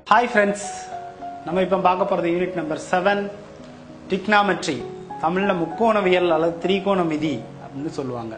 Hi friends நம்ம இப்போ பார்க்க போகிறது யூனிட் நம்பர் செவன் டிக்னாமெட்ரி தமிழில் முக்கோணவியல் அல்லது திரிகோண விதி அப்படின்னு சொல்லுவாங்க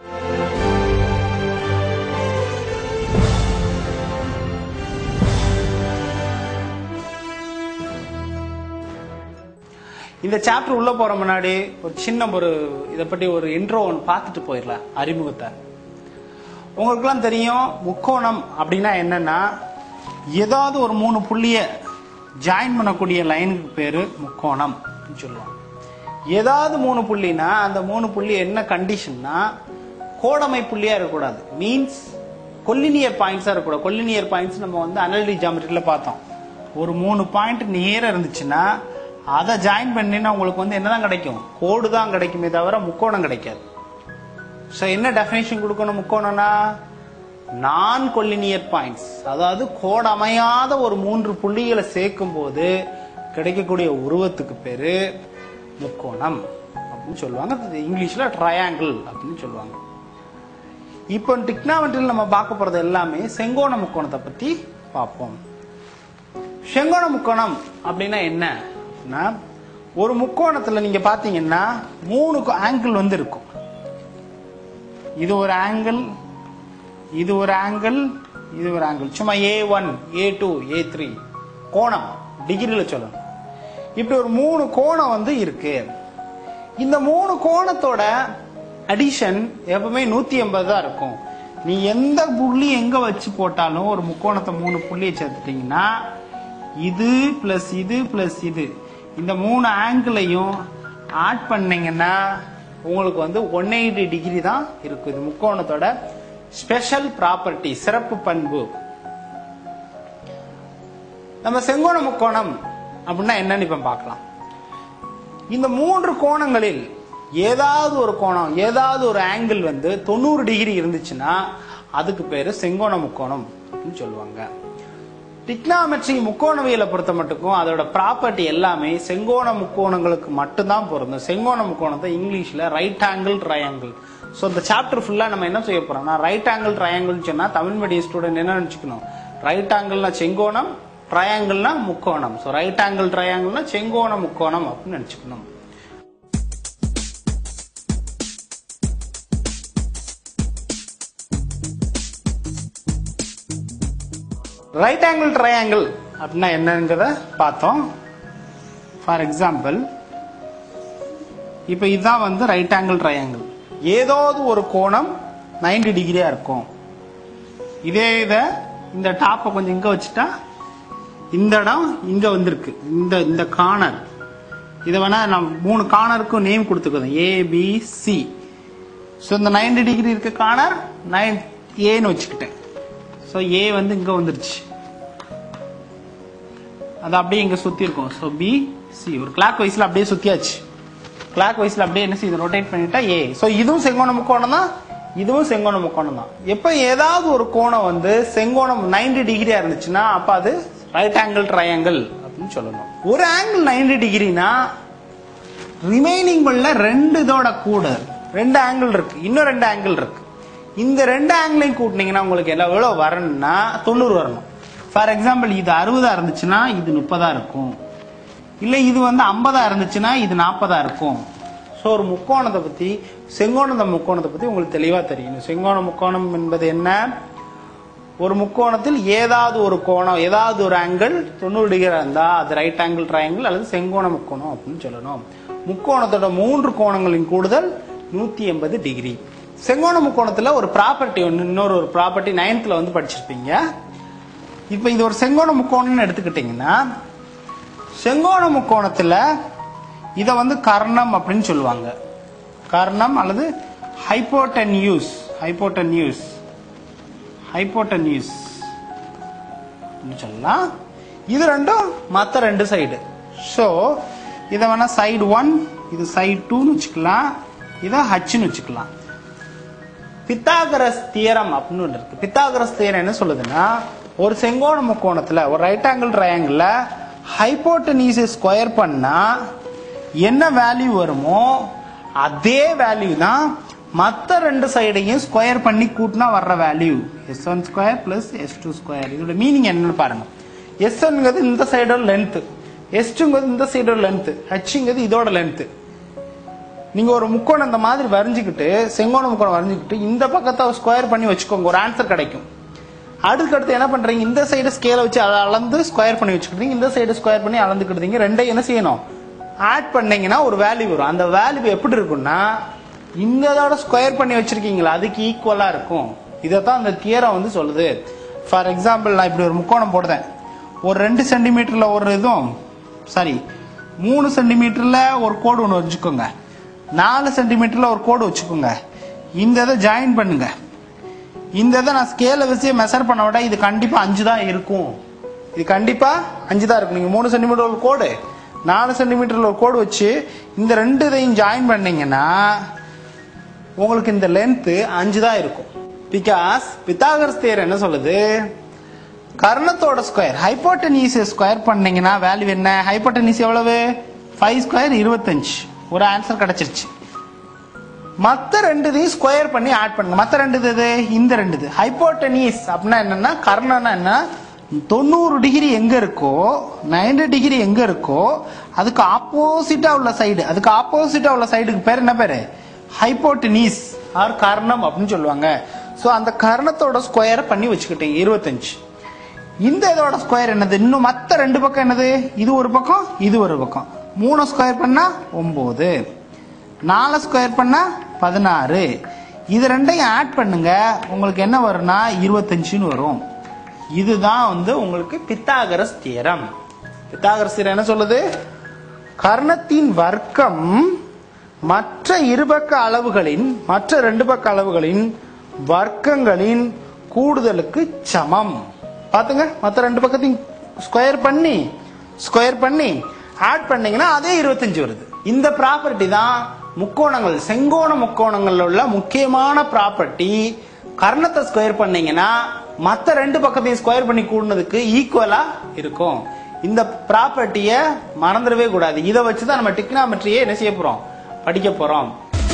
இந்த சாப்டர் உள்ள போற முன்னாடி ஒரு சின்ன ஒரு இதை பற்றி ஒரு இன்ட்ரோ ஒன்று பார்த்துட்டு போயிடலாம் அறிமுகத்தை உங்களுக்குலாம் தெரியும் முக்கோணம் அப்படின்னா என்னன்னா ஏதாவது ஒரு மூணு புள்ளிய ஜாயின் பண்ணக்கூடிய லைனுக்கு பேரு முக்கோணம் அப்படின்னு சொல்லுவாங்க ஏதாவது மூணு புள்ளினா அந்த மூணு புள்ளி என்ன கண்டிஷன்னா கோடமை புள்ளியா இருக்கக்கூடாது மீன்ஸ் கொல்லினியர் பாயிண்ட்ஸா இருக்கக்கூடாது கொல்லினியர் பாயிண்ட்ஸ் நம்ம வந்து அனலிட்டி ஜாமெட்ரியில பார்த்தோம் ஒரு மூணு பாயிண்ட் நேரா இருந்துச்சுன்னா அதை ஜாயின் பண்ணினா உங்களுக்கு வந்து என்னதான் கிடைக்கும் கோடு தான் கிடைக்குமே தவிர முக்கோணம் கிடைக்காது ஸோ என்ன டெஃபினேஷன் கொடுக்கணும் முக்கோணம்னா நான் கொல்லினியர் பாயிண்ட்ஸ் அதாவது கோடு அமையாத ஒரு மூன்று புள்ளிகளை சேர்க்கும் போது கிடைக்கக்கூடிய உருவத்துக்கு பேரு முக்கோணம் அப்படின்னு சொல்லுவாங்க அது இங்கிலீஷ்ல ட்ரையாங்கிள் அப்படின்னு சொல்லுவாங்க இப்போ டிக்னாமெட்ரியில் நம்ம பார்க்க போறது எல்லாமே செங்கோண முக்கோணத்தை பத்தி பார்ப்போம் செங்கோண முக்கோணம் அப்படின்னா என்ன அப்படின்னா ஒரு முக்கோணத்துல நீங்க பாத்தீங்கன்னா மூணு ஆங்கிள் வந்து இருக்கும் இது ஒரு ஆங்கிள் இது ஒரு ஆங்கிள் இது ஒரு ஆங்கிள் சும்மா A one A two A three கோணம் டிகிரியில் சொல்லணும் இப்படி ஒரு மூணு கோணம் வந்து இருக்கு இந்த மூணு கோணத்தோட அடிஷன் எப்பவுமே நூத்தி எண்பது தான் இருக்கும் நீ எந்த புள்ளி எங்க வச்சு போட்டாலும் ஒரு முக்கோணத்தை மூணு புள்ளியை சேர்த்துட்டீங்கன்னா இது பிளஸ் இது பிளஸ் இது இந்த மூணு ஆங்கிளையும் ஆட் பண்ணீங்கன்னா உங்களுக்கு வந்து ஒன் எயிட்டி டிகிரி தான் இருக்கும் இது முக்கோணத்தோட ஸ்பெஷல் ப்ராப்பர்ட்டி சிறப்பு பண்பு நம்ம செங்கோண முக்கோணம் அப்படின்னா என்னன்னு இப்ப பார்க்கலாம் இந்த மூன்று கோணங்களில் ஏதாவது ஒரு கோணம் ஏதாவது ஒரு ஆங்கிள் வந்து தொண்ணூறு டிகிரி இருந்துச்சுன்னா அதுக்கு பேரு செங்கோண முக்கோணம் அப்படின்னு சொல்லுவாங்க டிக்னாமெட்ரி முக்கோணவியலை பொறுத்த மட்டுக்கும் அதோட ப்ராப்பர்ட்டி எல்லாமே செங்கோண முக்கோணங்களுக்கு மட்டும்தான் பொருந்தும் செங்கோண முக்கோணத்தை இங்கிலீஷ்ல ரைட் ஆங்கிள் ட்ரையாங்கிள் ஸோ இந்த சாப்டர் ஃபுல்லா நம்ம என்ன செய்ய போறோம்னா ரைட் ஆங்கிள் ட்ரையாங்கிள் சொன்னா தமிழ் மீடியம் ஸ்டூடெண்ட் என்ன நினைச்சுக்கணும் ரைட் ஆங்கிள்னா செங்கோணம் ட்ரையாங்கிள்னா முக்கோணம் ஸோ ரைட் ஆங்கிள் ட்ரையாங்கிள்னா செங்கோண முக்கோணம் அப்படின்னு நினைச்சுக்கணும் ரைட் ஆங்கிள் ட்ரையாங்கிள் அப்படின்னா என்னங்கிறத பார்த்தோம் ஃபார் எக்ஸாம்பிள் இப்போ இதுதான் வந்து ரைட் ஆங்கிள் ட்ரையாங்கிள் ஏதாவது ஒரு கோணம் 90 டிகிரியா இருக்கும் இதே இதை இந்த டாப்பை கொஞ்சம் இங்க வச்சுட்டா இந்த இடம் இங்க வந்திருக்கு இந்த இந்த கார்னர் இதை வேணா நான் மூணு கார்னருக்கும் நேம் கொடுத்துக்கிறோம் ஏ பி சி ஸோ இந்த 90 டிகிரி இருக்க கார்னர் நைன் ஏன்னு வச்சுக்கிட்டேன் ஸோ ஏ வந்து இங்க வந்துருச்சு அது அப்படியே இங்க சுத்தி இருக்கும் ஸோ பி சி ஒரு கிளாக் வைஸ்ல அப்படியே சுத்தியாச்சு கிளாக் வைஸ்ல அப்படியே என்ன செய்யுது ரொட்டேட் பண்ணிட்டா ஏ ஸோ இதுவும் செங்கோண முக்கோணம் தான் இதுவும் செங்கோண முக்கோணம் தான் எப்ப ஏதாவது ஒரு கோணம் வந்து செங்கோணம் 90 டிகிரியா இருந்துச்சுன்னா அப்ப அது ரைட் ஆங்கிள் ட்ரையாங்கிள் அப்படின்னு சொல்லணும் ஒரு ஆங்கிள் 90 டிகிரினா ரிமைனிங் உள்ள ரெண்டு இதோட கூட ரெண்டு ஆங்கிள் இருக்கு இன்னும் ரெண்டு ஆங்கிள் இருக்கு இந்த ரெண்டு ஆங்கிளையும் கூட்டினீங்கன்னா உங்களுக்கு எல்லாம் எவ்வளவு வரணும்னா தொண்ணூறு வரணும் ஃபார் எக்ஸாம்பிள் இது அறுபதா இருந்துச்சுன்னா இது முப்பதா இருக்கும் இல்ல இது வந்து ஐம்பதா இருந்துச்சுன்னா இது நாற்பதா இருக்கும் ஸோ ஒரு முக்கோணத்தை பத்தி செங்கோண முக்கோணத்தை பத்தி உங்களுக்கு தெளிவா தெரியணும் செங்கோண முக்கோணம் என்பது என்ன ஒரு முக்கோணத்தில் ஏதாவது ஒரு கோணம் ஏதாவது ஒரு ஆங்கிள் தொண்ணூறு டிகிரி இருந்தா அது ரைட் ஆங்கிள் ட்ரையாங்கிள் அல்லது செங்கோண முக்கோணம் அப்படின்னு சொல்லணும் முக்கோணத்தோட மூன்று கோணங்களின் கூடுதல் நூத்தி எண்பது டிகிரி செங்கோண முக்கோணத்துல ஒரு ப்ராப்பர்ட்டி ஒன்று இன்னொரு ஒரு ப்ராப்பர்ட்டி நைன்த்ல வந்து படிச்சிருப்பீங்க இப்ப இது ஒரு செங்கோண முக்கோணம்னு எடுத்துக்கிட்டீங்கன்னா செங்கோண முக்கோணத்துல இத வந்து கர்ணம் அப்படின்னு சொல்லுவாங்க கர்ணம் அல்லது ஹைப்போட்டன்யூஸ் ஹைப்போட்டன்யூஸ் ஹைப்போட்டன்யூஸ் அப்படின்னு சொல்லலாம் இது ரெண்டும் மற்ற ரெண்டு சைடு ஸோ இதை வேணா சைடு ஒன் இது சைடு டூன்னு வச்சுக்கலாம் இதை ஹச்னு வச்சுக்கலாம் பித்தாகரஸ் தியரம் அப்படின்னு ஒன்று இருக்கு பித்தாகரஸ் தியரம் என்ன சொல்லுதுன்னா ஒரு செங்கோண முக்கோணத்துல ஒரு ரைட் ஆங்கிள் ட்ரையாங்கிள் ஹைப்போட்டனீஸை ஸ்கொயர் பண்ணா என்ன வேல்யூ வருமோ அதே வேல்யூ தான் மற்ற ரெண்டு சைடையும் ஸ்கொயர் பண்ணி கூட்டினா வர்ற value S one square plus S two square இதோட மீனிங் என்னன்னு பாருங்க எஸ்ங்கிறது இந்த சைடோட லென்த் எஸ்டுங்கிறது இந்த சைடோட லென்த் ஹெச்ங்கிறது இதோட லென்த் நீங்க ஒரு முக்கோணம் இந்த மாதிரி வரைஞ்சுக்கிட்டு செங்கோண முக்கோணம் வரைஞ்சுக்கிட்டு இந்த பக்கத்தை ஸ்கொயர் பண்ணி வச்சுக்கோங்க ஒரு ஆன்சர் கிடைக்கும் அடுத்தடுத்து என்ன பண்றீங்க இந்த சைடு ஸ்கேலை வச்சு அத அளந்து ஸ்கொயர் பண்ணி வச்சுக்கிட்டீங்க இந்த சைடு ஸ்கொயர் பண்ணி அளந்துக்கிட்டீங்க ரெண்டையும் என்ன செய்யணும் ஆட் பண்ணீங்கன்னா ஒரு வேல்யூ வரும் அந்த வேல்யூ எப்படி இருக்கும்னா இந்த இதோட ஸ்கொயர் பண்ணி வச்சிருக்கீங்களா அதுக்கு ஈக்குவலா இருக்கும் இதைத்தான் அந்த தியரம் வந்து சொல்லுது ஃபார் எக்ஸாம்பிள் நான் இப்படி ஒரு முக்கோணம் போடுறேன் ஒரு ரெண்டு சென்டிமீட்டர்ல ஒரு இதுவும் சாரி மூணு சென்டிமீட்டர்ல ஒரு கோடு ஒன்று வச்சுக்கோங்க நாலு சென்டிமீட்டர்ல ஒரு கோடு வச்சுக்கோங்க இந்த இதை ஜாயின் பண்ணுங்க இந்த இதை நான் ஸ்கேலை வச்சு மெஷர் பண்ண விட இது கண்டிப்பா அஞ்சு தான் இருக்கும் இது கண்டிப்பா அஞ்சு தான் இருக்கும் நீங்க மூணு சென்டிமீட்டர் ஒரு கோடு நாலு சென்டிமீட்டர்ல ஒரு கோடு வச்சு இந்த ரெண்டு இதையும் ஜாயின் பண்ணீங்கன்னா உங்களுக்கு இந்த லென்த் அஞ்சு தான் இருக்கும் பிகாஸ் பித்தாகரஸ் தேர் என்ன சொல்லுது கர்ணத்தோட ஸ்கொயர் ஹைப்போட்டனீஸ் ஸ்கொயர் பண்ணீங்கன்னா வேல்யூ என்ன ஹைப்போட்டனீஸ் எவ்வளவு ஃபைவ் ஸ்கொயர் இருபத்தஞ்சு ஒரு ஆன்சர் கிடைச்சிருச்சு மத்த ரெண்டு இதையும் ஸ்கொயர் பண்ணி ஆட் பண்ணுங்க மத்த ரெண்டு இது எது? இந்த ரெண்டு இது ஹைப்போட்டனீஸ் அப்படின்னா என்னன்னா கர்ணம்னா என்ன தொண்ணூறு டிகிரி எங்க இருக்கோ 90 டிகிரி எங்க இருக்கோ அதுக்கு ஆப்போசிட்டா உள்ள சைடு அதுக்கு ஆப்போசிட்டா உள்ள சைடுக்கு பேர் என்ன பேரு ஹைப்போட்டனீஸ் ஆர் கர்ணம் அப்படின்னு சொல்லுவாங்க சோ அந்த கர்ணத்தோட ஸ்கொயர் பண்ணி வச்சுக்கிட்டீங்க இருபத்தஞ்சு இந்த இதோட ஸ்கொயர் என்னது இன்னும் மத்த ரெண்டு பக்கம் என்னது இது ஒரு பக்கம் இது ஒரு பக்கம் மூணு ஸ்கொயர் பண்ணா ஒன்பது நாலு ஸ்கொயர் பண்ணா பதினாறு இது ரெண்டையும் ஆட் பண்ணுங்க உங்களுக்கு என்ன வரும்னா இருபத்தஞ்சுன்னு வரும் இதுதான் வந்து உங்களுக்கு பித்தாகரஸ் தியரம் பித்தாகரஸ் தியரம் என்ன சொல்லுது கர்ணத்தின் வர்க்கம் மற்ற இருபக்க அளவுகளின் மற்ற ரெண்டு பக்க அளவுகளின் வர்க்கங்களின் கூடுதலுக்கு சமம் பாத்துங்க மற்ற ரெண்டு பக்கத்தையும் ஸ்கொயர் பண்ணி ஸ்கொயர் பண்ணி ஆட் பண்ணீங்கன்னா அதே இருபத்தஞ்சு வருது இந்த ப்ராப்பர்ட்டி தான் முக்கோணங்கள் செங்கோண முக்கோணங்கள்ல உள்ள முக்கியமான ப்ராப்பர்ட்டி கர்ணத்தை ஸ்கொயர் பண்ணீங்கன்னா மத்த ரெண்டு பக்கத்தையும் ஸ்கொயர் பண்ணி கூடுனதுக்கு ஈக்குவலா இருக்கும் இந்த ப்ராப்பர்ட்டிய மறந்துடவே கூடாது இதை வச்சு தான் நம்ம டிக்னாமெட்ரியே என்ன செய்ய போறோம் படிக்க போறோம்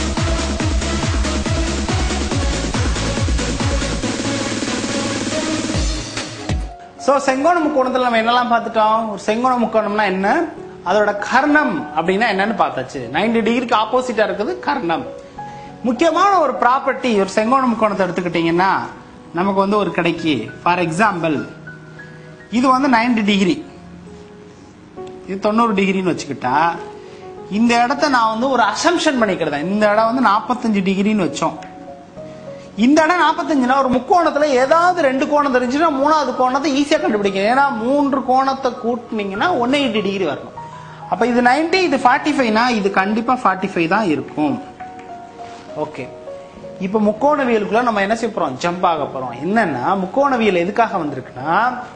சோ செங்கோண முக்கோணத்துல நம்ம என்னெல்லாம் பார்த்துட்டோம் ஒரு செங்கோண முக்கோணம்னா என்ன அதோட கர்ணம் அப்படின்னா என்னன்னு பார்த்தாச்சு 90 டிகிரிக்கு ஆப்போசிட்டா இருக்குது கர்ணம் முக்கியமான ஒரு ப்ராப்பர்ட்டி ஒரு செங்கோண முக்கோணத்தை எடுத்துக்கிட்டீங்கன்னா நமக்கு வந்து ஒரு கிடைக்கு ஃபார் எக்ஸாம்பிள் இது வந்து 90 டிகிரி இது தொண்ணூறு டிகிரின்னு வச்சுக்கிட்டா இந்த இடத்த நான் வந்து ஒரு அசம்ஷன் பண்ணிக்கிறேன் இந்த இடம் வந்து 45 டிகிரின்னு வச்சோம் இந்த இடம் 45னா ஒரு முக்கோணத்துல ஏதாவது ரெண்டு கோணம் தெரிஞ்சுன்னா மூணாவது கோணத்தை ஈஸியா கண்டுபிடிக்கும் ஏன்னா மூன்று கோணத்தை கூட்டினீங்கன்னா ஒன் எயிட்டி டிகிரி வரணும் அப்ப இது 90 இது 45 ஃபைவ்னா இது கண்டிப்பா 45 ஃபைவ் தான் இருக்கும் ஓகே இப்ப முக்கோணவியலுக்குள்ள நம்ம என்ன செய்ய போறோம் ஜம்ப் ஆக போறோம் என்னன்னா முக்கோணவியல் எதுக்காக வந்திருக்குன்னா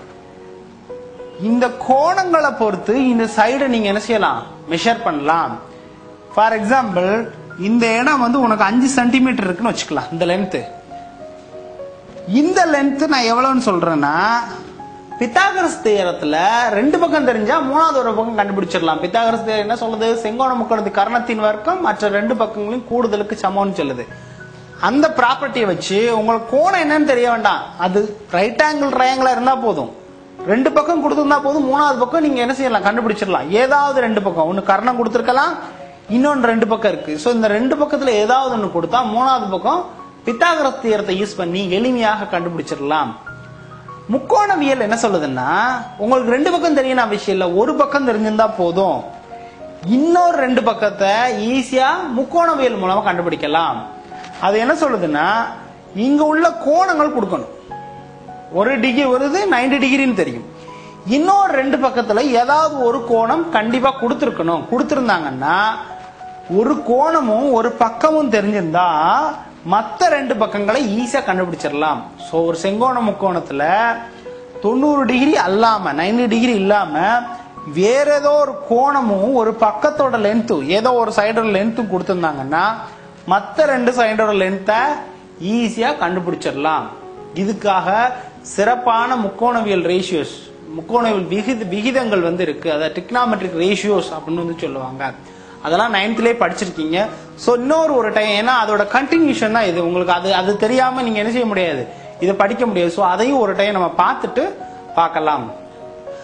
இந்த கோணங்களை பொறுத்து இந்த சைடை நீங்க என்ன செய்யலாம் மெஷர் பண்ணலாம் ஃபார் எக்ஸாம்பிள் இந்த இடம் வந்து உனக்கு அஞ்சு சென்டிமீட்டர் இருக்குன்னு வச்சுக்கலாம் இந்த லென்த் இந்த லென்த் நான் எவ்வளவுன்னு சொல்றேன்னா பித்தாகரஸ் தேரத்துல ரெண்டு பக்கம் தெரிஞ்சா மூணாவது ஒரு பக்கம் கண்டுபிடிச்சிடலாம் பித்தாகரஸ் தேரம் என்ன சொல்லுது செங்கோண முக்கோணத்து கர்ணத்தின் வர்க்கம் மற்ற ரெண்டு பக்கங்களையும் கூடுதலுக்கு சமம்னு சொல்லுது அந்த ப்ராப்பர்ட்டியை வச்சு உங்களுக்கு கோணம் என்னன்னு தெரிய வேண்டாம் அது ரைட் ஆங்கிள் ட்ரையாங்கிளா இருந்தா போதும் ரெண்டு பக்கம் கொடுத்திருந்தா போதும் மூணாவது பக்கம் நீங்க என்ன செய்யலாம் கண்டுபிடிச்சிடலாம் ஏதாவது ரெண்டு பக்கம் ஒன்னு கர்ணம் கொடுத்திருக்கலாம் இன்னொன்று ரெண்டு பக்கம் இருக்கு சோ இந்த ரெண்டு பக்கத்துல ஏதாவது ஒன்னு கொடுத்தா மூணாவது பக்கம் பித்தாகரஸ் தியரத்தை யூஸ் பண்ணி எளிமையாக கண்டுபிடிச்சிடலாம் முக்கோணவியல் என்ன சொல்லுதுன்னா உங்களுக்கு ரெண்டு பக்கம் தெரியணும் விஷயம் இல்ல ஒரு பக்கம் தெரிஞ்சிருந்தா போதும் இன்னொரு ரெண்டு பக்கத்தை ஈஸியா முக்கோணவியல் மூலமா கண்டுபிடிக்கலாம் அது என்ன சொல்லுதுன்னா இங்க உள்ள கோணங்கள் கொடுக்கணும் ஒரு டிகிரி வருது 90 டிகிரின்னு தெரியும் இன்னொரு ரெண்டு பக்கத்துல ஏதாவது ஒரு கோணம் கண்டிப்பா கொடுத்துருக்கணும் கொடுத்திருந்தாங்கன்னா ஒரு கோணமும் ஒரு பக்கமும் தெரிஞ்சிருந்தா மத்த ரெண்டு பக்கங்களை ஈஸியா கண்டுபிடிச்சிடலாம் சோ ஒரு செங்கோண முக்கோணத்துல தொண்ணூறு டிகிரி அல்லாம 90 டிகிரி இல்லாம வேற ஏதோ ஒரு கோணமும் ஒரு பக்கத்தோட லென்த்தும் ஏதோ ஒரு சைடோட லென்த்தும் கொடுத்திருந்தாங்கன்னா மத்த ரெண்டு சைடோட லென்த்தை ஈஸியா கண்டுபிடிச்சிடலாம் இதுக்காக சிறப்பான முக்கோணவியல் ரேஷியோஸ் முக்கோணவியல் விகித விகிதங்கள் வந்து இருக்கு அதாவது டிக்னாமெட்ரிக் ரேஷியோஸ் அப்படின்னு வந்து சொல்லுவாங்க அதெல்லாம் நைன்த்லயே படிச்சிருக்கீங்க சோ இன்னொரு ஒரு டைம் ஏன்னா அதோட கண்டினியூஷன் தான் இது உங்களுக்கு அது அது தெரியாம நீங்க என்ன செய்ய முடியாது இதை படிக்க முடியாது சோ அதையும் ஒரு டைம் நம்ம பார்த்துட்டு பார்க்கலாம்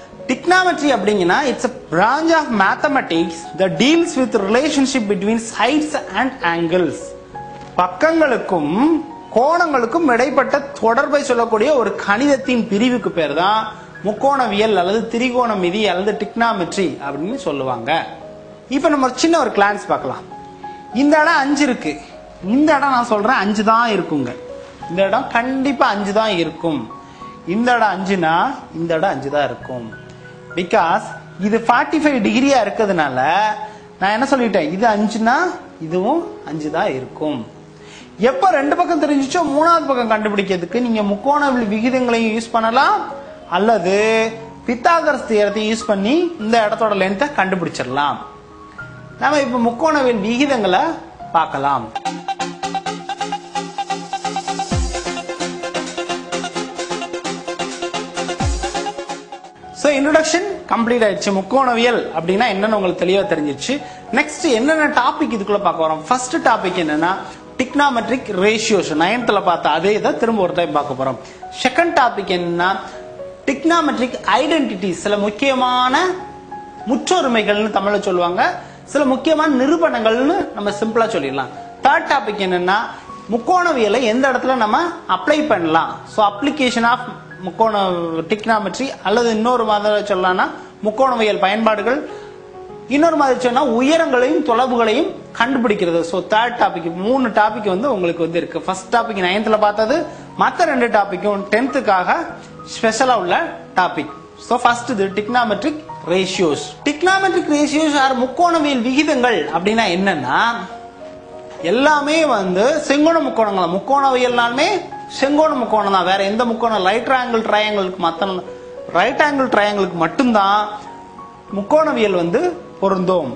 டிக்னாமெட்ரி அப்படிங்கன்னா it's a branch of mathematics that deals with relationship between sides and angles பக்கங்களுக்கும் கோணங்களுக்கும் இடைப்பட்ட தொடர்பை சொல்லக்கூடிய ஒரு கணிதத்தின் பிரிவுக்கு பேர் தான் முக்கோணவியல் அல்லது திரிகோணமிதி அல்லது டிக்னாமெட்ரி அப்படின்னு சொல்லுவாங்க இப்ப நம்ம ஒரு சின்ன ஒரு கிளான்ஸ் பார்க்கலாம் இந்த இடம் அஞ்சு இருக்கு இந்த இடம் நான் சொல்றேன் அஞ்சு தான் இருக்குங்க இந்த இடம் கண்டிப்பா அஞ்சு தான் இருக்கும் இந்த இடம் அஞ்சுனா இந்த இடம் அஞ்சு தான் இருக்கும் பிகாஸ் இது ஃபார்ட்டி ஃபைவ் டிகிரியா இருக்கிறதுனால நான் என்ன சொல்லிட்டேன் இது அஞ்சுனா இதுவும் அஞ்சு தான் இருக்கும் எப்ப ரெண்டு பக்கம் தெரிஞ்சிச்சோ மூணாவது பக்கம் கண்டுபிடிக்கிறதுக்கு நீங்க முக்கோண விகிதங்களையும் யூஸ் பண்ணலாம் அல்லது பித்தாகரஸ் தியரத்தை யூஸ் பண்ணி இந்த இடத்தோட லென்த்தை கண்டுபிடிச்சிடலாம் நாம இப்ப முக்கோணவியல் விகிதங்களை பார்க்கலாம் ஸோ இன்ட்ரடக்ஷன் கம்ப்ளீட் ஆயிடுச்சு முக்கோணவியல் அப்படின்னா என்னன்னு உங்களுக்கு தெளிவா தெரிஞ்சிருச்சு நெக்ஸ்ட் என்னென்ன டாபிக் இதுக்குள்ள பார்க்க வரோம் ஃபர்ஸ்ட் டாபிக் என்னன்னா டிக்னாமெட்ரிக் ரேஷியோஸ் நயன்த்தில் பார்த்த அதே இதை திரும்ப ஒரு டைம் பார்க்க போறோம் செகண்ட் டாபிக் என்னன்னா டிக்னாமெட்ரிக் ஐடென்டிட்டி சில முக்கியமான முற்றொருமைகள்னு தமிழ்ல சொல்லுவாங்க சில முக்கியமான நிரூபணங்கள்னு நம்ம சிம்பிளா சொல்லிடலாம் தேர்ட் டாபிக் என்னன்னா முக்கோணவியலை எந்த இடத்துல நம்ம அப்ளை பண்ணலாம் ஸோ அப்ளிகேஷன் ஆஃப் முக்கோண டிக்னாமெட்ரி அல்லது இன்னொரு மாதிரி சொல்லலாம்னா முக்கோணவியல் பயன்பாடுகள் இன்னொரு மாதிரி சொன்னா உயரங்களையும் தொலைவுகளையும் கண்டுபிடிக்கிறது ஸோ தேர்ட் டாபிக் மூணு டாபிக் வந்து உங்களுக்கு வந்து இருக்கு ஃபர்ஸ்ட் டாபிக் நைன்த்ல பார்த்தது மற்ற ரெண்டு டாபிக்கும் டென்த்துக்காக ஸ்பெஷலா உள்ள டாபிக் ஸோ ஃபர்ஸ்ட் இது trigonometric ratios trigonometric ratios or முக்கோணவியல் விகிதங்கள் அப்படின்னா என்னன்னா எல்லாமே வந்து செங்கோண முக்கோணங்கள் தான். முக்கோணவியல்னாலுமே செங்கோண முக்கோணம் தான் வேற எந்த முக்கோணம் ரைட் ஆங்கிள் ட்ரையாங்கிளுக்கு மத்த ரைட் ஆங்கிள் ட்ரையாங்கிளுக்கு மட்டும்தான் முக்கோணவியல் வந்து பொருந்தும்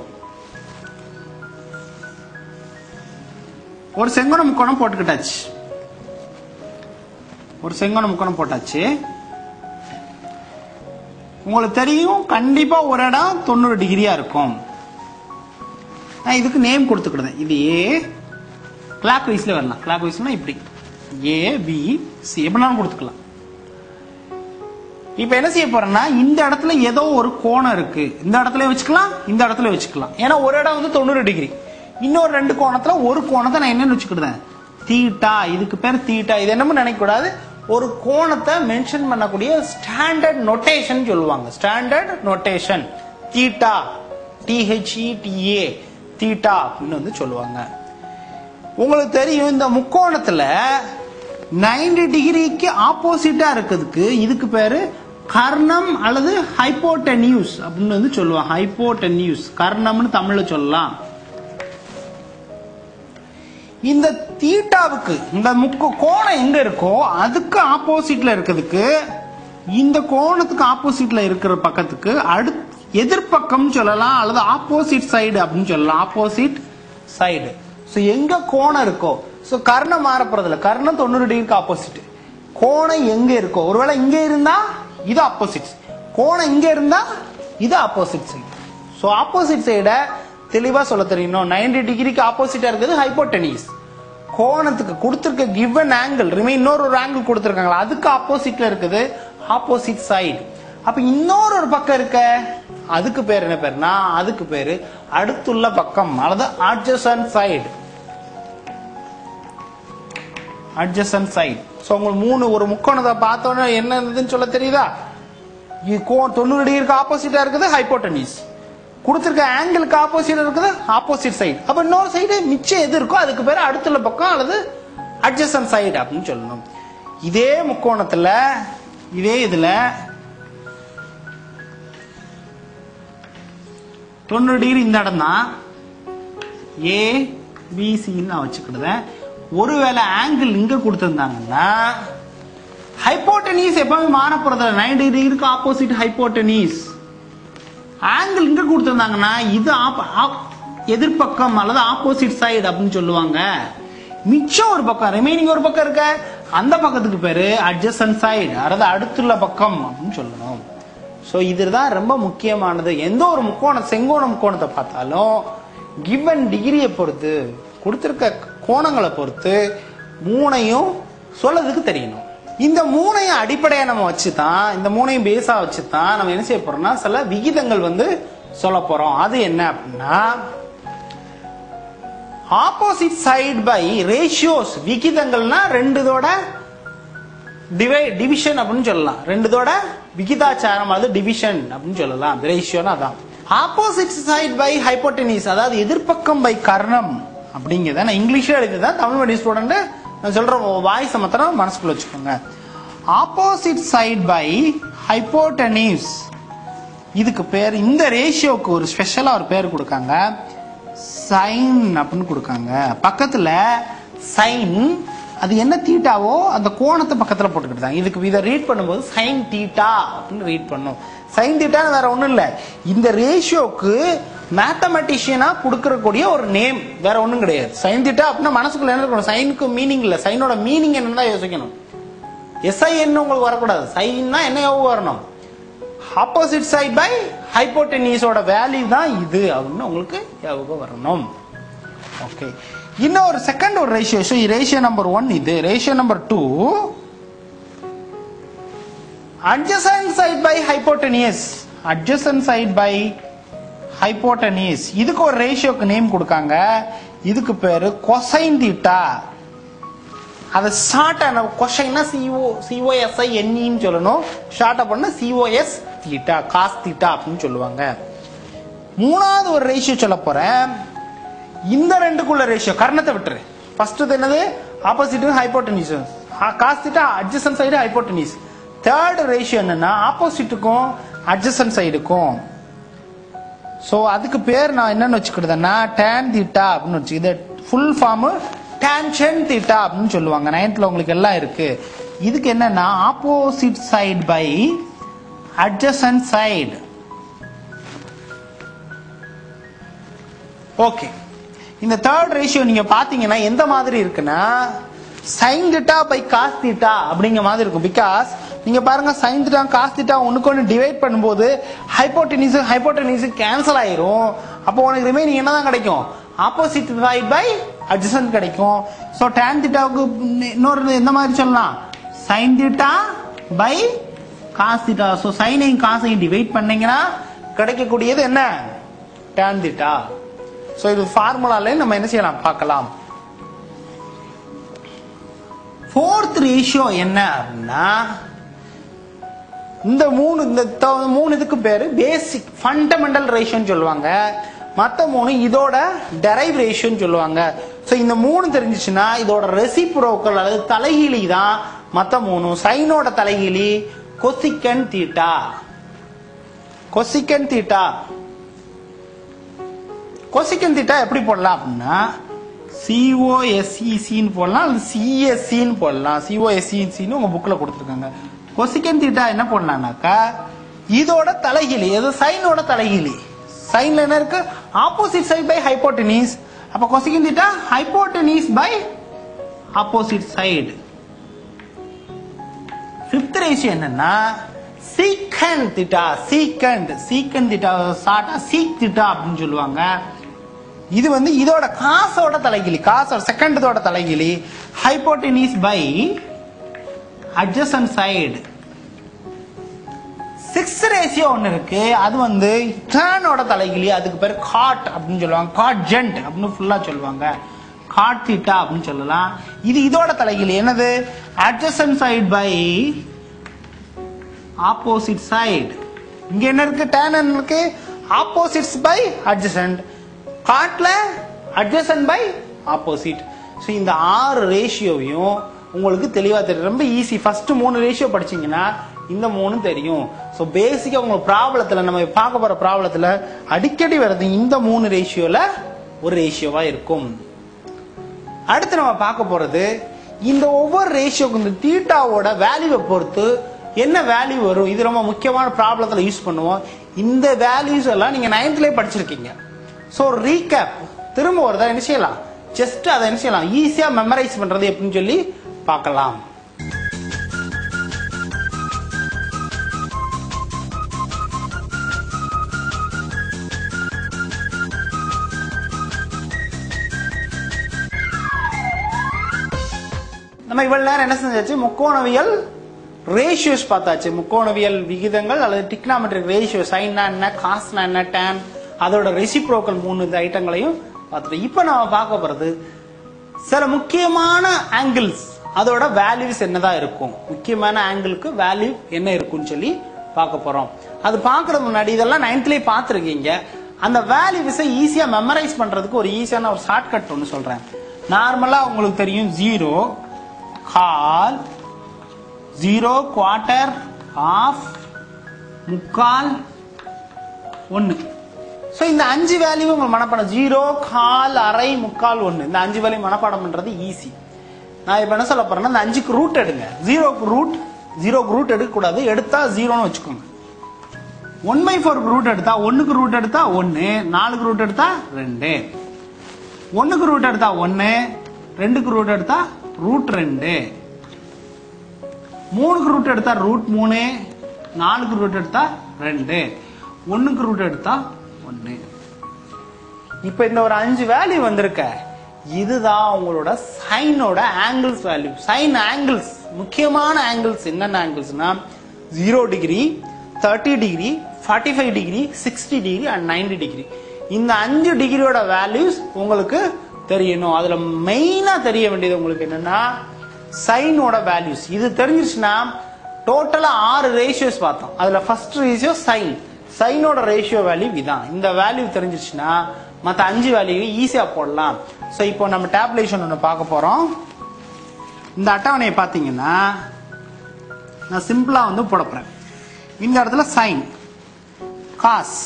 ஒரு செங்கோண முக்கோணம் போட்டுக்கிட்டாச்சு ஒரு செங்கோண முக்கோணம் போட்டாச்சு உங்களுக்கு தெரியும் கண்டிப்பா ஒரு இடம் தொண்ணூறு டிகிரியா இருக்கும் நான் இதுக்கு நேம் கொடுத்துக்கிடுதேன் இது ஏ கிளாக் வைஸ்ல வரலாம் கிளாக் வைஸ்னா இப்படி ஏ பி சி எப்படினாலும் கொடுத்துக்கலாம் இப்ப என்ன செய்ய போறேன்னா இந்த இடத்துல ஏதோ ஒரு கோணம் இருக்கு இந்த இடத்துல வச்சுக்கலாம் இந்த இடத்துல வச்சுக்கலாம் ஏன்னா ஒரு இடம் வந்து தொண்ணூறு டிகிரி இன்னொரு ரெண்டு கோணத்துல ஒரு கோணத்தை நான் என்னன்னு வச்சுக்கிடுதேன் தீட்டா இதுக்கு பேர் தீட்டா இது என்னமோ நினைக்க கூடாது ஒரு கோணத்தை மென்ஷன் பண்ணக்கூடிய ஸ்டாண்டர்ட் நொட்டேஷன் சொல்லுவாங்க standard notation theta T H E T A theta அப்படின்னு வந்து சொல்லுவாங்க உங்களுக்கு தெரியும் இந்த முக்கோணத்துல 90 டிகிரிக்கு ஆப்போசிட்டா இருக்கிறதுக்கு இதுக்கு பேரு கர்ணம் அல்லது ஹைப்போட்டெனியூஸ் அப்படின்னு வந்து சொல்லுவாங்க ஹைப்போட்டெனியூஸ் கர்ணம்னு தமிழ்ல சொல்லலாம் இந்த தீட்டாவுக்கு இந்த முக்க கோணம் எங்க இருக்கோ அதுக்கு ஆப்போசிட்ல இருக்கிறதுக்கு இந்த கோணத்துக்கு ஆப்போசிட்ல இருக்கிற பக்கத்துக்கு அடுத்து எதிர்ப்பக்கம் சொல்லலாம் அல்லது ஆப்போசிட் சைடு அப்படின்னு சொல்லலாம் ஆப்போசிட் சைடு ஸோ எங்க கோணம் இருக்கோ ஸோ கர்ணம் மாறப்படுறதில்ல கர்ணம் தொண்ணூறு டிகிரிக்கு ஆப்போசிட் கோணம் எங்க இருக்கோ ஒருவேளை இங்க இருந்தா இது ஆப்போசிட் கோணம் இங்க இருந்தா இது ஆப்போசிட் சைடு ஸோ ஆப்போசிட் சைடை தெளிவா சொல்ல தெரியணும் 90 டிகிரிக்கு ஆப்போசிட்டா இருக்குது ஹைப்போட்டெனிஸ் கோணத்துக்கு கொடுத்திருக்க கிவன் ஆங்கிள் ரிமைன் இன்னொரு ஒரு ஆங்கிள் கொடுத்திருக்காங்களா அதுக்கு ஆப்போசிட்ல இருக்குது ஆப்போசிட் சைடு அப்ப இன்னொரு ஒரு பக்கம் இருக்க அதுக்கு பேர் என்ன பேருனா அதுக்கு பேரு அடுத்துள்ள பக்கம் அல்லது adjacent side adjacent side so உங்களுக்கு மூணு ஒரு முக்கோணத்தை பார்த்தோன்னே என்ன இருந்துன்னு சொல்ல தெரியுதா இது கோ- தொண்ணூறு டிகிரிக்கு ஆப்போசிட்டா இருக்குது ஹைப்போட்டனிஸ் கொடுத்திருக்க ஆங்கிளுக்கு ஆப்போசிட் இருக்குது ஆப்போசிட் சைடு அப்ப இன்னொரு சைடு மிச்சம் எது இருக்கோ அதுக்கு பேர் அடுத்துள்ள பக்கம் அல்லது adjacent சைடு அப்படின்னு சொல்லணும் இதே முக்கோணத்துல இதே இதுல தொண்ணூறு டிகிரி இந்த இடம் தான் ஏ பிசின்னு நான் வச்சுக்கிடுவேன் ஒருவேளை ஆங்கிள் இங்க கொடுத்திருந்தாங்கன்னா ஹைப்போட்டனீஸ் எப்பவுமே மாறப்படுறது நைன்டி டிகிரிக்கு ஆப்போசிட் ஹைப்போட்டனீஸ் ஆங்கிள் இங்க கொடுத்திருந்தாங்கன்னா இது ஆப்- ஆப்- எதிர்ப்பக்கம் அல்லது ஆப்போசிட் சைடு அப்படின்னு சொல்லுவாங்க மிச்சம் ஒரு பக்கம் ரிமைனிங் ஒரு பக்கம் இருக்க அந்த பக்கத்துக்கு பேரு adjacent சைடு அதாவது அடுத்துள்ள பக்கம் அப்படின்னு சொல்லணும் ஸோ இதுதான் ரொம்ப முக்கியமானது எந்த ஒரு முக்கோணம் செங்கோண முக்கோணத்தை பார்த்தாலும் கிவன் டிகிரியை பொறுத்து கொடுத்திருக்க கோணங்களை பொறுத்து மூணையும் சொல்லதுக்கு தெரியணும் இந்த மூணையும் அடிப்படையா நம்ம வச்சு தான் இந்த மூணையும் பேஸா வச்சு தான் நம்ம என்ன செய்ய போறோம்னா சில விகிதங்கள் வந்து சொல்ல போறோம் அது என்ன அப்படின்னா ஆப்போசிட் சைடு பை ரேஷியோஸ் விகிதங்கள்னா ரெண்டுதோட டிவை டிவிஷன் அப்படின்னு சொல்லலாம் ரெண்டுதோட விகிதாச்சாரம் அது டிவிஷன் அப்படின்னு சொல்லலாம் ரேஷியோனா அதான் ஆப்போசிட் சைடு பை ஹைப்போட்டனிஸ் அதாவது எதிர்ப்பக்கம் பை கர்ணம் அப்படிங்கிறத நான் இங்கிலீஷ்ல எழுதிதான் தமிழ் மீடியம் ஸ்டூடெண்ட் நான் சொல்ற வாய்ஸ் மாத்திரம் மனசுக்குள்ள வச்சுக்கோங்க ஆப்போசிட் சைடு பை ஹைப்போட்டனிஸ் இதுக்கு பேர் இந்த ரேஷியோக்கு ஒரு ஸ்பெஷலா ஒரு பேர் கொடுக்காங்க சைன் அப்படின்னு கொடுக்காங்க பக்கத்துல சைன் அது என்ன தீட்டாவோ அந்த கோணத்தை பக்கத்துல போட்டுக்கிட்டு இதுக்கு இதை ரீட் பண்ணும்போது சைன் தீட்டா அப்படின்னு ரீட் பண்ணும் சைன் தீட்டா வேற ஒண்ணும் இல்ல இந்த ரேஷியோக்கு மேத்தமெட்டிஷியனா கொடுக்கறக்கூடிய ஒரு நேம் வேற ஒண்ணும் கிடையாது சைன் தீட்டா அப்படின்னா மனசுக்குள்ள என்ன இருக்கணும் சைனுக்கு மீனிங் இல்ல சைனோட மீனிங் என்னன்னு தான் யோசிக்கணும் எஸ்ஐஎன் உங்களுக்கு வரக்கூடாது சைன்னா என்ன யோகம் வரணும் ஆப்போசிட் சைட் பை ஹைப்போட்டெனிஸோட வேல்யூ தான் இது அப்படின்னு உங்களுக்கு ஞாபகம் வரணும் ஓகே இன்னும் ஒரு செகண்ட் ஒரு ratio so ratio number one இது ratio number two adjacent side by hypotenuse adjacent side by hypotenuse இதுக்கு ஒரு ரேஷியோக்கு நேம் கொடுக்காங்க இதுக்கு பேரு கொசைன் தீட்டா அதை ஷார்ட்டா கொஷைன்னா சிஓ சிஓஎஸ்ஐ என்இன்னு சொல்லணும் ஷார்ட்டா பண்ண சிஓஎஸ் தீட்டா காஸ் தீட்டா அப்படின்னு சொல்லுவாங்க மூணாவது ஒரு ரேஷியோ சொல்ல போறேன் இந்த ரெண்டுக்குள்ள ரேஷியோ கர்ணத்தை விட்டுரு ஃபர்ஸ்ட் என்னது opposite hypotenuse cos theta adjacent side hypotenuse third ratio என்னன்னா ஆப்போசிட்டுக்கும் அட்ஜசன் சைடுக்கும் ஸோ அதுக்கு பேர் நான் என்னன்னு வச்சுக்கிட்டதுன்னா டேன் தீட்டா அப்படின்னு வச்சு இது ஃபுல் ஃபார்ம் டேன்ஷன் தீட்டா அப்படின்னு சொல்லுவாங்க நைன்த்ல உங்களுக்கு எல்லாம் இருக்கு இதுக்கு என்னன்னா opposite side by adjacent side okay இந்த தேர்ட் ரேஷியோ நீங்க பாத்தீங்கன்னா எந்த மாதிரி இருக்குன்னா sine theta by cos theta அப்படிங்கிற மாதிரி இருக்கும் பிகாஸ் நீங்க பாருங்க சைன் திட்டா காஸ் திட்டா ஒண்ணுக்கு ஒன்று டிவைட் பண்ணும்போது ஹைப்போட்டனிஸ் ஹைப்போட்டனிஸ் கேன்சல் ஆயிரும் அப்போ உனக்கு ரிமைனிங் என்னதான் கிடைக்கும் ஆப்போசிட் சைட் பை அட்ஜசன்ட் கிடைக்கும் ஸோ டேன் திட்டாவுக்கு இன்னொரு எந்த மாதிரி சொல்லலாம் sine theta by cos theta so சைனையும் காசையும் டிவைட் பண்ணீங்கன்னா கிடைக்கக்கூடியது என்ன டேன் திட்டா ஸோ இது ஃபார்முலால நம்ம என்ன செய்யலாம் பார்க்கலாம் ஃபோர்த் ரேஷியோ என்ன அப்படின்னா இந்த மூணு இந்த த- மூணு இதுக்கு பேரு பேசிக் ஃபண்டமெண்டல் ரேஷியோன்னு சொல்லுவாங்க மற்ற மூணு இதோட டெரைவ் ரேஷியோன்னு சொல்லுவாங்க ஸோ இந்த மூணு தெரிஞ்சிச்சுன்னா இதோட ரெசிப்ரோக்கல் அல்லது தலைகீழி தான் மற்ற மூணு சைனோட தலைகீழி cosecant theta cosecant theta cosecant theta எப்படி போடலாம் அப்படின்னா சிஓஎஸ்இசின்னு போடலாம் அல்லது சிஎஸ்சின்னு போடலாம் சிஓஎஸ்இசின்னு உங்க புக்ல கொடுத்துருக்காங்க கொசிக்கன் தீட்டா என்ன போடலாம்னாக்கா இதோட தலைகிலி எது சைனோட தலைகிலி சைன்ல என்ன இருக்கு ஆப்போசிட் சைட் பை ஹைப்போட்டனிஸ் அப்ப cosecant theta hypotenuse by opposite side fifth ratio என்னன்னா secant theta secant secant theta சாட்டா சீக் திட்டா அப்படின்னு சொல்லுவாங்க இது வந்து இதோட காசோட தலைகிலி காசோட செகண்டோட தலைகிலி hypotenuse by adjacent side six ratio ஒன்று இருக்கு அது வந்து டேனோட தலைகிலி அதுக்கு பேர் காட் அப்படின்னு சொல்லுவாங்க காட் ஜென்ட் அப்படின்னு ஃபுல்லா சொல்லுவாங்க காட் தீட்டா அப்படின்னு சொல்லலாம் இது இதோட தலைகிலி என்னது adjacent side by opposite side இங்க என்ன இருக்கு டேன் என்ன இருக்கு ஆப்போசிட்ஸ் பை அட்ஜசன்ட் காட்ல அட்ஜசன்ட் பை ஆப்போசிட் ஸோ இந்த ஆறு ரேஷியோவையும் உங்களுக்கு தெளிவா தெரியும் ரொம்ப ஈஸி ஃபர்ஸ்ட் மூணு ரேஷியோ படிச்சீங்கன்னா இந்த மூணு தெரியும் ஸோ பேசிக்கா உங்க ப்ராப்ளத்துல நம்ம பார்க்க போற ப்ராப்ளத்துல அடிக்கடி வர்றது இந்த மூணு ரேஷியோல ஒரு ரேஷியோவா இருக்கும் அடுத்து நம்ம பார்க்க போறது இந்த ஒவ்வொரு ரேஷியோக்கு இந்த தீட்டாவோட வேல்யூவை பொறுத்து என்ன வேல்யூ வரும் இது ரொம்ப முக்கியமான ப்ராப்ளத்துல யூஸ் பண்ணுவோம் இந்த வேல்யூஸ் எல்லாம் நீங்க நைன்த்லயே படிச்சிருக்கீங்க ஸோ ரீகேப் திரும்ப ஒரு தடவை என்ன செய்யலாம் ஜஸ்ட் அதை என்ன செய்யலாம் ஈஸியா மெமரைஸ் பண்றது எப்படின்னு சொல்லி பார்க்கலாம் நம்ம இவ்வளவு நேரம் என்ன செஞ்சாச்சு முக்கோணவியல் ரேஷியோஸ் பார்த்தாச்சு முக்கோணவியல் விகிதங்கள் அல்லது டிக்னாமெட்ரிக் ரேஷியோ சைன்னா என்ன காஸ்னா என்ன டேன் அதோட ரெசிப்ரோக்கல் மூணு இந்த ஐட்டங்களையும் பார்த்துட்டோம் இப்போ நம்ம பார்க்க போறது சில முக்கியமான ஆங்கிள்ஸ் அதோட வேல்யூஸ் என்னதான் இருக்கும் முக்கியமான ஆங்கிளுக்கு வேல்யூ என்ன இருக்கும்னு சொல்லி பார்க்க போறோம் அது பார்க்கறது முன்னாடி இதெல்லாம் நைன்த்லயே பார்த்துருக்கீங்க அந்த வேல்யூஸை ஈஸியா மெமரைஸ் பண்றதுக்கு ஒரு ஈஸியான ஒரு ஷார்ட்கட் ஒன்று சொல்றேன் நார்மலா உங்களுக்கு தெரியும் ஜீரோ கால் ஜீரோ குவார்டர் ஆஃப் முக்கால் ஒன்று ஸோ இந்த அஞ்சு வேல்யூ உங்களுக்கு மனப்பாடம் ஜீரோ கால் அரை முக்கால் ஒன்று இந்த அஞ்சு வேல்யூ மனப்பாடம் பண்றது ஈஸி நான் இப்போ என்ன சொல்ல போறேன்னா இந்த அஞ்சுக்கு ரூட் எடுங்க ஜீரோக்கு ரூட் ஜீரோக்கு ரூட் எடுக்கக்கூடாது எடுத்தா ஜீரோன்னு வச்சுக்கோங்க ஒன் பை ஃபோருக்கு ரூட் எடுத்தா ஒன்னுக்கு ரூட் எடுத்தா ஒன்று நாலுக்கு ரூட் எடுத்தா ரெண்டு ஒன்னுக்கு ரூட் எடுத்தா ஒன்று ரெண்டுக்கு ரூட் எடுத்தா ரூட் ரெண்டு மூணுக்கு ரூட் எடுத்தா ரூட் மூணு நாலுக்கு ரூட் எடுத்தா ரெண்டு ஒன்னுக்கு ரூட் எடுத்தா ஒன்று இப்போ இந்த ஒரு அஞ்சு வேல்யூ வந்திருக்க இதுதான் உங்களோட சைனோட ஆங்கிள்ஸ் வேல்யூ சைன் ஆங்கிள்ஸ் முக்கியமான ஆங்கிள்ஸ் என்னென்ன ஆங்கிள்ஸ்னா zero degree thirty degree forty five degree sixty degree and ninety degree இந்த அஞ்சு டிகிரியோட வேல்யூஸ் உங்களுக்கு தெரியணும் அதுல மெயினா தெரிய வேண்டியது உங்களுக்கு என்னன்னா சைனோட வேல்யூஸ் இது தெரிஞ்சிருச்சுன்னா டோட்டலா ஆறு ரேஷியோஸ் பார்த்தோம் அதுல ஃபர்ஸ்ட் ரேஷியோ சைன் சைனோட ரேஷியோ வேல்யூ இதான் இந்த வேல்யூ தெரிஞ்சிருச்சுன்னா மற்ற அஞ்சு வேல்யூ ஈஸியா போடலாம் ஸோ இப்போ நம்ம டேப்லேஷன் ஒன்று பார்க்க போறோம் இந்த அட்டவணையை பார்த்தீங்கன்னா நான் சிம்பிளா வந்து போட போறேன் இந்த இடத்துல சைன் காஸ்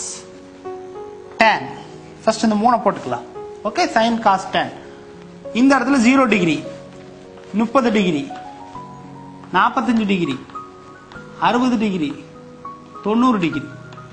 டேன் ஃபர்ஸ்ட் இந்த மூணை போட்டுக்கலாம் ஓகே சைன் காஸ் டேன் இந்த இடத்துல ஜீரோ டிகிரி முப்பது டிகிரி நாற்பத்தஞ்சு டிகிரி அறுபது டிகிரி தொண்ணூறு டிகிரி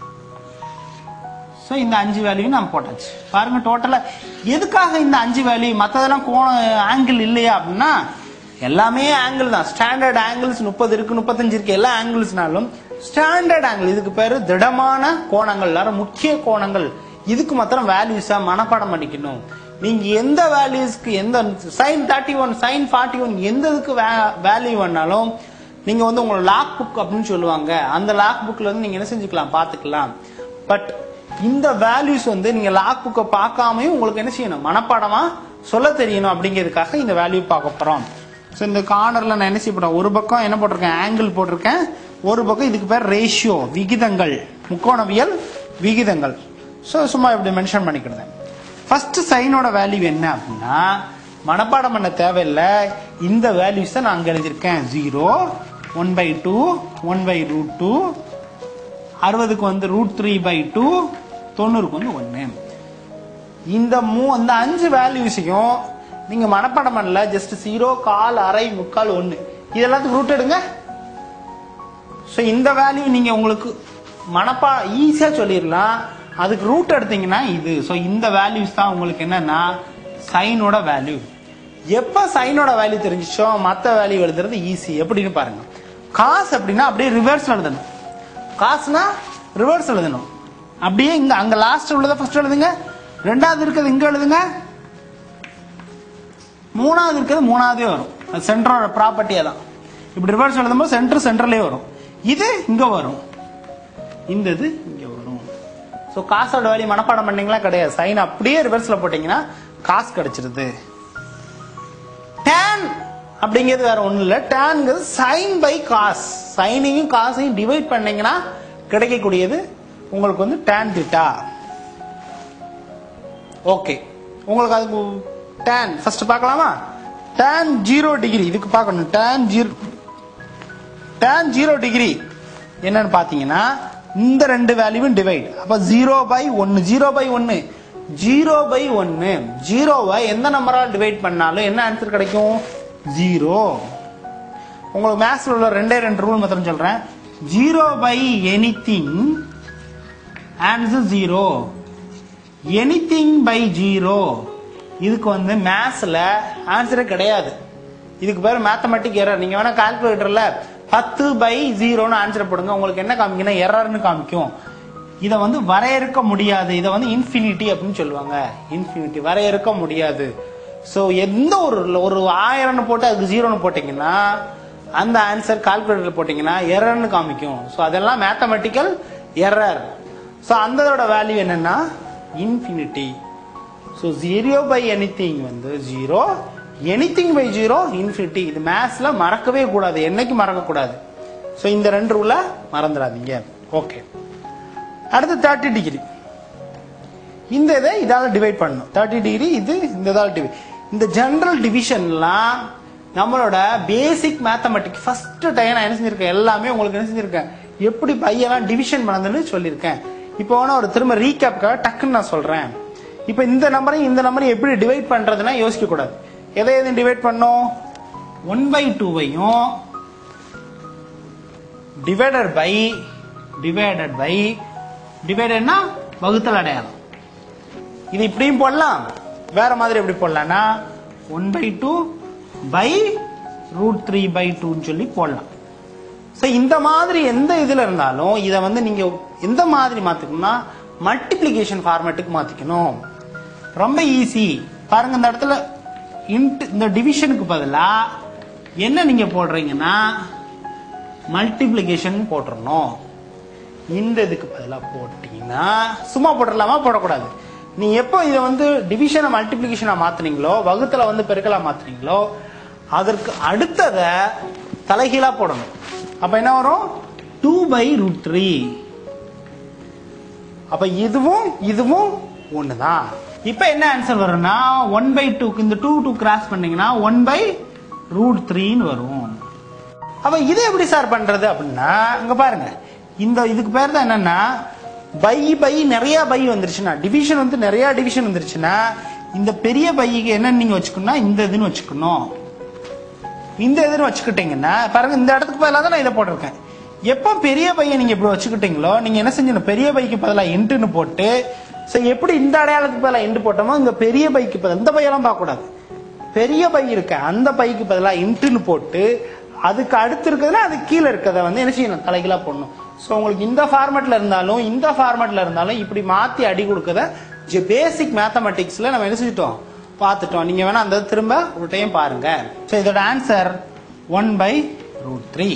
ஸோ இந்த அஞ்சு வேல்யூ நம்ம போட்டாச்சு பாருங்க டோட்டலா எதுக்காக இந்த அஞ்சு வேல்யூ மற்றதெல்லாம் கோண ஆங்கிள் இல்லையா அப்படின்னா எல்லாமே ஆங்கிள் தான் ஸ்டாண்டர்ட் ஆங்கிள்ஸ் முப்பது இருக்கு முப்பத்தஞ்சு இருக்கு எல்லா ஆங்கிள்ஸ்னாலும் ஸ்டாண்டர்ட் ஆங்கிள் இதுக்கு பேரு திடமான கோணங்கள் எல்லாரும் முக்கிய கோணங்கள் இதுக்கு மாத்திரம் வேல்யூஸா மனப்பாடம் பண்ணிக்கணும் நீங்க எந்த வேல்யூஸ்க்கு எந்த sine thirty one sine forty one எந்த இதுக்கு வேல்யூ வேணாலும் நீங்க வந்து உங்களோட லாக் புக் அப்படின்னு சொல்லுவாங்க அந்த லாக் புக்ல இருந்து நீங்க என்ன செஞ்சுக்கலாம் பாத்துக்கலாம் பட் இந்த வேல்யூஸ் வந்து நீங்க லாக் புக்கை பார்க்காமையும் உங்களுக்கு என்ன செய்யணும் மனப்பாடமா சொல்ல தெரியணும் அப்படிங்கிறதுக்காக இந்த வேல்யூ பார்க்க போறோம் ஸோ இந்த கார்னர்ல நான் என்ன செய்ய போறேன் ஒரு பக்கம் என்ன போட்டிருக்கேன் ஆங்கிள் போட்டிருக்கேன் ஒரு பக்கம் இதுக்கு பேர் ரேஷியோ விகிதங்கள் முக்கோணவியல் விகிதங்கள் ஸோ சும்மா இப்படி மென்ஷன் பண்ணிக்கிடுதேன் ஃபர்ஸ்ட் சைனோட வேல்யூ என்ன அப்படின்னா மனப்பாடம் பண்ண தேவையில்லை இந்த வேல்யூஸ் தான் நான் அங்க எழுதியிருக்கேன் zero one by two one by root two அறுபதுக்கு வந்து ரூட் த்ரீ பை டூ தொண்ணூறுக்கு வந்து ஒன்று இந்த மூ இந்த அஞ்சு வேல்யூஸையும் நீங்க மனப்பாடம் பண்ணல ஜஸ்ட் ஜீரோ கால் அரை முக்கால் ஒன்று இதெல்லாத்துக்கு ரூட் எடுங்க ஸோ இந்த வேல்யூ நீங்க உங்களுக்கு மனப்பா ஈஸியா சொல்லிடலாம் அதுக்கு ரூட் எடுத்தீங்கன்னா இது ஸோ இந்த வேல்யூஸ் தான் உங்களுக்கு என்னன்னா சைனோட வேல்யூ எப்ப சைனோட வேல்யூ தெரிஞ்சிச்சோ மற்ற வேல்யூ எழுதுறது ஈஸி எப்படின்னு பாருங்க காசு அப்படின்னா அப்படியே ரிவர்ஸ் எழுதணும் காசுனா ரிவர்ஸ் எழுதணும் அப்படியே இங்க அங்க லாஸ்ட் உள்ளதை ஃபர்ஸ்ட் எழுதுங்க ரெண்டாவது இருக்கிறது இங்க எழுதுங்க மூணாவது இருக்கிறது மூணாவதே வரும் அது சென்டரோட ப்ராப்பர்ட்டியே தான் இப்படி ரிவர்ஸ் எழுதும்போது சென்டர் சென்டர்லயே வரும் இது இங்க வரும் இந்த இது இங்க வரும் ஸோ காசோட வேல்யூ மனப்பாடம் பண்ணீங்களா கிடையாது சைன் அப்படியே ரிவர்ஸ்ல போட்டீங்கன்னா காசு கிடைச்சிருது tan அப்படிங்கிறது வேற ஒண்ணும் இல்ல டேன்ங்கிறது சைன் பை காஸ் சைனையும் காசையும் டிவைட் பண்ணீங்கன்னா கிடைக்கக்கூடியது உங்களுக்கு வந்து tan திட்டா ஓகே உங்களுக்கு அதுக்கு tan ஃபர்ஸ்ட் பார்க்கலாமா tan ஜீரோ டிகிரி இதுக்கு பார்க்கணும் tan zero tan zero degree என்னன்னு பாத்தீங்கன்னா இந்த ரெண்டு வேல்யூவும் டிவைட் அப்ப ஜீரோ பை ஒன்னு ஜீரோ பை ஒன்னு ஜீரோ பை ஒன்னு ஜீரோவை எந்த நம்பரால் டிவைட் பண்ணாலும் என்ன ஆன்சர் கிடைக்கும் ஜீரோ உங்களுக்கு மேத்ஸ்ல உள்ள ரெண்டே ரெண்டு ரூல் மாத்திரம் சொல்றேன் zero by anything answer zero anything by zero இதுக்கு வந்து மேத்ஸ்ல ஆன்சரே கிடையாது இதுக்கு பேர் மேத்தமெட்டிக் எரர் நீங்க வேணா கால்குலேட்டர்ல பத்து பை ஜீரோன்னு ஆன்சர் போடுங்க உங்களுக்கு என்ன காமிக்குன்னா எரர்னு காமிக்கும் இதை வந்து வரையறுக்க முடியாது இதை வந்து இன்ஃபினிட்டி அப்படின்னு சொல்லுவாங்க இன்ஃபினிட்டி வரையறுக்க முடியாது ஸோ எந்த ஒரு ஒரு ஆயிரம்னு போட்டு அதுக்கு ஜீரோன்னு போட்டிங்கன்னா அந்த ஆன்சர் கால்குலேட்டர் போட்டிங்கன்னா எரர்னு காமிக்கும் ஸோ அதெல்லாம் மேத்தமெட்டிக்கல் எரர் ஸோ அந்ததோட வேல்யூ என்னன்னா infinity so zero by anything வந்து zero anything by zero infinity இது மேத்ஸ்ல மறக்கவே கூடாது என்னைக்கு மறக்கக்கூடாது ஸோ இந்த ரெண்டு ரூல மறந்துடாதீங்க ஓகே அடுத்து தேர்ட்டி டிகிரி இந்த இதை இதால டிவைட் பண்ணணும் தேர்ட்டி டிகிரி இது இந்த இதால டிவைட் இந்த ஜெனரல் டிவிஷன்லாம் நம்மளோட பேசிக் மேத்தமெட்டிக் ஃபர்ஸ்ட் டைம் நான் என்ன செஞ்சிருக்கேன் எல்லாமே உங்களுக்கு என்ன செஞ்சிருக்கேன் எப்படி பையெல்லாம் டிவிஷன் பண்ணதுன்னு சொல்லியிருக்கேன் இப்போ வேணா ஒரு திரும்ப ரீகேப்காக டக்குன்னு நான் சொல்றேன் இப்போ இந்த நம்பரையும் இந்த நம்பரையும் எப்படி டிவைட் பண்றதுன்னா யோசிக்க கூடாது எதை எதையும் டிவைட் பண்ணோம் ஒன் பை டூவையும் டிவைடட் பை டிவைடட் பை டிவைடட்னா வகுத்தல் அடையாளம் இது இப்படியும் போடலாம் வேற மாதிரி எப்படி போடலாம்னா one by two by root three by டூன்னு சொல்லி போடலாம் ஸோ இந்த மாதிரி எந்த இதுல இருந்தாலும் இதை வந்து நீங்க எந்த மாதிரி மாத்திக்கணும்னா மல்டிப்ளிகேஷன் ஃபார்மேட்டுக்கு மாத்திக்கணும் ரொம்ப ஈஸி பாருங்க இந்த இடத்துல இன்ட் இந்த டிவிஷனுக்கு பதிலா என்ன நீங்க போடுறீங்கன்னா மல்டிப்ளிகேஷன் போட்டுறணும் இந்த இதுக்கு பதிலாக போட்டீங்கன்னா சும்மா போட்டுடலாமா போடக்கூடாது நீ எப்போ இதை வந்து டிவிஷனை மல்டிப்ளிகேஷனாக மாத்துனீங்களோ வகுத்துல வந்து பெருக்கலா மாத்துனீங்களோ அதற்கு அடுத்தத தலைகீழா போடணும் அப்ப என்ன வரும் டூ பை ரூட் த்ரீ அப்ப இதுவும் இதுவும் ஒண்ணுதான் இப்ப என்ன ஆன்சர் வரும்னா ஒன் பை டூக்கு இந்த டூ டூ கிராஸ் பண்ணீங்கன்னா ஒன் பை ரூட் த்ரீன்னு வரும் அப்ப இது எப்படி சார் பண்றது அப்படின்னா இங்க பாருங்க இந்த இதுக்கு பேர் தான் என்னன்னா பை பை நிறைய பை வந்துருச்சுன்னா டிவிஷன் வந்து நிறைய டிவிஷன் வந்துருச்சுன்னா இந்த பெரிய பைக்கு என்ன நீங்க வச்சுக்கணும்னா இந்த இதுன்னு வச்சுக்கணும் இந்த இதுன்னு வச்சுக்கிட்டீங்கன்னா பாருங்க இந்த இடத்துக்கு பதிலாக தான் நான் இதை போட்டிருக்கேன் எப்போ பெரிய பையன் நீங்க இப்படி வச்சுக்கிட்டீங்களோ நீங்க என்ன செஞ்சணும் பெரிய பைக்கு பதிலாக இன்ட்டுன்னு போட்டு ஸோ எப்படி இந்த அடையாளத்துக்கு பதிலாக இன்ட்டு போட்டோமோ இங்க பெரிய பைக்கு பதிலாக இந்த பையெல்லாம் பார்க்கக்கூடாது பெரிய பை இருக்க அந்த பைக்கு பதிலாக இன்ட்டுன்னு போட்டு அதுக்கு அடுத்து இருக்கிறதுல அது கீழே இருக்கிறத வந்து என்ன செய்யணும் தலைகீழா போடணும் ஸோ உங்களுக்கு இந்த ஃபார்மேட்ல இருந்தாலும் இந்த ஃபார்மேட்ல இருந்தாலும் இப்படி மாத்தி அடி கொடுக்கறத பேசிக் மேத்தமெட்டிக்ஸ்ல நம்ம என்ன செஞ்சிட்டோம் பார்த்துட்டோம் நீங்க வேணா அந்த திரும்ப ஒரு டைம் பாருங்க ஸோ இதோட answer one by root three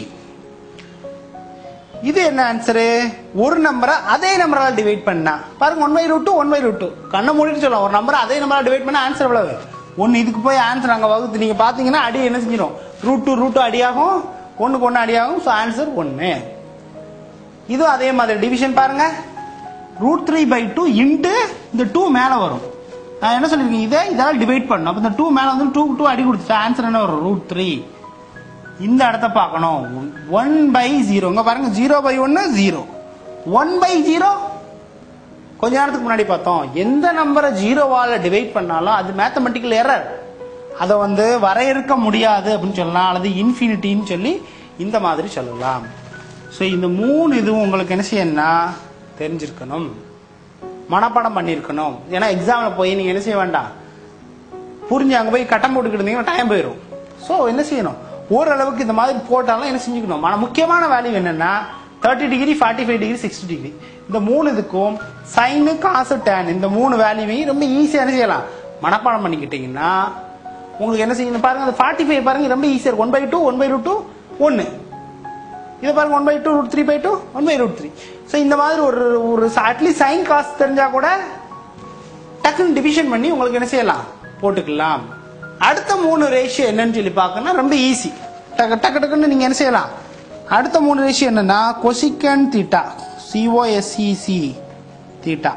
இது என்ன ஆன்சரு ஒரு நம்பரை அதே நம்பரால் டிவைட் பண்ணா பாருங்க one by root two one by root two கண்ணை மூடிட்டு சொல்லலாம் ஒரு நம்பரை அதே நம்பரால் டிவைட் பண்ணா ஆன்சர் எவ்வளவு ஒன்னு இதுக்கு போய் ஆன்சர் அங்க வகுத்து நீங்க பாத்தீங்கன்னா அடி என்ன செஞ்சிடும் ரூட் டூ ரூட் டூ அடியாகும் ஒண்ணுக்கு ஒன்னு அடியாகும் ஸோ ஆன்சர் ஒன்னு இது அதே மாதிரி டிவிஷன் பாருங்க root three by two into இந்த டூ மேல வரும் நான் என்ன சொல்லிருக்கேன் இதை இதால் டிவைட் பண்ணணும் அப்ப இந்த டூ மேல வந்து டூ டூ அடி கொடுத்துட்டு ஆன்சர் என்ன வரும் ரூட் த்ரீ இந்த இடத்த பார்க்கணும் ஒன் பை ஜீரோ இங்க பாருங்க ஜீரோ பை ஒன்னு ஜீரோ ஒன் பை ஜீரோ கொஞ்ச நேரத்துக்கு முன்னாடி பார்த்தோம் எந்த நம்பரை ஜீரோவால டிவைட் பண்ணாலும் அது மேத்தமெட்டிக்கல் எரர் அதை வந்து வரையறுக்க முடியாது அப்படின்னு சொல்லலாம் அல்லது இன்ஃபினிட்டின்னு சொல்லி இந்த மாதிரி சொல்லலாம் ஸோ இந்த மூணு இதுவும் உங்களுக்கு என்ன செய்யணும்னா தெரிஞ்சிருக்கணும் மனப்பாடம் பண்ணியிருக்கணும் ஏன்னா எக்ஸாமில் போய் நீங்கள் என்ன செய்ய வேண்டாம் புரிஞ்சு அங்கே போய் கட்டம் போட்டுக்கிட்டு இருந்தீங்கன்னா டைம் போயிடும் ஸோ என்ன செய்யணும் ஓரளவுக்கு இந்த மாதிரி போட்டாலும் என்ன செஞ்சுக்கணும் ஆனால் முக்கியமான வேல்யூ என்னன்னா thirty degree forty five degree sixty degree இந்த மூணு இதுக்கும் சைனு காசு டேன் இந்த மூணு வேல்யூவையும் ரொம்ப ஈஸியாக என்ன செய்யலாம் மனப்பாடம் பண்ணிக்கிட்டீங்கன்னா உங்களுக்கு என்ன செய்யணும் பாருங்க அந்த ஃபார்ட்டி ஃபைவ் பாருங்க ரொம்ப ஈஸியாக இருக்கும் one by two one by root two ஒன்று இதை பாருங்க one by two root three by two one by root three so இந்த மாதிரி ஒரு ஒரு அட்லீஸ்ட் சைன் காசு தெரிஞ்சா கூட டக்குன்னு டிவிஷன் பண்ணி உங்களுக்கு என்ன செய்யலாம் போட்டுக்கலாம் அடுத்த மூணு ரேஷியோ என்னன்னு சொல்லி பார்க்கணும்னா ரொம்ப ஈஸி டக்கு டக்கு டக்குன்னு நீங்க என்ன செய்யலாம் அடுத்த மூணு ரேஷியோ என்னன்னா கொசிக்கன் தீட்டா சிஓஎஸ்இசி தீட்டா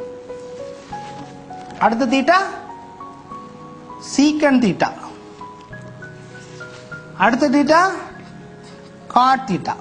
அடுத்த தீட்டா சீக்கன் தீட்டா அடுத்த தீட்டா காட் தீட்டா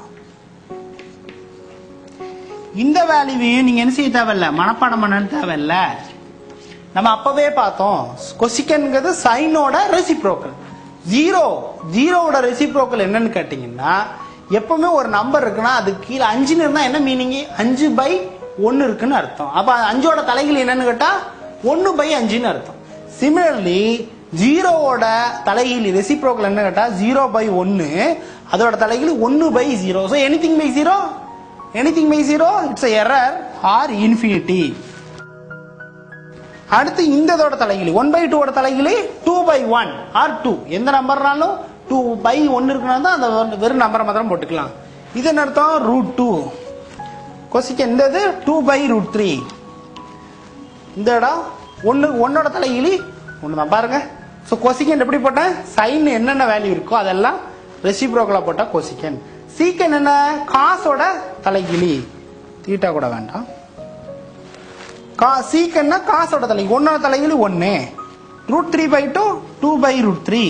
இந்த வேல்யூவையும் நீங்க என்ன செய்ய தேவையில்ல மனப்பாடம் பண்ண தேவையில்ல நம்ம அப்பவே பார்த்தோம் கொசிக்கன்ங்கிறது சைனோட ரெசிப்ரோக்கல் ஜீரோ ஜீரோவோட ரெசிப்ரோக்கல் என்னன்னு கேட்டீங்கன்னா எப்பவுமே ஒரு நம்பர் இருக்குன்னா அது கீழே அஞ்சுன்னு இருந்தா என்ன மீனிங் அஞ்சு பை ஒன்னு இருக்குன்னு அர்த்தம் அப்ப அஞ்சோட தலைகள் என்னன்னு கேட்டா ஒன்னு பை அஞ்சுன்னு அர்த்தம் சிமிலர்லி ஜீரோவோட தலைகீழ் ரெசிப்ரோக்கல் என்ன கேட்டா ஜீரோ பை ஒன்னு அதோட தலைகீழ் ஒன்னு by zero so anything by zero anything by zero it's error or infinity அடுத்து இந்த இதோட தலைகிலி ஒன் பை டூவோட தலைகிலி two by one or two எந்த நம்பர்னாலும் டூ பை ஒன்னு இருக்குன்னா தான் அந்த ஒரு- வெறும் நம்பரை மாத்திரம் போட்டுக்கலாம் இது என்ன அர்த்தம் ரூட் டூ கொசிக்கு எந்த இது டூ பை ரூட் த்ரீ இந்த இடம் ஒன்று ஒன்னோட தலைகிலி ஒன்று தான் பாருங்க ஸோ கொசிக்கன் எப்படி போட்டேன் சைன் என்னென்ன வேல்யூ இருக்கோ அதெல்லாம் ரெசிப்ரோக்கலாக போட்டால் கொசிக்கன் சீக்கன் என்ன காசோட தலைகிலி தீட்டா கூட வேண்டாம் கா சீக்கன்னா காசோட தலைகிலி ஒன்னோட தலைகிலி ஒன்று root three by two two by root three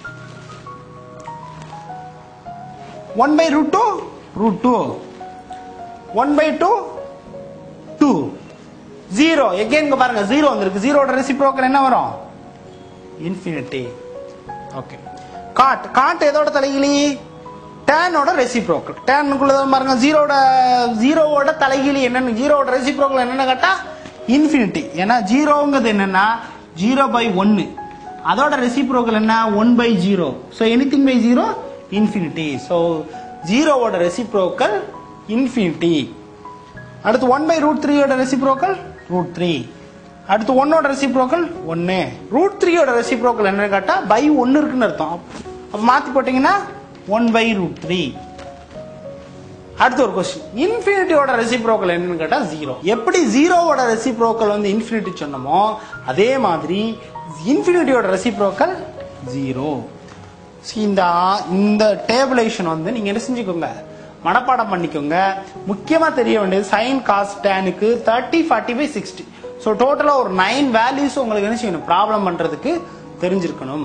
one by root two root two one by two two zero again இங்க பாருங்க ஜீரோ வந்திருக்கு ஜீரோட ரெசிப்ரோக்கல் என்ன வரும் இன்ஃபினிட்டி ஓகே காட் காட் எதோட தலைகிலி டேனோட ரெசிப்ரோக்கல் டேனுக்குள்ள பாருங்க ஜீரோட ஜீரோவோட தலைகிலி என்னன்னு ஜீரோவோட ரெசிப்ரோக்கல் என்னன்னு கேட்டா இன்ஃபினிட்டி ஏன்னா ஜீரோங்கிறது என்னன்னா ஜீரோ பை ஒன்னு அதோட ரெசிப்ரோக்கல் என்ன one by zero so anything by zero infinity so ஜீரோவோட ரெசிப்ரோக்கல் இன்ஃபினிட்டி அடுத்து ஒன் பை ரூட் த்ரீயோட ரெசிப்ரோக்கல் ரூட் த்ரீ அடுத்து ஒன்னோட ரெசிப்ரோக்கல் ஒன்னு ரூட் த்ரீயோட ரெசிப்ரோக்கல் என்னன்னு கேட்டா பை ஒன்னு இருக்குன்னு அர்த்தம் அப்ப மாத்தி போட்டீங்கன்னா ஒன் பை ரூட் த்ரீ அடுத்து ஒரு கொஸ்டின் இன்ஃபினிட்டியோட ரெசிப்ரோக்கல் என்னன்னு கேட்டா ஜீரோ எப்படி ஜீரோவோட ரெசிப்ரோக்கல் வந்து இன்ஃபினிட்டி சொன்னமோ அதே மாதிரி இன்ஃபினிட்டியோட ரெசிப்ரோக்கல் ஜீரோ இந்த இந்த டேபிளேஷன் வந்து நீங்க என்ன செஞ்சுக்கோங்க மனப்பாடம் பண்ணிக்கோங்க முக்கியமா தெரிய வேண்டியது சைன் காஸ் டேனுக்கு thirty forty by sixty so டோட்டலா ஒரு நைன் வேல்யூஸ் உங்களுக்கு என்ன செய்யணும் ப்ராப்ளம் பண்றதுக்கு தெரிஞ்சிருக்கணும்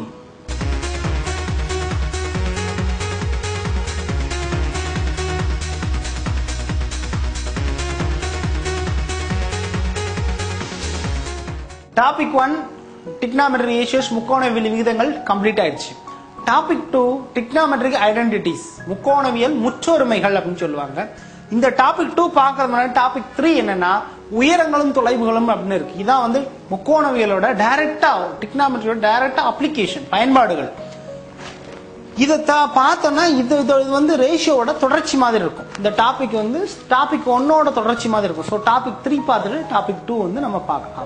டாபிக் ஒன் டிக்னாமெட்ரி ரேஷியோஸ் முக்கோணவியல் விகிதங்கள் கம்ப்ளீட் ஆயிடுச்சு டாபிக் டூ டிக்னாமெட்ரிக் ஐடென்டிட்டிஸ் முக்கோணவியல் முற்றொருமைகள் அப்படின்னு சொல்லுவாங்க இந்த டாபிக் டூ பார்க்கறதுனால டாபிக் த்ரீ என்னன்னா உயரங்களும் தொலைவுகளும் அப்படின்னு இருக்கு இதான் வந்து முக்கோணவியலோட டைரக்டா டிக்னாமெட்ரியோட டைரக்டா அப்ளிகேஷன் பயன்பாடுகள் இதை தா- பார்த்தோம்னா இது இது இது வந்து ரேஷியோட தொடர்ச்சி மாதிரி இருக்கும் இந்த டாபிக் வந்து டாபிக் ஒன்னோட தொடர்ச்சி மாதிரி இருக்கும் ஸோ டாபிக் த்ரீ பார்த்துட்டு டாபிக் டூ வந்து நம்ம பார்க்கலாம்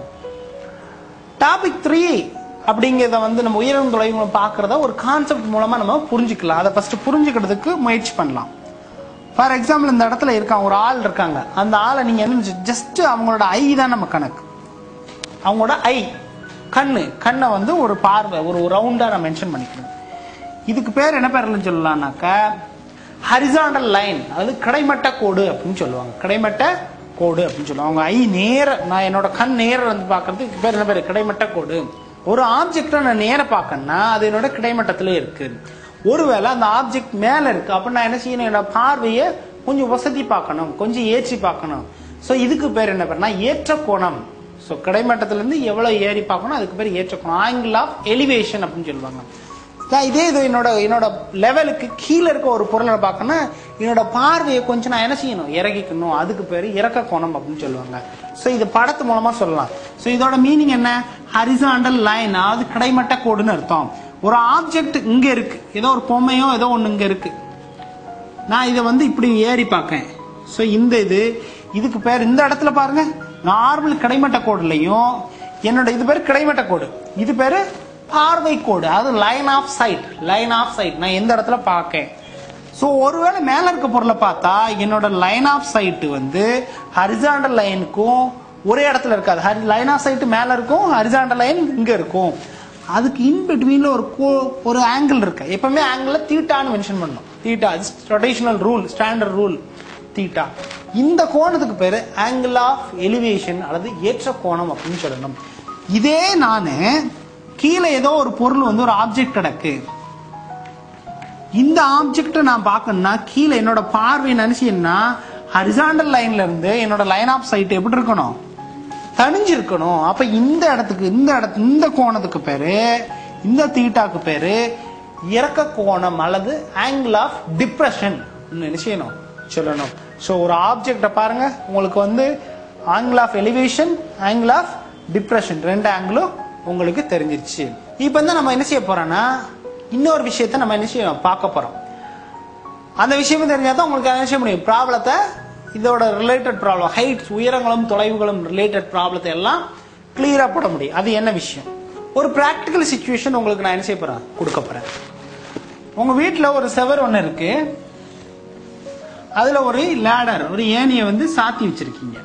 டாபிக் த்ரீ அப்படிங்கிறத வந்து நம்ம உயரம் தொலைவுகளை பார்க்கறத ஒரு கான்செப்ட் மூலமா நம்ம புரிஞ்சுக்கலாம் அதை ஃபர்ஸ்ட் புரிஞ்சுக்கிறதுக்கு முயற்சி பண்ணலாம் ஃபார் எக்ஸாம்பிள் இந்த இடத்துல இருக்காங்க ஒரு ஆள் இருக்காங்க அந்த ஆளை நீங்க என்ன ஜஸ்ட் அவங்களோட ஐ தான் நம்ம கணக்கு அவங்களோட ஐ கண்ணு கண்ணை வந்து ஒரு பார்வை ஒரு ரவுண்டா நான் மென்ஷன் பண்ணிக்கணும் இதுக்கு பேர் என்ன பேர்ல சொல்லலாம்னாக்க ஹரிசாண்டல் லைன் அதாவது கிடைமட்ட கோடு அப்படின்னு சொல்லுவாங்க கிடைமட்ட கோடு அப்படின்னு சொல்லுவாங்க அவங்க ஐ நேர நான் என்னோட கண் நேர வந்து பார்க்கறதுக்கு பேர் என்ன பேர் கிடைமட்ட கோடு ஒரு ஆப்ஜெக்டை நான் நேர பார்க்கணும்னா அது என்னோட கிடைமட்டத்துல இருக்கு ஒருவேளை அந்த ஆப்ஜெக்ட் மேல இருக்கு அப்ப நான் என்ன செய்யணும் என்னோட பார்வையை கொஞ்சம் வசதி பார்க்கணும் கொஞ்சம் ஏற்றி பார்க்கணும் சோ இதுக்கு பேர் என்ன பேர்னா ஏற்ற கோணம் ஸோ கிடைமட்டத்துல இருந்து எவ்வளவு ஏறி பார்க்கணும் அதுக்கு பேர் ஏற்ற கோணம் ஆங்கிள் ஆஃப் எலிவேஷன் அப்படின்னு சொல்லுவாங்க நான் இதே இது என்னோட என்னோட லெவலுக்கு கீழே இருக்க ஒரு பொருளை பார்க்கணும் என்னோட பார்வையை கொஞ்சம் நான் என்ன செய்யணும் இறக்கிக்கணும் அதுக்கு பேர் இறக்க கோணம் அப்படின்னு சொல்லுவாங்க ஸோ இது படத்து மூலமா சொல்லலாம் ஸோ இதோட மீனிங் என்ன ஹரிசாண்டல் லைன் அதாவது கிடைமட்ட கோடுன்னு அர்த்தம் ஒரு ஆப்ஜெக்ட் இங்க இருக்கு ஏதோ ஒரு பொம்மையோ ஏதோ ஒண்ணு இங்க இருக்கு நான் இதை வந்து இப்படி ஏறி பார்க்கேன் ஸோ இந்த இது இதுக்கு பேர் இந்த இடத்துல பாருங்க நார்மல் கிடைமட்ட கோடுலையும் என்னோட இது பேர் கிடைமட்ட கோடு இது பேரு பார்வை கோடு அதாவது line of sight line of sight நான் எந்த இடத்துல பார்க்கேன் ஸோ ஒருவேளை மேல இருக்க பொருளை பார்த்தா என்னோட லைன் ஆஃப் சைட் வந்து ஹரிசாண்டல் லைனுக்கும் ஒரே இடத்துல இருக்காது ஹரி லைன் ஆஃப் சைட் மேல இருக்கும் ஹரிசாண்டல் லைன் இங்க இருக்கும் அதுக்கு இன் பிட்வீன்ல ஒரு கோ- ஒரு ஆங்கிள் இருக்கு எப்பவுமே ஆங்கிள் தீட்டான்னு மென்ஷன் பண்ணணும் theta traditional rule standard rule theta இந்த கோணத்துக்கு பேரு ஆங்கிள் ஆஃப் எலிவேஷன் அல்லது ஏற்ற கோணம் அப்படின்னு சொல்லணும் இதே நானு கீழே ஏதோ ஒரு பொருள் வந்து ஒரு ஆப்ஜெக்ட் கிடக்கு இந்த ஆப்ஜெக்ட் நான் பார்க்கணும்னா கீழே என்னோட பார்வை நினைச்சீங்கன்னா ஹரிசாண்டல் லைன்ல இருந்து என்னோட லைன் ஆஃப் சைட் எப்படி இருக்கணும் தனிஞ்சிருக்கணும் அப்ப இந்த இடத்துக்கு இந்த இடத்து இந்த கோணத்துக்கு பேரு இந்த தீட்டாக்கு பேரு இறக்க கோணம் அல்லது ஆங்கிள் ஆஃப் டிப்ரெஷன் என்ன செய்யணும் சொல்லணும் ஸோ ஒரு ஆப்ஜெக்ட பாருங்க உங்களுக்கு வந்து angle of elevation angle of depression ரெண்டு ஆங்கிளும் உங்களுக்கு தெரிஞ்சிருச்சு இப்போ வந்து நம்ம என்ன செய்ய போறோம்னா இன்னொரு விஷயத்த நம்ம என்ன செய்ய பார்க்க போறோம் அந்த விஷயமும் தெரிஞ்சாதான் உங்களுக்கு என்ன செய்ய முடியும் ப்ராப்ளத்தை இதோட ரிலேட்டட் ப்ராப்ளம் ஹைட்ஸ் உயரங்களும் தொலைவுகளும் ரிலேட்டட் ப்ராப்ளத்தை எல்லாம் கிளியரா போட முடியும் அது என்ன விஷயம் ஒரு பிராக்டிக்கல் சுச்சுவேஷன் உங்களுக்கு நான் என்ன செய்ய போறேன் கொடுக்க போறேன் உங்க வீட்டில் ஒரு செவர் ஒன்று இருக்கு அதுல ஒரு லேடர் ஒரு ஏணியை வந்து சாத்தி வச்சிருக்கீங்க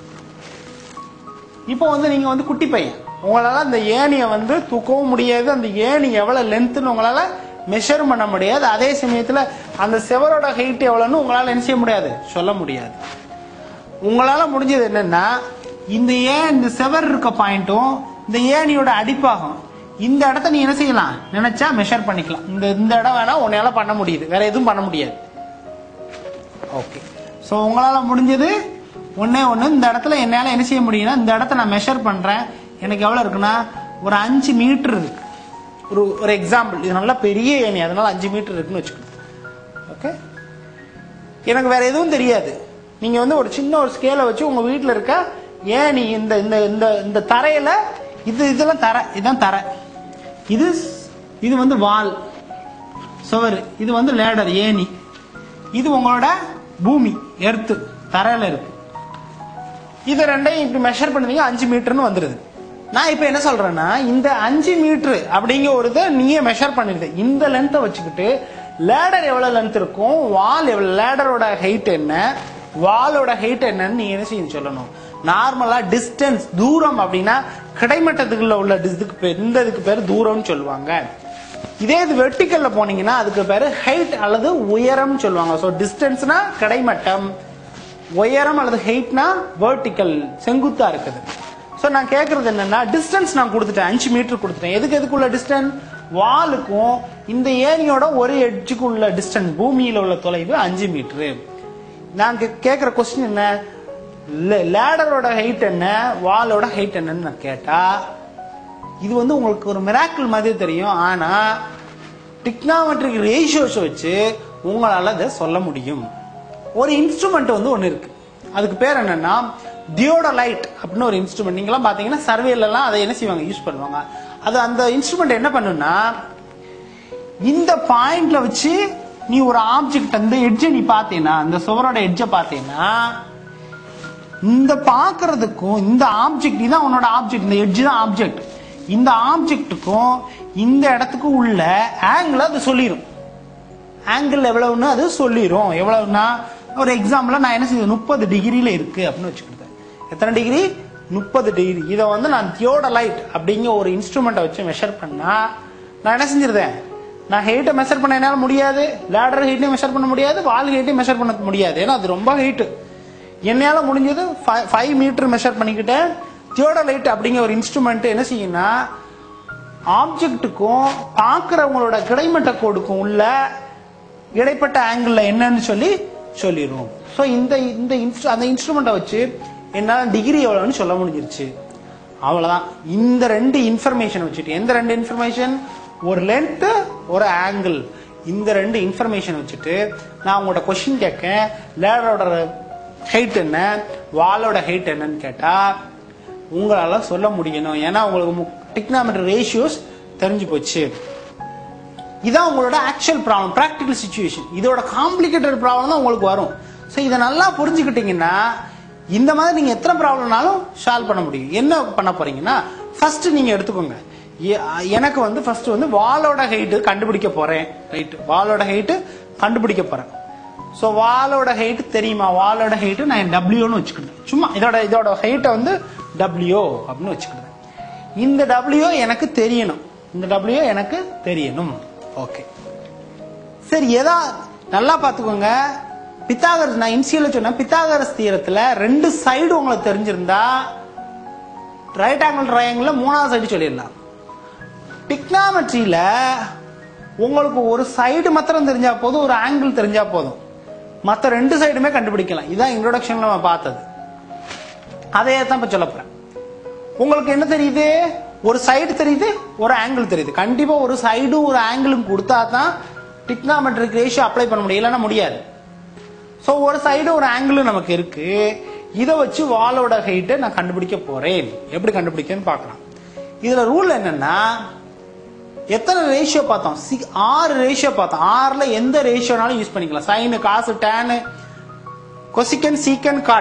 இப்போ வந்து நீங்க வந்து குட்டி பையன் உங்களால அந்த ஏணியை வந்து தூக்கவும் முடியாது அந்த ஏணி எவ்வளவு லென்த்னு உங்களால மெஷர் பண்ண முடியாது அதே சமயத்துல அந்த செவரோட ஹைட் எவ்வளவுன்னு உங்களால என்ன செய்ய முடியாது சொல்ல முடியாது உங்களால முடிஞ்சது என்னன்னா இந்த ஏன் இந்த செவர் இருக்க பாயிண்ட்டும் இந்த ஏணியோட அடிப்பாகம் இந்த இடத்த நீ என்ன செய்யலாம் நினைச்சா மெஷர் பண்ணிக்கலாம் இந்த இந்த இடம் வேணா உன்னால பண்ண முடியுது வேற எதுவும் பண்ண முடியாது ஓகே ஸோ உங்களால முடிஞ்சது ஒண்ணே ஒன்று இந்த இடத்துல என்னால் என்ன செய்ய முடியும்னா இந்த இடத்த நான் மெஷர் பண்றேன் எனக்கு எவ்வளோ இருக்குன்னா ஒரு அஞ்சு மீட்டர் இருக்கு ஒரு ஒரு எக்ஸாம்பிள் இது நல்லா பெரிய ஏணி அதனால அஞ்சு மீட்டர் இருக்குன்னு வச்சுக்கோங்க ஓகே எனக்கு வேற எதுவும் தெரியாது நீங்க வந்து ஒரு சின்ன ஒரு ஸ்கேலை வச்சு உங்க வீட்டில் இருக்க ஏணி இந்த இந்த இந்த இந்த தரையில இது இதெல்லாம் தரை இதுதான் தரை இது இது வந்து வால் சுவர் இது வந்து லேடர் ஏணி இது உங்களோட பூமி எர்த்து தரையில இருக்கு இது ரெண்டையும் இப்படி மெஷர் பண்ணுவீங்க அஞ்சு மீட்டர்னு வந்துருது நான் இப்ப என்ன சொல்றேன்னா இந்த அஞ்சு மீட்டர் அப்படிங்கிற ஒரு இதை நீயே மெஷர் பண்ணிடுது இந்த லென்த்தை வச்சுக்கிட்டு லேடர் எவ்வளவு லென்த் இருக்கும் வால் எவ்வளவு லேடரோட ஹைட் என்ன வாலோட ஹைட் என்னன்னு நீ என்ன செய்யணும் சொல்லணும் நார்மலா டிஸ்டன்ஸ் தூரம் அப்படின்னா கிடைமட்டத்துக்குள்ள உள்ள இதுக்கு பேர் இந்த இதுக்கு பேர் தூரம்னு சொல்லுவாங்க இதே இது வெர்டிக்கல்ல போனீங்கன்னா அதுக்கு பேரு ஹைட் அல்லது உயரம் சொல்லுவாங்க ஸோ டிஸ்டன்ஸ்னா கிடைமட்டம் உயரம் அல்லது ஹைட்னா வெர்டிக்கல் செங்குத்தா இருக்குது ஸோ நான் கேட்கறது என்னன்னா டிஸ்டன்ஸ் நான் கொடுத்துட்டேன் அஞ்சு மீட்டர் கொடுத்துட்டேன் எதுக்கு எதுக்குள்ள டிஸ்டன்ஸ் வாலுக்கும் இந்த ஏணியோட ஒரு எட்ஜுக்கு உள்ள டிஸ்டன்ஸ் பூமியில உள்ள தொலைவு அஞ்சு மீட்டரு நான் கே- கேட்கிற கொஸ்டின் என்ன லேடரோட ஹைட் என்ன வாலோட ஹைட் என்னன்னு நான் கேட்டா இது வந்து உங்களுக்கு ஒரு மிராக்கிள் மாதிரி தெரியும் ஆனா டிக்னாமெட்ரிக் ரேஷியோஸ் வச்சு உங்களால அதை சொல்ல முடியும் ஒரு இன்ஸ்ட்ருமெண்ட் வந்து ஒன்று இருக்கு அதுக்கு பேர் என்னன்னா தியோடலைட் அப்படின்னு ஒரு இன்ஸ்ட்ருமெண்ட் நீங்களாம் பார்த்தீங்கன்னா சர்வேல எல்லாம் அதை என்ன செய்வாங்க யூஸ் பண்ணுவாங்க அது அந்த இன்ஸ்ட்ருமெண்ட் என்ன பண்ணுன்னா இந்த பாயிண்ட்ல வச்சு நீ ஒரு ஆப்ஜெக்ட் அந்த எட்ஜை நீ பார்த்தேன்னா அந்த சுவரோட எட்ஜை பார்த்தேன்னா இந்த பார்க்கிறதுக்கும் இந்த ஆப்ஜெக்ட் இதான் உன்னோட ஆப்ஜெக்ட் இந்த எட்ஜ் தான் ஆப்ஜெக்ட் இந்த ஆப்ஜெக்ட்டுக்கும் இந்த இடத்துக்கும் உள்ள ஆங்கிள் அது சொல்லிடும் ஆங்கிள் எவ்வளவுன்னு அது சொல்லிடும் எவ்வளவுன்னா ஒரு எக்ஸாம்பிள் நான் என்ன செய்யுது முப்பது டிகிரியில இருக்கு அப்படின்னு வச்சுக்கிட்டேன் எத்தனை டிகிரி முப்பது டிகிரி இதை வந்து நான் தியோடலைட் அப்படிங்கிற ஒரு இன்ஸ்ட்ருமெண்ட்டை வச்சு மெஷர் பண்ணா நான் என்ன செஞ்சிருந்தேன் நான் ஹைட்டை மெஷர் பண்ண என்னால முடியாது லேடர் ஹைட்டையும் மெஷர் பண்ண முடியாது வால் ஹைட்டையும் மெஷர் பண்ண முடியாது ஏன்னா அது ரொம்ப ஹைட்டு என்னால முடிஞ்சது ஃபைவ் மீட்டர் மெஷர் பண்ணிக்கிட்டேன் தியோடலைட் அப்படிங்கிற ஒரு இன்ஸ்ட்ருமெண்ட் என்ன செய்யும்னா ஆப்ஜெக்ட்டுக்கும் பார்க்கறவங்களோட கிடைமட்ட கோடுக்கும் உள்ள இடைப்பட்ட ஆங்கிள் என்னன்னு சொல்லி சொல்லிடும் ஸோ இந்த இந்த instru- அந்த இன்ஸ்ட்ருமெண்ட்டை வச்சு என்னால் டிகிரி எவ்வளோன்னு சொல்ல முடிஞ்சிருச்சு அவ்வளவுதான் இந்த ரெண்டு இன்ஃபர்மேஷன் வச்சுட்டு எந்த ரெண்டு இன்ஃபர்மேஷன் ஒரு லென்த் ஒரு ஆங்கிள் இந்த ரெண்டு இன்ஃபர்மேஷன் வச்சுட்டு நான் உங்களோட கொஸ்டின் கேட்கேன் லேடரோட ஹைட் என்ன வாலோட ஹைட் என்னன்னு கேட்டா உங்களால சொல்ல முடியணும் ஏன்னா உங்களுக்கு டிக்னாமெட்ரி ரேஷியோஸ் தெரிஞ்சு போச்சு இதான் உங்களோட ஆக்சுவல் ப்ராப்ளம் ப்ராக்டிக்கல் சுச்சுவேஷன் இதோட காம்ப்ளிகேட்டட் ப்ராப்ளம் தான் உங்களுக்கு வரும் ஸோ இதை நல்லா புரிஞ்சுக்கிட்டீங்கன்னா இந்த மாதிரி நீங்க எத்தனை ப்ராப்ளம்னாலும் சால்வ் பண்ண முடியும் என்ன பண்ண போறீங்கன்னா ஃபர்ஸ்ட் நீங்க எடுத்துக்கோங்க எ- எனக்கு வந்து ஃபர்ஸ்ட் வந்து வாலோட ஹைட்டு கண்டுபிடிக்க போறேன் ரைட் வாலோட ஹைட்டு கண்டுபிடிக்க போறேன் ஸோ வாலோட ஹைட் தெரியுமா வாலோட ஹைட்டு நான் டபிள்யூன்னு வச்சுக்கிட்டேன் சும்மா இதோட இதோட ஹைட்டை வந்து டபிள்யூ அப்படின்னு வச்சுக்கிட்டேன் இந்த டபிள்யூ எனக்கு தெரியணும் இந்த டபிள்யூ எனக்கு தெரியணும் ஓகே சரி எதா நல்லா பார்த்துக்கோங்க பித்தாகரஸ் நான் இன்சியல சொன்னேன் பித்தாகரஸ் தீரத்துல ரெண்டு சைடு உங்களுக்கு தெரிஞ்சிருந்தா ரைட் ஆங்கிள் ட்ரையாங்கிள் மூணாவது சைடு சொல்லிடலாம் டிக்னாமெட்ரியில உங்களுக்கு ஒரு சைடு மாத்திரம் தெரிஞ்சா போதும் ஒரு ஆங்கிள் தெரிஞ்சா போதும் மற்ற ரெண்டு சைடுமே கண்டுபிடிக்கலாம் இதான் இன்ட்ரோடக்ஷன்ல நம்ம பார்த்தது அதையே தான் இப்ப சொல்ல போறேன் உங்களுக்கு என்ன தெரியுது ஒரு சைடு தெரியுது ஒரு ஆங்கிள் தெரியுது கண்டிப்பா ஒரு சைடும் ஒரு ஆங்கிளும் கொடுத்தா தான் டிக்னாமெட்ரிக் ரேஷியோ அப்ளை பண்ண முடியும் இல்லைன்னா முடியாது ஸோ ஒரு சைடு ஒரு ஆங்கிளும் நமக்கு இருக்கு இதை வச்சு வாலோட ஹைட்டை நான் கண்டுபிடிக்க போறேன் எப்படி கண்டுபிடிக்கன்னு பார்க்கலாம் இதுல ரூல் என்னன்னா எத்தனை ரேஷியோ பார்த்தோம் சி- ஆறு ரேஷியோ பார்த்தோம் ஆறுல எந்த ரேஷியோனாலும் யூஸ் பண்ணிக்கலாம் சைனு காசு டேனு கொசிக்கன் சீக்கன் காட்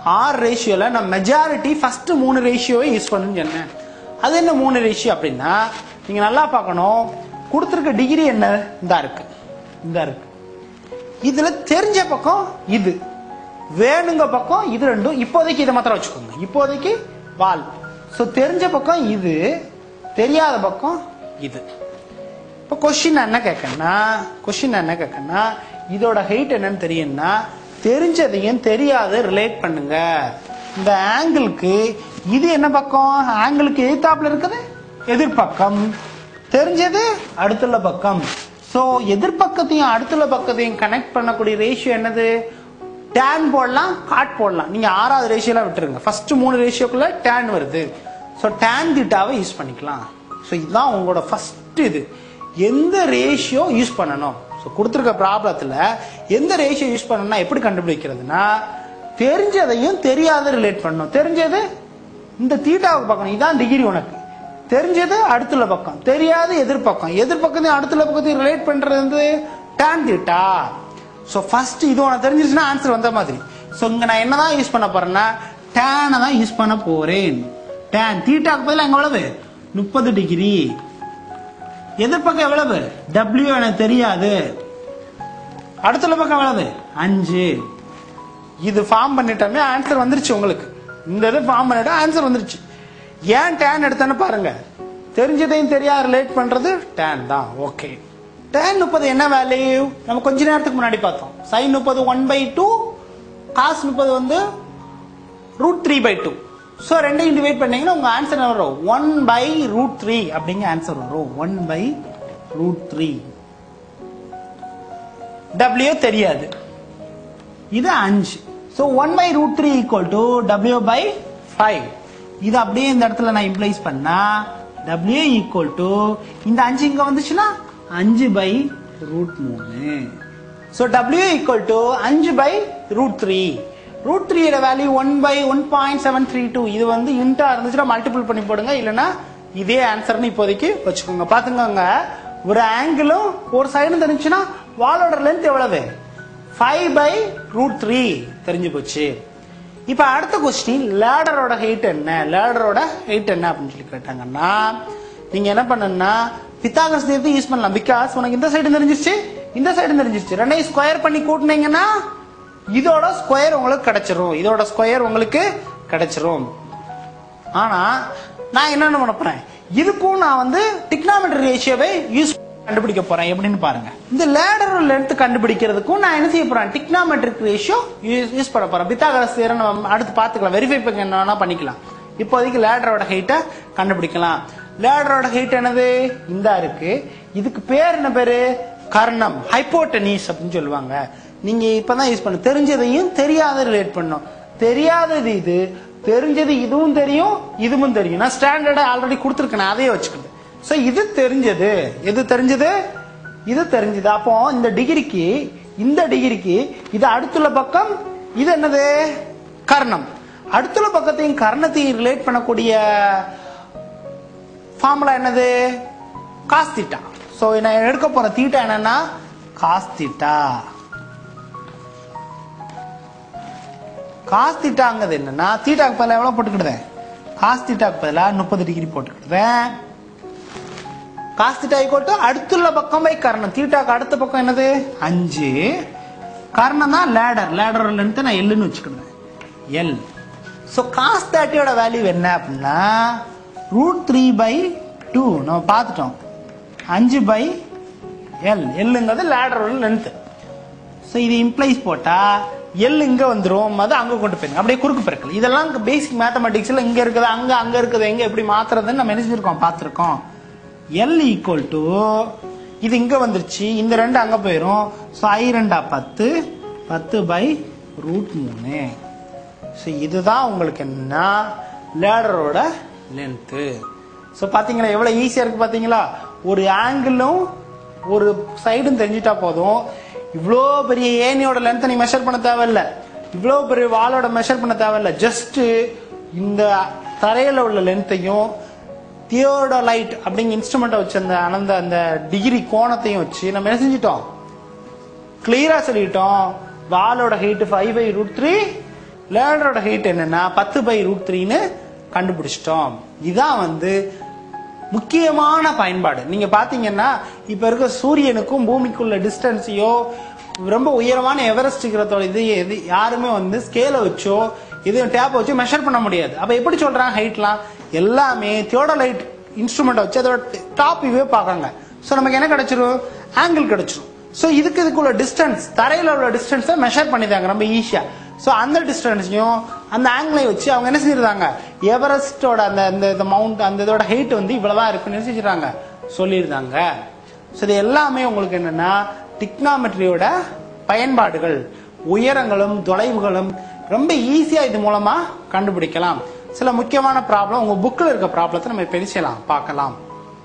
ஆறு ரேஷியோல நான் மெஜாரிட்டி ஃபர்ஸ்ட் மூணு ரேஷியோவை யூஸ் பண்ணுன்னு சொன்னேன் அது என்ன மூணு ரேஷியோ அப்படின்னா நீங்க நல்லா பார்க்கணும் கொடுத்துருக்க டிகிரி என்ன இந்த இருக்கு இந்த இருக்கு இதுல தெரிஞ்ச பக்கம் இது வேணுங்க பக்கம் இது ரெண்டும் இப்போதைக்கு இதை மாத்திரம் வச்சுக்கோங்க இப்போதைக்கு வால் ஸோ தெரிஞ்ச பக்கம் இது தெரியாத பக்கம் இது இப்போ கொஸ்டின் என்ன கேட்கணும்னா கொஸ்டின் என்ன கேட்கணும்னா இதோட ஹைட் என்னன்னு தெரியும்னா தெரிஞ்சதையும் தெரியாத ரிலேட் பண்ணுங்க இந்த ஆங்கிளுக்கு இது என்ன பக்கம் ஆங்கிளுக்கு எதிர்த்தாப்புல இருக்குது எதிர்பக்கம் தெரிஞ்சது அடுத்துள்ள பக்கம் ஸோ எதிர்பக்கத்தையும் அடுத்துள்ள பக்கத்தையும் கனெக்ட் பண்ணக்கூடிய ரேஷியோ என்னது டேன் போடலாம் காட் போடலாம் நீங்க ஆறாவது ரேஷியோலாம் விட்டுருங்க ஃபர்ஸ்ட் மூணு ரேஷியோக்குள்ள டேன் வருது ஸோ டேன் திட்டாவை யூஸ் பண்ணிக்கலாம் ஸோ இதுதான் உங்களோட ஃபர்ஸ்ட் இது எந்த ரேஷியோ யூஸ் பண்ணணும் ஸோ கொடுத்துருக்க ப்ராப்ளத்தில் எந்த ரேஷியோ யூஸ் பண்ணணும்னா எப்படி கண்டுபிடிக்கிறதுனா தெரிஞ்சதையும் தெரியாத ரிலேட் பண்ணணும் தெரிஞ்சது இந்த தீட்டாவுக்கு பார்க்கணும் இதான் டிகிரி உனக்கு தெரிஞ்சது அடுத்துள்ள பக்கம் தெரியாது எதிர்பக்கம் எதிர்பக்கத்தையும் அடுத்துள்ள பக்கத்தையும் ரிலேட் பண்றது வந்து டேன் தீட்டா ஸோ ஃபர்ஸ்ட் இது உனக்கு தெரிஞ்சிருச்சுன்னா ஆன்சர் வந்த மாதிரி ஸோ இங்க நான் என்னதான் யூஸ் பண்ண போறேன்னா டேனை தான் யூஸ் பண்ண போறேன் டேன் தீட்டாக்கு பதிலாக எங்க எவ்வளவு முப்பது டிகிரி எதிர்பக்கம் எவ்வளவு டபிள்யூ எனக்கு தெரியாது அடுத்துள்ள பக்கம் எவ்வளவு அஞ்சு இது ஃபார்ம் பண்ணிட்டோமே ஆன்சர் வந்துருச்சு உங்களுக்கு இந்த இது ஃபார்ம் பண்ணிட்டா ஆன்சர் வந்துருச்சு ஏன் டேன் எடுத்தேன்னு பாருங்க தெரிஞ்சதையும் தெரியாத ரிலேட் பண்றது டேன் தான் ஓகே டேன் முப்பது என்ன வேல்யூ நம்ம கொஞ்ச நேரத்துக்கு முன்னாடி பார்த்தோம் சைன் முப்பது ஒன் பை டூ காஸ் முப்பது வந்து root three by two so ரெண்டையும் டிவைட் பண்ணீங்கன்னா உங்க ஆன்சர் என்ன வரும் ஒன் பை ரூட் த்ரீ அப்படிங்க ஆன்சர் வரும் one by root three W தெரியாது இது அஞ்சு so one by root three equal to W by five இது அப்படியே இந்த இடத்துல நான் இம்ப்ளைஸ் பண்ணா டபிள்யூ ஈக்குவல் டு இந்த அஞ்சு இங்க வந்துச்சுன்னா அஞ்சு பை ரூட் மூணு ஸோ டபிள்யூ ஈக்குவல் டு அஞ்சு பை ரூட் த்ரீ ரூட் த்ரீயோட value one by one point seven three two இது வந்து இன்டா இருந்துச்சுன்னா மல்டிபிள் பண்ணி போடுங்க இல்லைன்னா இதே ஆன்சர்னு இப்போதைக்கு வச்சுக்கோங்க பாத்துக்கோங்க ஒரு ஆங்கிளும் ஒரு சைடும் தெரிஞ்சுன்னா வாலோட லென்த் எவ்வளவு ஃபைவ் பை ரூட் த்ரீ தெரிஞ்சு போச்சு இப்ப அடுத்த கொஸ்டின் லேடரோட ஹைட் என்ன லேடரோட ஹைட் என்ன அப்படின்னு சொல்லி கேட்டாங்கன்னா நீங்க என்ன பண்ணணும்னா பித்தாகரஸ் தேர்த்து யூஸ் பண்ணலாம் பிகாஸ் உனக்கு இந்த சைடு தெரிஞ்சிருச்சு இந்த சைடு தெரிஞ்சிருச்சு ரெண்டையும் ஸ்கொயர் பண்ணி கூட்டினீங்கன்னா இதோட ஸ்கொயர் உங்களுக்கு கிடைச்சிரும் இதோட ஸ்கொயர் உங்களுக்கு கிடைச்சிரும் ஆனா நான் என்னென்ன பண்ண போறேன் இதுக்கும் நான் வந்து டிக்னாமெட்ரி ரேஷியோவை யூஸ் கண்டுபிடிக்க போறேன் எப்படின்னு பாருங்க இந்த லேடர் லென்த் கண்டுபிடிக்கிறதுக்கும் நான் என்ன செய்ய போறேன் டிக்னாமெட்ரிக் ரேஷியோ யூஸ் பண்ண போறேன் பித்தாகரஸ் தியரம் நம்ம அடுத்து பார்த்துக்கலாம் வெரிஃபை பண்ண என்ன வேணா பண்ணிக்கலாம் இப்போதைக்கு லேடரோட ஹைட்டை கண்டுபிடிக்கலாம் லேடரோட ஹைட் என்னது இந்த இருக்கு இதுக்கு பேர் என்ன பேரு கர்ணம் ஹைப்போட்டனீஸ் அப்படின்னு சொல்லுவாங்க நீங்க இப்பதான் யூஸ் பண்ண தெரிஞ்சதையும் தெரியாத ரிலேட் பண்ணும் தெரியாதது இது தெரிஞ்சது இதுவும் தெரியும் இதுவும் தெரியும் நான் ஸ்டாண்டர்டா ஆல்ரெடி கொடுத்துருக்கேன் அதையே வச்சுக்கிறது சோ இது தெரிஞ்சது எது தெரிஞ்சது இது தெரிஞ்சது அப்போ இந்த டிகிரிக்கு இந்த டிகிரிக்கு இது அடுத்துள்ள பக்கம் இது என்னது கர்ணம் அடுத்துள்ள பக்கத்தையும் கர்ணத்தையும் ரிலேட் பண்ணக்கூடிய ஃபார்முலா என்னது காஸ் தீட்டா சோ நான் எடுக்க போற தீட்டா என்னன்னா காஸ் தீட்டா காஸ் தீட்டாங்கிறது என்னன்னா தீட்டாக்கு பதிலாக எவ்வளவு போட்டுக்கிடுதேன் காஸ் தீட்டாக்கு பதிலாக முப்பது டிகிரி போட்டுக்கிடுதேன் காஸ் தீட்டா ஈக்குவல் டு அடுத்துள்ள பக்கம் பை கர்ணம் தீட்டாக்கு அடுத்த பக்கம் என்னது அஞ்சு கர்ணம் தான் லேடர் லேடர் லென்த் நான் எல்லுன்னு வச்சுக்கிடுவேன் எல் ஸோ காஸ் தேர்ட்டியோட வேல்யூ என்ன அப்படின்னா ரூட் த்ரீ பை டூ நம்ம பார்த்துட்டோம் அஞ்சு பை எல் எல்லுங்கிறது லேடரோட லென்த் ஸோ இது இம்ப்ளைஸ் போட்டா எல் இங்க வந்துரும் அது அங்க கொண்டு போயிருங்க அப்படியே குறுக்கு பெருக்கல் இதெல்லாம் பேசிக் மேத்தமெட்டிக்ஸ்ல இங்க இருக்குது அங்க அங்க இருக்குது எங்க எப்படி மாத்துறதுன்னு நம்ம என்ன செஞ்சிருக்கோம் பார்த்திருக்கோம் எல் ஈக்குவல் டு இது இங்க வந்துருச்சு இந்த ரெண்டு அங்க போயிரும் ஸோ ஐ ரெண்டா பத்து பத்து பை ரூட் மூணு ஸோ இதுதான் உங்களுக்கு என்ன லேடரோட லென்த்து ஸோ பார்த்தீங்களா எவ்வளோ ஈஸியாக இருக்கு பார்த்தீங்களா ஒரு ஆங்கிளும் ஒரு சைடும் தெரிஞ்சிட்டா போதும் இவ்வளோ பெரிய ஏனியோட லென்த்தை நீ மெஷர் பண்ண தேவையில்ல இவ்வளோ பெரிய வாலோட மெஷர் பண்ண தேவையில்ல ஜஸ்ட் இந்த தரையில உள்ள லென்த்தையும் தியோடோலைட் அப்படிங்கிற இன்ஸ்ட்ருமெண்ட்டை வச்சு அந்த அனந்த அந்த டிகிரி கோணத்தையும் வச்சு நம்ம என்ன செஞ்சிட்டோம் கிளியரா சொல்லிட்டோம் வாலோட height five by root three லேடரோட ஹைட் என்னன்னா பத்து பை ரூட் த்ரீன்னு கண்டுபிடிச்சிட்டோம் இதான் வந்து முக்கியமான பயன்பாடு நீங்க பாத்தீங்கன்னா இப்ப இருக்க சூரியனுக்கும் பூமிக்குள்ள டிஸ்டன்ஸையோ ரொம்ப உயரமான எவரெஸ்ட் இருக்கிறதோட இது எது யாருமே வந்து ஸ்கேலை வச்சோ இது டேப் வச்சோ மெஷர் பண்ண முடியாது அப்ப எப்படி சொல்றாங்க ஹைட்லாம் எல்லாமே தியோடலைட் இன்ஸ்ட்ருமெண்ட் வச்சு அதோட டாப் வியூவே பார்க்கறாங்க ஸோ நமக்கு என்ன கிடைச்சிரும் ஆங்கிள் கிடைச்சிரும் ஸோ இதுக்கு இதுக்குள்ள டிஸ்டன்ஸ் தரையில உள்ள டிஸ்டன்ஸை மெஷர் பண்ணிதாங்க ரொம்ப ஈஸியா ஸோ அந்த டிஸ்டன்ஸையும் அந்த ஆங்கிளையும் வச்சு அவங்க என்ன செஞ்சிருந்தாங்க எவரெஸ்டோட அந்த அந்த இந்த மவுண்ட் அந்த இதோட ஹைட் வந்து இவ்வளவுதான் இருக்குன்னு என்ன செஞ்சிருக்காங்க சொல்லியிருந்தாங்க ஸோ இது எல்லாமே உங்களுக்கு என்னன்னா டிக்னாமெட்ரியோட பயன்பாடுகள் உயரங்களும் தொலைவுகளும் ரொம்ப ஈஸியா இது மூலமா கண்டுபிடிக்கலாம் சில முக்கியமான ப்ராப்ளம் உங்க புக்ல இருக்க ப்ராப்ளத்தை நம்ம பெருசலாம் பார்க்கலாம்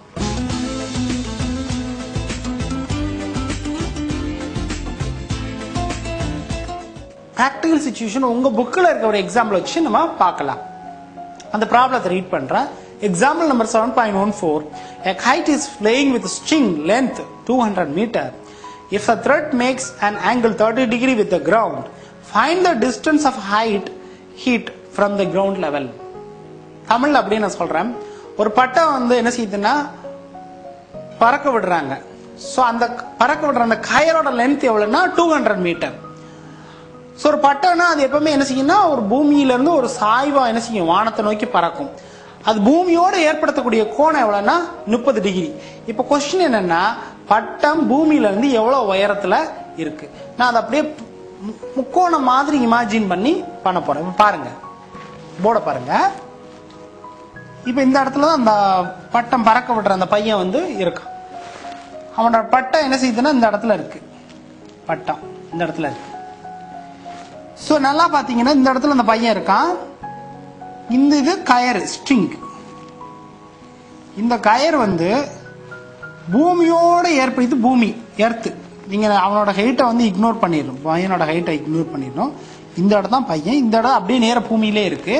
ப்ராக்டிகல் சுச்சுவேஷன் உங்க புக்கில் இருக்க ஒரு எக்ஸாம்பிள் வச்சு நம்ம பார்க்கலாம் அந்த ப்ராப்ளத்தை ரீட் பண்றேன் example number seven point one four A kite is flying with string length 200 meter. If a thread makes an angle 30 degree with the ground, find the distance of height heat from the ground level. தமிழ்ல அப்படியே நான் சொல்றேன் ஒரு பட்டம் வந்து என்ன செய்யுதுன்னா பறக்க விடுறாங்க ஸோ அந்த பறக்க விடுற அந்த கயரோட லென்த் எவ்வளவுன்னா டூ ஹண்ட்ரட் மீட்டர் ஸோ ஒரு பட்டம்னா அது எப்பவுமே என்ன செய்யும்னா ஒரு பூமியில இருந்து ஒரு சாய்வா என்ன செய்யும் வானத்தை நோக்கி பறக்கும் அது பூமியோட ஏற்படுத்தக்கூடிய கோணம் எவ்வளவுன்னா முப்பது டிகிரி இப்போ கொஸ்டின் என்னன்னா பட்டம் பூமியில இருந்து எவ்வளவு உயரத்துல இருக்கு நான் அதை அப்படியே மு- முக்கோணம் மாதிரி இமேஜின் பண்ணி பண்ண போறேன் இப்ப பாருங்க போர்டை பாருங்க இப்போ இந்த இடத்துல தான் அந்த பட்டம் பறக்க விடுற அந்த பையன் வந்து இருக்கான் அவனோட பட்டம் என்ன செய்யுதுன்னா இந்த இடத்துல இருக்கு பட்டம் இந்த இடத்துல இருக்கு ஸோ நல்லா பார்த்தீங்கன்னா இந்த இடத்துல அந்த பையன் இருக்கான் இந்த இது கயர் ஸ்ட்ரிங் இந்த கயர் வந்து பூமியோட ஏற்ப இது பூமி எர்த்து நீங்க அவனோட ஹைட்டை வந்து இக்னோர் பண்ணிடணும் பையனோட ஹைட்டை இக்னோர் பண்ணிடணும் இந்த இடம் தான் பையன் இந்த இடம் அப்படியே நேர பூமியிலே இருக்கு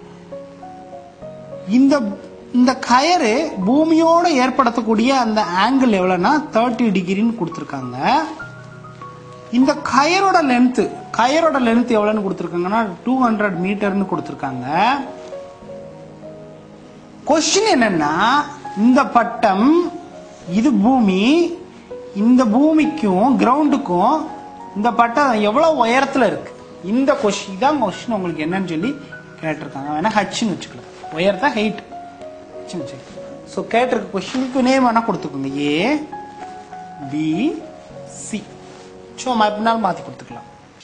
இந்த இந்த கயறு பூமியோட ஏற்படுத்தக்கூடிய அந்த ஆங்கிள் எவ்வளவுன்னா தேர்ட்டி டிகிரின்னு கொடுத்துருக்காங்க இந்த கயரோட லென்த் கயரோட லென்த் எவ்வளவுன்னு கொடுத்துருக்காங்கன்னா டூ ஹண்ட்ரட் மீட்டர்னு கொடுத்துருக்காங்க கொஸ்டின் என்னன்னா இந்த பட்டம் இது பூமி இந்த பூமிக்கும் கிரவுண்டுக்கும் இந்த பட்டம் எவ்வளவு உயரத்துல இருக்கு இந்த கொஸ்டின் தான் கொஸ்டின் உங்களுக்கு என்னன்னு சொல்லி கேட்டிருக்காங்க வேணா ஹச்னு வச்சுக்கலாம் உயரத்தை ஹைட் ஹச்னு வச்சுக்கலாம் ஸோ கேட்டிருக்க கொஸ்டினுக்கு நேம் வேணா கொடுத்துக்கோங்க ஏ பி சி சும்மா எப்படினாலும் மாத்தி கொடுத்துக்கலாம்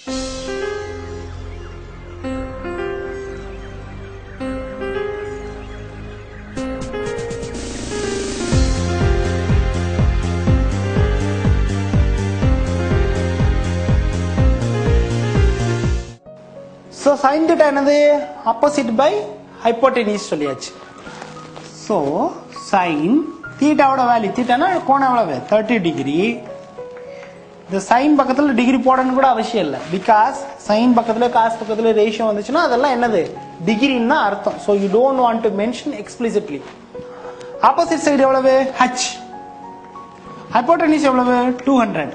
ஸோ சைன் தீட்டா என்னது ஆப்போசிட் பை ஹைப்போட்டெனிஸ் சொல்லியாச்சு ஸோ சைன் தீட்டாவோட வேல்யூ தீட்டானா கோணம் எவ்வளவு தேர்ட்டி டிகிரி இந்த சைன் பக்கத்துல டிகிரி போடணும் கூட அவசியம் இல்லை பிகாஸ் சைன் பக்கத்துல காஸ் பக்கத்துல ரேஷியோ வந்துச்சுன்னா அதெல்லாம் என்னது டிகிரின்னு தான் அர்த்தம் so you don't want to mention explicitly opposite side எவ்வளவு ஹச் ஹைப்போட்டனிஸ் எவ்வளவு டூ ஹண்ட்ரட்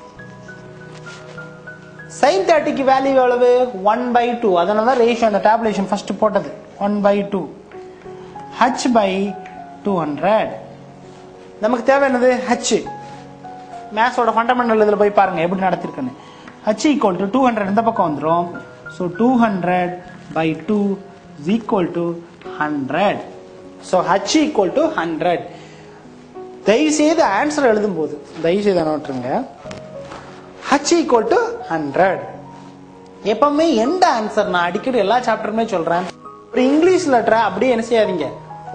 சைன் தேர்ட்டிக்கு வேல்யூ எவ்வளவு ஒன் பை டூ அதனால தான் ரேஷியோ அந்த டேப்லேஷன் ஃபர்ஸ்ட் போட்டது one by two H by two hundred நமக்கு தேவை என்னது ஹச் மேத்ஸோட ஃபண்டமெண்டல் இதில் போய் பாருங்க எப்படி நடத்திருக்குன்னு H equal to two hundred இந்த பக்கம் வந்துடும் so two hundred by two is equal to hundred so H equal to hundred தயவு செய்து ஆன்சர் எழுதும் போது தயவு செய்து நோட்டுருங்க ஹச் ஈக்குவல் டு ஹண்ட்ரட் எப்பவுமே எந்த ஆன்சர் நான் அடிக்கடி எல்லா சாப்டருமே சொல்றேன் ஒரு இங்கிலீஷ் லெட்டரை அப்படியே என்ன செய்யாதீங்க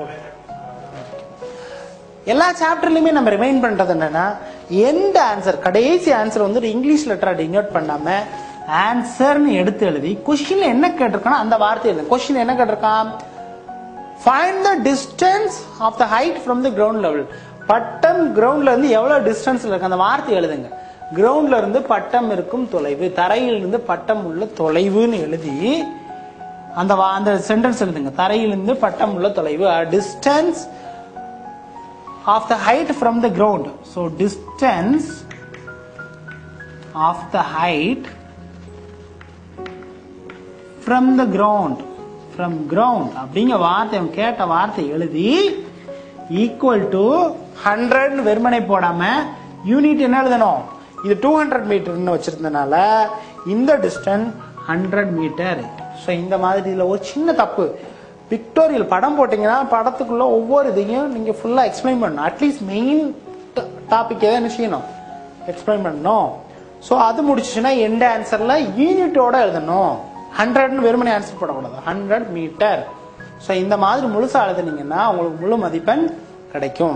எல்லா சாப்டர்லயுமே நம்ம ரிமைண்ட் பண்றது என்னன்னா எந்த ஆன்சர் கடைசி ஆன்சர் வந்து ஒரு இங்கிலீஷ் லெட்டரை டினோட் பண்ணாம ஆன்சர்னு எடுத்து எழுதி கொஸ்டின்ல என்ன கேட்டிருக்கானோ அந்த வார்த்தை எழுது கொஸ்டின் என்ன கேட்டிருக்கான் find the distance of the height from the ground level பட்டம் கிரவுண்ட்ல இருந்து எவ்வளவு டிஸ்டன்ஸ்ல இருக்கு அந்த வார்த்தை எழுதுங்க கிரவுண்ட்ல இருந்து பட்டம் இருக்கும் தொலைவு தரையிலிருந்து பட்டம் உள்ள தொலைவுன்னு எழுதி அந்த வா- அந்த சென்டென்ஸ் எழுதுங்க தரையிலிருந்து பட்டம் உள்ள தொலைவு distance of the height from the ground. So distance of the height from the ground from ground அப்படிங்கிற வார்த்தை அவன் கேட்ட வார்த்தை எழுதி ஈக்குவல் டு ஹண்ட்ரட் வெறுமனை போடாம யூனிட் என்ன எழுதணும் இது டூ ஹண்ட்ரட் மீட்டர்னு வச்சிருந்தனால இந்த டிஸ்டன்ஸ் ஹண்ட்ரட் மீட்டர் ஸோ இந்த மாதிரி இதுல ஒரு சின்ன தப்பு பிக்டோரியல் படம் போட்டீங்கன்னா படத்துக்குள்ள ஒவ்வொரு இதையும் நீங்க ஃபுல்லா எக்ஸ்பிளைன் பண்ணணும் அட்லீஸ்ட் மெயின் டாபிக் எதை என்ன செய்யணும் எக்ஸ்பிளைன் பண்ணணும் ஸோ அது முடிச்சுச்சுன்னா எந்த ஆன்சர்ல யூனிட்டோட எழுதணும் ஹண்ட்ரட்னு வெறுமனே ஆன்சர் போடக்கூடாது ஹண்ட்ரட் மீட்டர் ஸோ இந்த மாதிரி முழுசா எழுதுனீங்கன்னா உங்களுக்கு முழு மதிப்பெண் கிடைக்கும்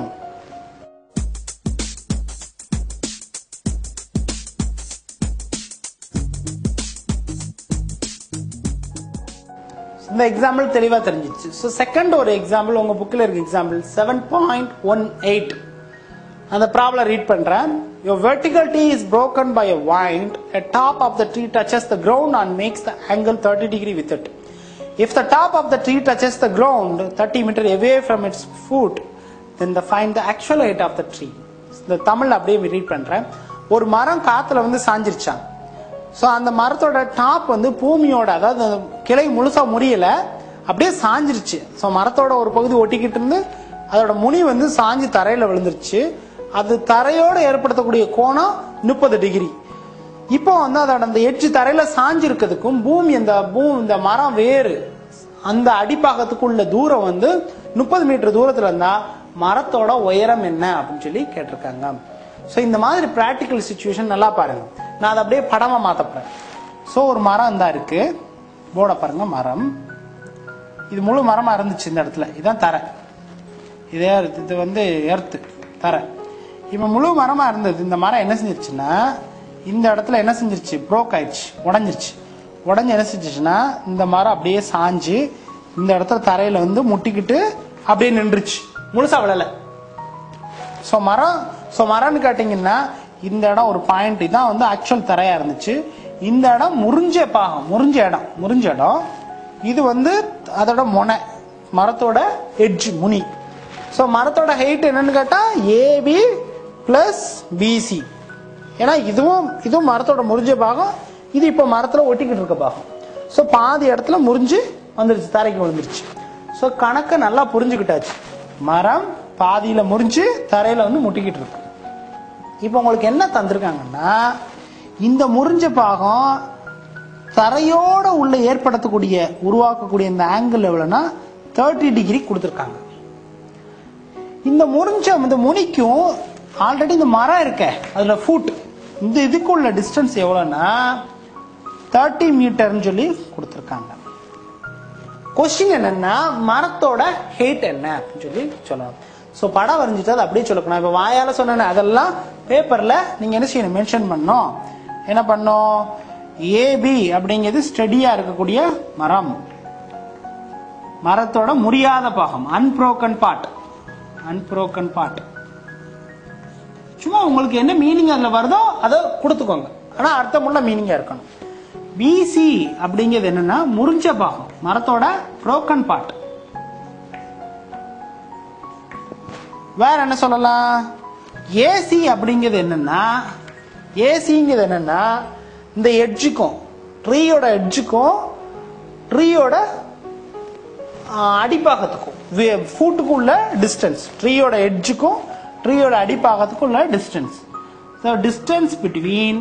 இந்த எக்ஸாம்பிள் தெளிவா தெரிஞ்சிச்சு ஸோ செகண்ட் ஒரு எக்ஸாம்பிள் உங்க புக்கில் இருக்க example seven point one eight அந்த ப்ராப்ளம் ரீட் பண்றேன் your vertical T is broken by a wind a top of the tree touches the ground and makes the angle 30 degree with it if the top of the tree touches the ground 30 meter away from its foot then the find the actual height of the tree இந்த தமிழ் அப்படியே read பண்றேன் ஒரு மரம் காத்துல வந்து சாஞ்சிருச்சான் so அந்த மரத்தோட top வந்து பூமியோட அதாவது அந்த கிளை முழுசா முறியல அப்படியே சாஞ்சிருச்சு ஸோ மரத்தோட ஒரு பகுதி ஒட்டிக்கிட்டு இருந்து அதோட முனி வந்து சாஞ்சு தரையில விழுந்துருச்சு அது தரையோட ஏற்படுத்தக்கூடிய கோணம் முப்பது டிகிரி இப்போ வந்து அதோட அந்த எட்ஜ் தரையில சாஞ்சு இருக்கிறதுக்கும் பூமி இந்த பூ இந்த மரம் வேறு அந்த அடிப்பாகத்துக்குள்ள தூரம் வந்து முப்பது மீட்டர் தூரத்துல இருந்தா மரத்தோட உயரம் என்ன அப்படின்னு சொல்லி கேட்டிருக்காங்க ஸோ இந்த மாதிரி பிராக்டிக்கல் சுச்சுவேஷன் நல்லா பாருங்க நான் அதை அப்படியே படமா மாத்த போறேன் ஸோ ஒரு மரம் தான் இருக்கு போர்டை பாருங்க மரம் இது முழு மரமா இருந்துச்சு இந்த இடத்துல இதான் தரை இதே இது வந்து எர்த்து தரை இப்போ முழு மரமா இருந்தது இந்த மரம் என்ன செஞ்சிருச்சுன்னா இந்த இடத்துல என்ன செஞ்சிருச்சு ப்ரோக் ஆயிடுச்சு உடஞ்சிருச்சு உடஞ்சி என்ன செஞ்சிருச்சுன்னா இந்த மரம் அப்படியே சாஞ்சு இந்த இடத்துல தரையில வந்து முட்டிக்கிட்டு அப்படியே நின்றுச்சு முழுசா விழல ஸோ மரம் ஸோ மரம்னு கேட்டிங்கன்னா இந்த இடம் ஒரு பாயிண்ட் தான் வந்து ஆக்சுவல் தரையா இருந்துச்சு இந்த இடம் முறிஞ்ச பாகம் முறிஞ்ச இடம் முறிஞ்ச இடம் இது வந்து அதோட முனை மரத்தோட எட்ஜ் முனி ஸோ மரத்தோட ஹைட் என்னன்னு கேட்டா ஏபி பிளஸ் பிசி ஏன்னா இதுவும் இதுவும் மரத்தோட முறிஞ்ச பாகம் இது இப்போ மரத்துல ஒட்டிக்கிட்டு இருக்க பாகம் ஸோ பாதி இடத்துல முறிஞ்சு வந்துருச்சு தரைக்கு விழுந்துருச்சு ஸோ கணக்கை நல்லா புரிஞ்சுக்கிட்டாச்சு மரம் பாதியில முறிஞ்சு தரையில வந்து முட்டிக்கிட்டு இருக்கு இப்போ உங்களுக்கு என்ன தந்திருக்காங்கன்னா இந்த முறிஞ்ச பாகம் தரையோட உள்ள ஏற்படுத்தக்கூடிய உருவாக்கக்கூடிய இந்த ஆங்கிள் எவ்வளவுனா தேர்ட்டி டிகிரி கொடுத்துருக்காங்க இந்த முறிஞ்ச இந்த முனிக்கும் ஆல்ரெடி இந்த மரம் இருக்க அதுல ஃபுட் இந்த இதுக்குள்ள டிஸ்டன்ஸ் எவ்வளவுனா தேர்ட்டி மீட்டர்னு சொல்லி கொடுத்துருக்காங்க கொஸ்டின் என்னன்னா மரத்தோட ஹைட் என்ன அப்படின்னு சொல்லி சொல்லணும் ஸோ படம் வரைஞ்சிட்டு அதை அப்படியே சொல்லணும் இப்போ வாயால சொன்னேன் அதெல்லாம் பேப்பர்ல நீங்க என்ன செய்யணும் மென்ஷன் பண்ணணும் என்ன பண்ணோம் ஏபி அப்படிங்கிறது ஸ்டெடியா இருக்கக்கூடிய மரம் மரத்தோட முறியாத பாகம் அன்புரோக்கன் பார்ட் அன்புரோக்கன் பார்ட் சும்மா உங்களுக்கு என்ன மீனிங் அதுல வருதோ அதை கொடுத்துக்கோங்க ஆனா அர்த்தமுள்ள மீனிங்கா இருக்கணும் பிசி அப்படிங்கிறது என்னன்னா முறிஞ்ச பாகம் மரத்தோட புரோக்கன் பார்ட் வேற என்ன சொல்லலாம் ஏசி அப்படிங்கிறது என்னன்னா ஏசிங்கிறது என்னன்னா இந்த எட்ஜுக்கும் ட்ரீயோட எட்ஜுக்கும் ட்ரீயோட அடிப்பாகத்துக்கும் ஃபூட்டுக்கும் உள்ள டிஸ்டன்ஸ் ட்ரீயோட எட்ஜுக்கும் ட்ரீயோட அடிப்பாகத்துக்கும் உள்ள distance so distance between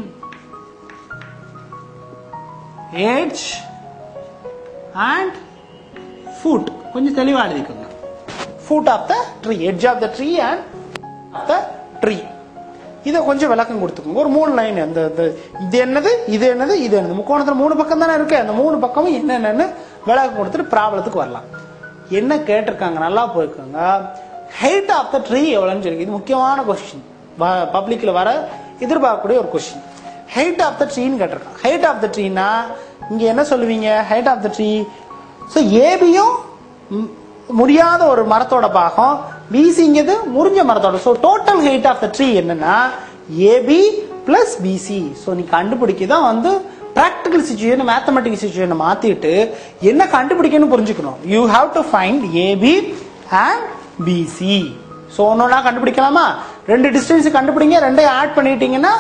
edge and foot கொஞ்சம் தெளிவா எழுதிக்கோங்க foot of the tree edge of the tree and of the tree இதை கொஞ்சம் விளக்கம் கொடுத்துக்கோங்க ஒரு மூணு லைன் அந்த இந்த- இது என்னது இது என்னது இது என்னது முக்கோணத்துல மூணு பக்கம் தானே இருக்கு அந்த மூணு பக்கமும் என்னென்னு விளக்கம் கொடுத்துட்டு ப்ராப்ளத்துக்கு வரலாம் என்ன கேட்டிருக்காங்க நல்லா போயிருக்காங்க ஹைட் ஆஃப் த ட்ரீ எவ்வளோன்னு சொல்லி இது முக்கியமான கொஸ்டின் பப்ளிக்ல வர எதிர்பார்க்கக்கூடிய ஒரு கொஸ்டின் ஹைட் ஆஃப் த ட்ரீன்னு கேட்டிருக்காங்க ஹைட் ஆஃப் த ட்ரீனா இங்க என்ன சொல்லுவீங்க height of the tree so ஏபியும் முடியாத ஒரு மரத்தோட பாகம் பிசிங்கிறது முறிஞ்ச மரத்தோட so total height of the tree என்னன்னா ஏபி பிளஸ் பிசி ஸோ நீ கண்டுபிடிக்க தான் வந்து ப்ராக்டிக்கல் சுச்சுவேஷன் மேத்தமெட்டிக்கல் சுச்சுவேஷனை மாத்திட்டு என்ன கண்டுபிடிக்கணும்னு புரிஞ்சுக்கணும் you have to find AB and BC so ஒன்னொன்னா கண்டுபிடிக்கலாமா ரெண்டு டிஸ்டன்ஸ் கண்டுபிடிங்க ரெண்டையும் ஆட் பண்ணிட்டீங்கன்னா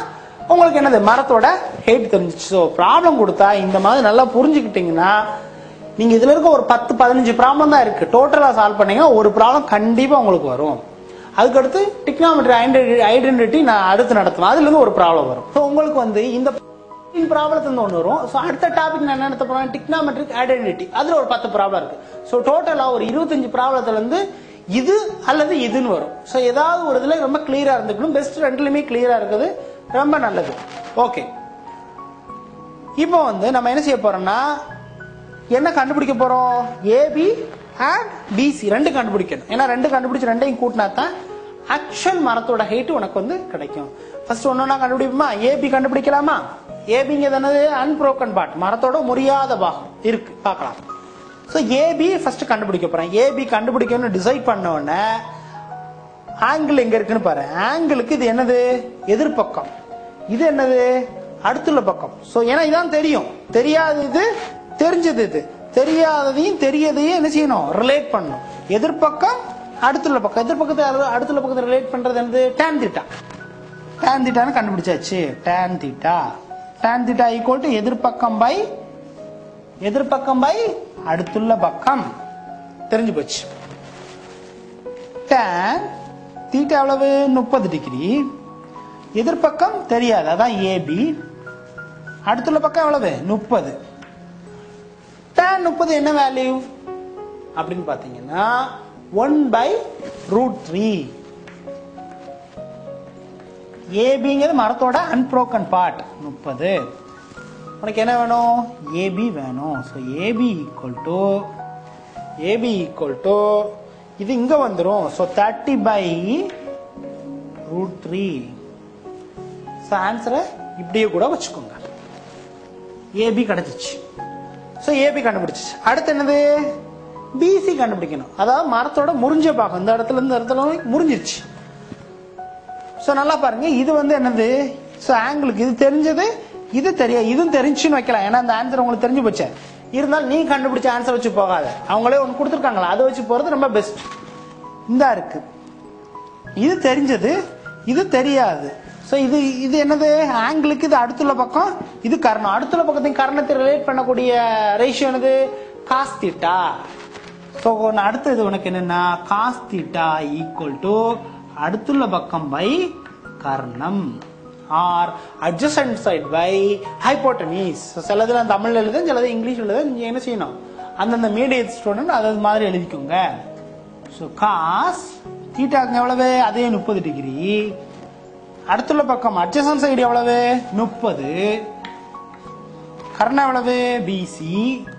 உங்களுக்கு என்னது மரத்தோட ஹைட் தெரிஞ்சிச்சு ஸோ ப்ராப்ளம் கொடுத்தா இந்த மாதிரி நல்லா புரிஞ்சுக்கிட்டீங்கன்னா நீங்க இதுல இருக்க ஒரு பத்து பதினஞ்சு ப்ராப்ளம் தான் இருக்கு டோட்டலா சால்வ் பண்ணீங்க ஒரு ப்ராப்ளம் கண்டிப்பா உங்களுக்கு வரும் அதுக்கடுத்து டிக்னாமெட்ரி ஐடென்டிட்டி நான் அடுத்து நடத்தணும் அதுல இருந்து ஒரு ப்ராப்ளம் வரும் ஸோ உங்களுக்கு வந்து இந்த ப்ராப்ளத்துல இருந்து ஒன்று வரும் ஸோ அடுத்த டாபிக் நான் என்ன நடத்த போறேன் டிக்னாமெட்ரிக் ஐடென்டிட்டி அதுல ஒரு பத்து ப்ராப்ளம் இருக்கு ஸோ டோட்டலா ஒரு இருபத்தஞ்சு ப்ராப்ளத்துல இருந்து இது அல்லது இதுன்னு வரும் ஸோ ஏதாவது ஒரு இதுல ரொம்ப கிளியரா இருந்துக்கணும் பெஸ்ட் ரெண்டுலயுமே கிளியரா இருக்குது ரொம்ப நல்லது ஓகே இப்போ வந்து நம்ம என்ன செய்ய போறோம்னா என்ன கண்டுபிடிக்க போறோம் ஏபி அண்ட் பிசி ரெண்டு கண்டுபிடிக்கணும் ஏன்னா ரெண்டு கண்டுபிடிச்சு ரெண்டையும் கூட்டினா தான் ஆக்சுவல் மரத்தோட ஹைட் உனக்கு வந்து கிடைக்கும் ஃபர்ஸ்ட் ஒன்னொன்னா கண்டுபிடிப்போமா ஏபி கண்டுபிடிக்கலாமா ஏபிங்கிறது என்னது அன்புரோக்கன் பார்ட் மரத்தோட முறியாத பாகம் இருக்கு பார்க்கலாம் ஸோ ஏபி ஃபர்ஸ்ட் கண்டுபிடிக்க போறேன் ஏபி கண்டுபிடிக்கணும்னு டிசைட் பண்ண உடனே ஆங்கிள் எங்க இருக்குன்னு பாரு ஆங்கிளுக்கு இது என்னது எதிர்பக்கம் இது என்னது அடுத்துள்ள பக்கம் சோ ஏன்னா இதான் தெரியும் தெரியாதது தெரிஞ்சது இது தெரியாததையும் தெரியதையும் என்ன செய்யணும் ரிலேட் பண்ணணும் எதிர்பக்கம் அடுத்துள்ள பக்கம் எதிர்பக்கத்தை அடு- அடுத்துள்ள பக்கத்தை ரிலேட் பண்றது என்னது tan தீட்டா tan தீட்டான்னு கண்டுபிடிச்சாச்சு tan theta tan theta equal to எதிர்பக்கம் பை எதிர்பக்கம் பை அடுத்துள்ள பக்கம் தெரிஞ்சு போச்சு tan தீட்டா எவ்வளவு முப்பது டிகிரி எதிர்பக்கம் தெரியாது அதான் ஏபி அடுத்துள்ள பக்கம் எவ்வளவு முப்பது tan முப்பது என்ன வேல்யூ அப்படின்னு பாத்தீங்கன்னா ஒன் பை ரூட் த்ரீ ஏபிங்கிறது மரத்தோட அன்புரோக்கன் பார்ட் முப்பது உனக்கு என்ன வேணும் ஏபி வேணும் so AB equal to AB equal to இது இங்க வந்துரும் so thirty by root three so ஆன்சரை இப்படியே கூட வச்சுக்கோங்க ஏபி கிடைச்சிச்சு ஸோ ஏபி கண்டுபிடிச்சிச்சு அடுத்து என்னது பிசி கண்டுபிடிக்கணும் அதாவது மரத்தோட முறிஞ்ச பாகம் இந்த இடத்துல இருந்து இந்த இடத்துல முறிஞ்சிருச்சு ஸோ நல்லா பாருங்க இது வந்து என்னது ஸோ ஆங்கிளுக்கு இது தெரிஞ்சது இது தெரியாது இதுவும் தெரிஞ்சுன்னு வைக்கலாம் ஏன்னா அந்த ஆன்சர் உங்களுக்கு தெரிஞ்சு போச்சு இருந்தாலும் நீ கண்டுபிடிச்ச ஆன்சர் வச்சு போகாத அவங்களே ஒன்று கொடுத்துருக்காங்களா அதை வச்சு போறது ரொம்ப பெஸ்ட் இந்தா இருக்கு இது தெரிஞ்சது இது தெரியாது ஸோ இது இது என்னது ஆங்கிளுக்கு இது அடுத்துள்ள பக்கம் இது கர்ணம் அடுத்துள்ள பக்கத்தையும் கர்ணத்தை ரிலேட் பண்ணக்கூடிய ரேஷியோ என்னது காஸ் தீட்டா ஸோ அடுத்து இது உனக்கு என்னன்னா காஸ் தீட்டா ஈக்குவல் டு அடுத்துள்ள பக்கம் பை கர்ணம் or adjacent side by hypotenuse சிலதுல தமிழ்ல எழுத சிலது இங்கிலீஷ் எழுத நீங்க என்ன செய்யணும் அந்தந்த மீடியட் ஸ்டூடெண்ட் அது மாதிரி எழுதிக்கோங்க ஸோ காஸ் தீட்டாக்கு எவ்வளவு அதே முப்பது டிகிரி அடுத்துள்ள பக்கம் adjacent சைடு எவ்வளவு முப்பது கர்ணம் எவ்வளவு பிசி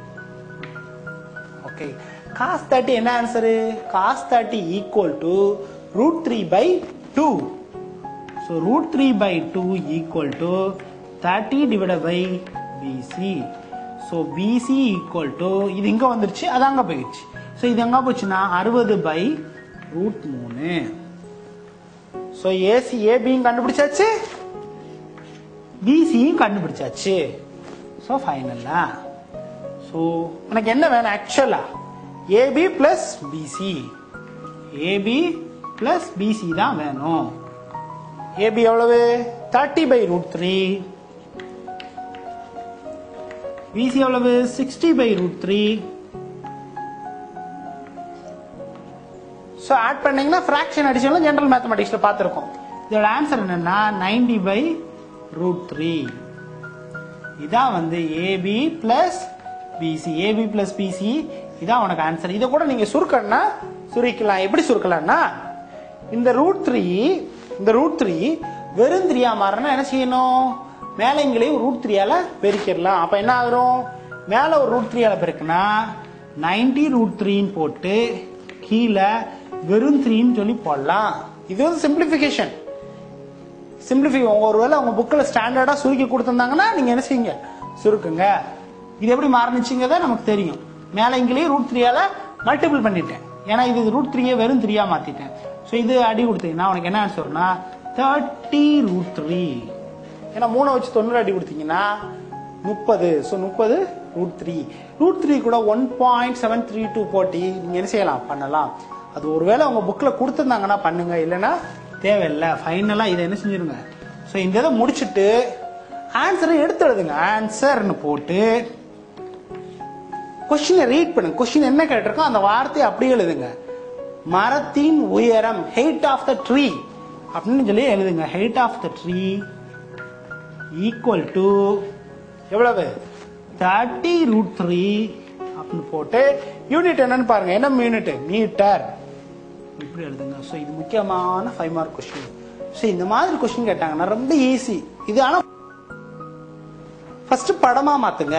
ஓகே காஸ் தேர்ட்டி என்ன answer cos thirty equal to root three by two so root three by two equal to thirty divide by BC so BC equal to இது இங்கே வந்துருச்சு அது அங்கே போயிடுச்சு ஸோ இது எங்கே போச்சுன்னா அறுபது பை ரூட் மூணு ஸோ ஏசி ஏபியும் கண்டுபிடிச்சாச்சு பிசியும் கண்டுபிடிச்சாச்சு ஸோ ஃபைனலா ஸோ உனக்கு என்ன வேணும் ஆக்சுவலா AB plus BC AB plus BC தான் வேணும் ஏபி எவ்வளவு thirty by root three BC எவ்வளவு sixty by root three so add பண்ணீங்கன்னா ஃப்ராக்ஷன் அடிஷனில் ஜென்ரல் மேத்தமெட்டிக்ஸில் பார்த்துருக்கோம் இதோட ஆன்சர் என்னன்னா நைன்டி பை ரூட் த்ரீ இதான் வந்து AB plus BC AB plus BC இதான் உனக்கு ஆன்சர் இதை கூட நீங்க சுருக்கணும்னா சுருக்கலாம் எப்படி சுருக்கலாம்னா இந்த ரூட் த்ரீ இந்த ரூட் த்ரீ வெறும் த்ரீயா மாறனா என்ன செய்யணும் மேல இங்கேயும் ரூட் த்ரீயால பெருக்கிடலாம் அப்ப என்ன ஆகுறோம் மேல ஒரு ரூட் த்ரீயால பெருக்குனா நைன்டி ரூட் த்ரீன்னு போட்டு கீழே வெறும் த்ரீன்னு சொல்லி போடலாம் இது வந்து சிம்பிளிஃபிகேஷன் சிம்பிளிஃபை உங்க ஒருவேளை உங்க புக்கில் ஸ்டாண்டர்டா சுருக்கி கொடுத்திருந்தாங்கன்னா நீங்க என்ன செய்யுங்க சுருக்குங்க இது எப்படி மாறுனுச்சுங்கிறத நமக்கு தெரியும் மேல இங்கிலேயே ரூட் த்ரீயால மல்டிபிள் பண்ணிட்டேன் ஏன்னா இது ரூட் த்ரீயை வெறும் த்ரீயா மாத்திட்டேன் ஸோ இது அடி கொடுத்தீங்கன்னா உனக்கு என்ன ஆன்சர்னா தேர்ட்டி ரூட் த்ரீ ஏன்னா மூணை வச்சு தொண்ணூறு அடி கொடுத்தீங்கன்னா முப்பது ஸோ முப்பது ரூட் த்ரீ ரூட் த்ரீ கூட one point seven three two போட்டி நீங்க என்ன செய்யலாம் பண்ணலாம் அது ஒருவேளை உங்க புக்ல கொடுத்துருந்தாங்கன்னா பண்ணுங்க இல்லைன்னா தேவையில்லை ஃபைனலா இதை என்ன செஞ்சிருங்க ஸோ இந்த இதை முடிச்சுட்டு ஆன்சரை எடுத்து எழுதுங்க ஆன்சர்னு போட்டு கொஸ்டினை ரீட் பண்ணுங்க கொஸ்டின் என்ன கேட்டிருக்கோ அந்த வார்த்தையை அப்படியே எழுதுங்க மரத்தின் உயரம் ஹெயிட் ஆஃப் த ட்ரீ அப்படின்னு சொல்லி எழுதுங்க height of the tree equal to எவ்வளவு தேர்ட்டி ரூட் த்ரீ அப்படின்னு போட்டு யூனிட் என்னன்னு பாருங்க என்ன யூனிட் மீட்டர் இப்படி எழுதுங்க ஸோ இது முக்கியமான ஃபைவ் மார்க் கொஸ்டின் ஸோ இந்த மாதிரி கொஸ்டின் கேட்டாங்கன்னா ரொம்ப ஈஸி இது ஆனால் ஃபர்ஸ்ட் படமா மாத்துங்க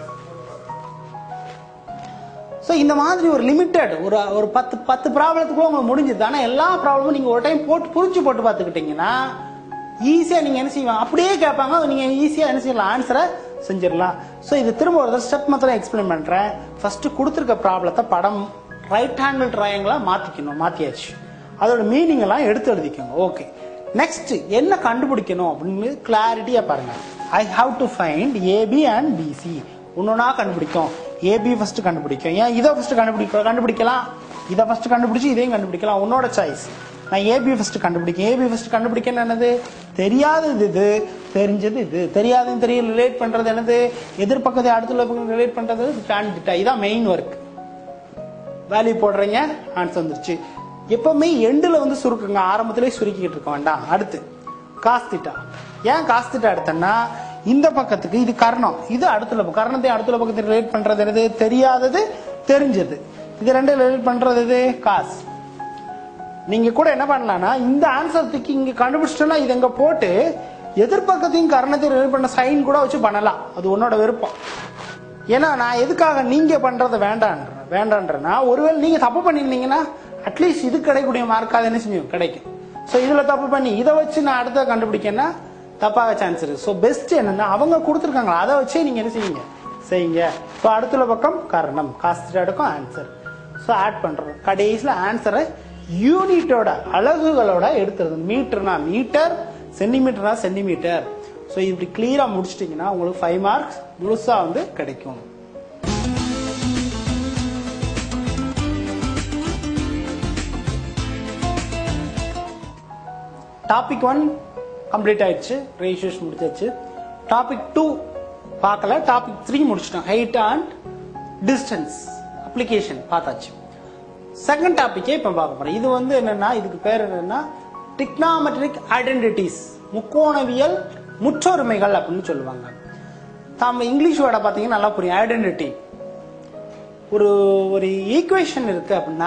ஸோ இந்த மாதிரி ஒரு லிமிட்டட் ஒரு ஒரு பத்து பத்து ப்ராப்ளத்துக்குள்ள உங்களுக்கு முடிஞ்சுது ஆனால் எல்லா ப்ராப்ளமும் நீங்கள் ஒரு டைம் போட்டு புரிஞ்சு போட்டு பார்த்துக்கிட்டீங்கன்னா ஈஸியாக நீங்கள் என்ன செய்வாங்க அப்படியே கேட்பாங்க நீங்கள் ஈஸியாக என்ன செய்யலாம் ஆன்சரை செஞ்சிடலாம் ஸோ இது திரும்ப ஒரு ஸ்டெப் மாத்திரம் எக்ஸ்பிளைன் பண்ணுறேன் ஃபர்ஸ்ட் கொடுத்துருக்க ப்ராப்ளத்தை படம் ரைட் ஹேண்டில் ட்ரையாங்கிளாக மாற்றிக்கணும் மாற்றியாச்சு அதோட மீனிங் எல்லாம் எடுத்து எழுதிக்கோங்க ஓகே நெக்ஸ்ட் என்ன கண்டுபிடிக்கணும் அப்படின்னு கிளாரிட்டியாக பாருங்க I have to find AB and BC ஒன்னொன்னா கண்டுபிடிக்கும் ஏபி ஃபர்ஸ்ட் கண்டுபிடிக்கும் ஏன் இதை ஃபர்ஸ்ட் கண்டுபிடிக்க கண்டுபிடிக்கலாம் இதை ஃபர்ஸ்ட் கண்டுபிடிச்சு இதையும் கண்டுபிடிக்கலாம் உன்னோட சாய்ஸ் நான் ஏபி ஃபர்ஸ்ட் கண்டுபிடிக்கும் ஏபி ஃபர்ஸ்ட் கண்டுபிடிக்க என்னது தெரியாதது இது தெரிஞ்சது இது தெரியாதுன்னு தெரிய ரிலேட் பண்றது என்னது எதிர்பக்கத்தை அடுத்துள்ள பக்கம் ரிலேட் பண்றது டான் திட்டா இதான் மெயின் ஒர்க் வேல்யூ போடுறீங்க ஆன்சர் வந்துருச்சு எப்பவுமே எண்டுல வந்து சுருக்குங்க ஆரம்பத்திலே சுருக்கிட்டு இருக்க வேண்டாம் அடுத்து காஸ் திட்டா ஏன் காஸ் திட்டா எடுத்தேன்னா இந்த பக்கத்துக்கு இது கர்ணம் இது அடுத்துள்ள பக்கம் கர்ணத்தை அடுத்துள்ள பக்கத்தை ரிலேட் பண்றது எது தெரியாதது தெரிஞ்சது இது ரெண்டு ரிலேட் பண்றது எது காஸ் நீங்க கூட என்ன பண்ணலாம்னா இந்த ஆன்சர் தூக்கி இங்க கண்டுபிடிச்சிட்டோம்னா இது எங்க போட்டு எதிர்பக்கத்தையும் கர்ணத்தையும் ரிலேட் பண்ண சைன் கூட வச்சு பண்ணலாம் அது உன்னோட விருப்பம் ஏன்னா நான் எதுக்காக நீங்க பண்றதை வேண்டான்ற வேண்டான்றனா ஒருவேளை நீங்க தப்பு பண்ணிருந்தீங்கன்னா அட்லீஸ்ட் இது கிடைக்கக்கூடிய மார்க்காவது என்ன செஞ்சோம் கிடைக்கும் ஸோ இதுல தப்பு பண்ணி இதை வச்சு நான் அடுத்த கண்டுபிடிக்கன்னா தப்பாக சான்ஸ் இருக்கு ஸோ பெஸ்ட் என்னன்னா அவங்க கொடுத்துருக்காங்களா அதை வச்சே நீங்க என்ன செய்யுங்க செய்யுங்க ஸோ அடுத்துள்ள பக்கம் காரணம் காஸ்ட் எடுக்கும் ஆன்சர் ஸோ ஆட் பண்றோம் கடைசியில் ஆன்சரை யூனிட்டோட அலகுகளோட எடுத்துறது மீட்டர்னா மீட்டர் சென்டிமீட்டர்னா சென்டிமீட்டர் ஸோ இப்படி கிளியரா முடிச்சிட்டிங்கன்னா உங்களுக்கு ஃபைவ் மார்க்ஸ் முழுசா வந்து கிடைக்கும் டாபிக் ஒன் கம்ப்ளீட் ஆயிடுச்சு ரெஜிஸ்ட்ரேஷன் முடிச்சாச்சு டாபிக் டூ பார்க்கல டாபிக் த்ரீ முடிச்சிட்டோம் ஹைட் அண்ட் டிஸ்டன்ஸ் அப்ளிகேஷன் பார்த்தாச்சு செகண்ட் டாபிக்கே இப்போ பார்க்க போறோம் இது வந்து என்னன்னா இதுக்கு பேர் என்னன்னா டிக்னாமெட்ரிக் ஐடென்டிட்டிஸ் முக்கோணவியல் முற்றொருமைகள் அப்படின்னு சொல்லுவாங்க தாம இங்கிலீஷ் வேர்டை பார்த்தீங்கன்னா நல்லா புரியும் ஐடென்டிட்டி ஒரு ஒரு ஈக்குவேஷன் இருக்கு அப்படின்னா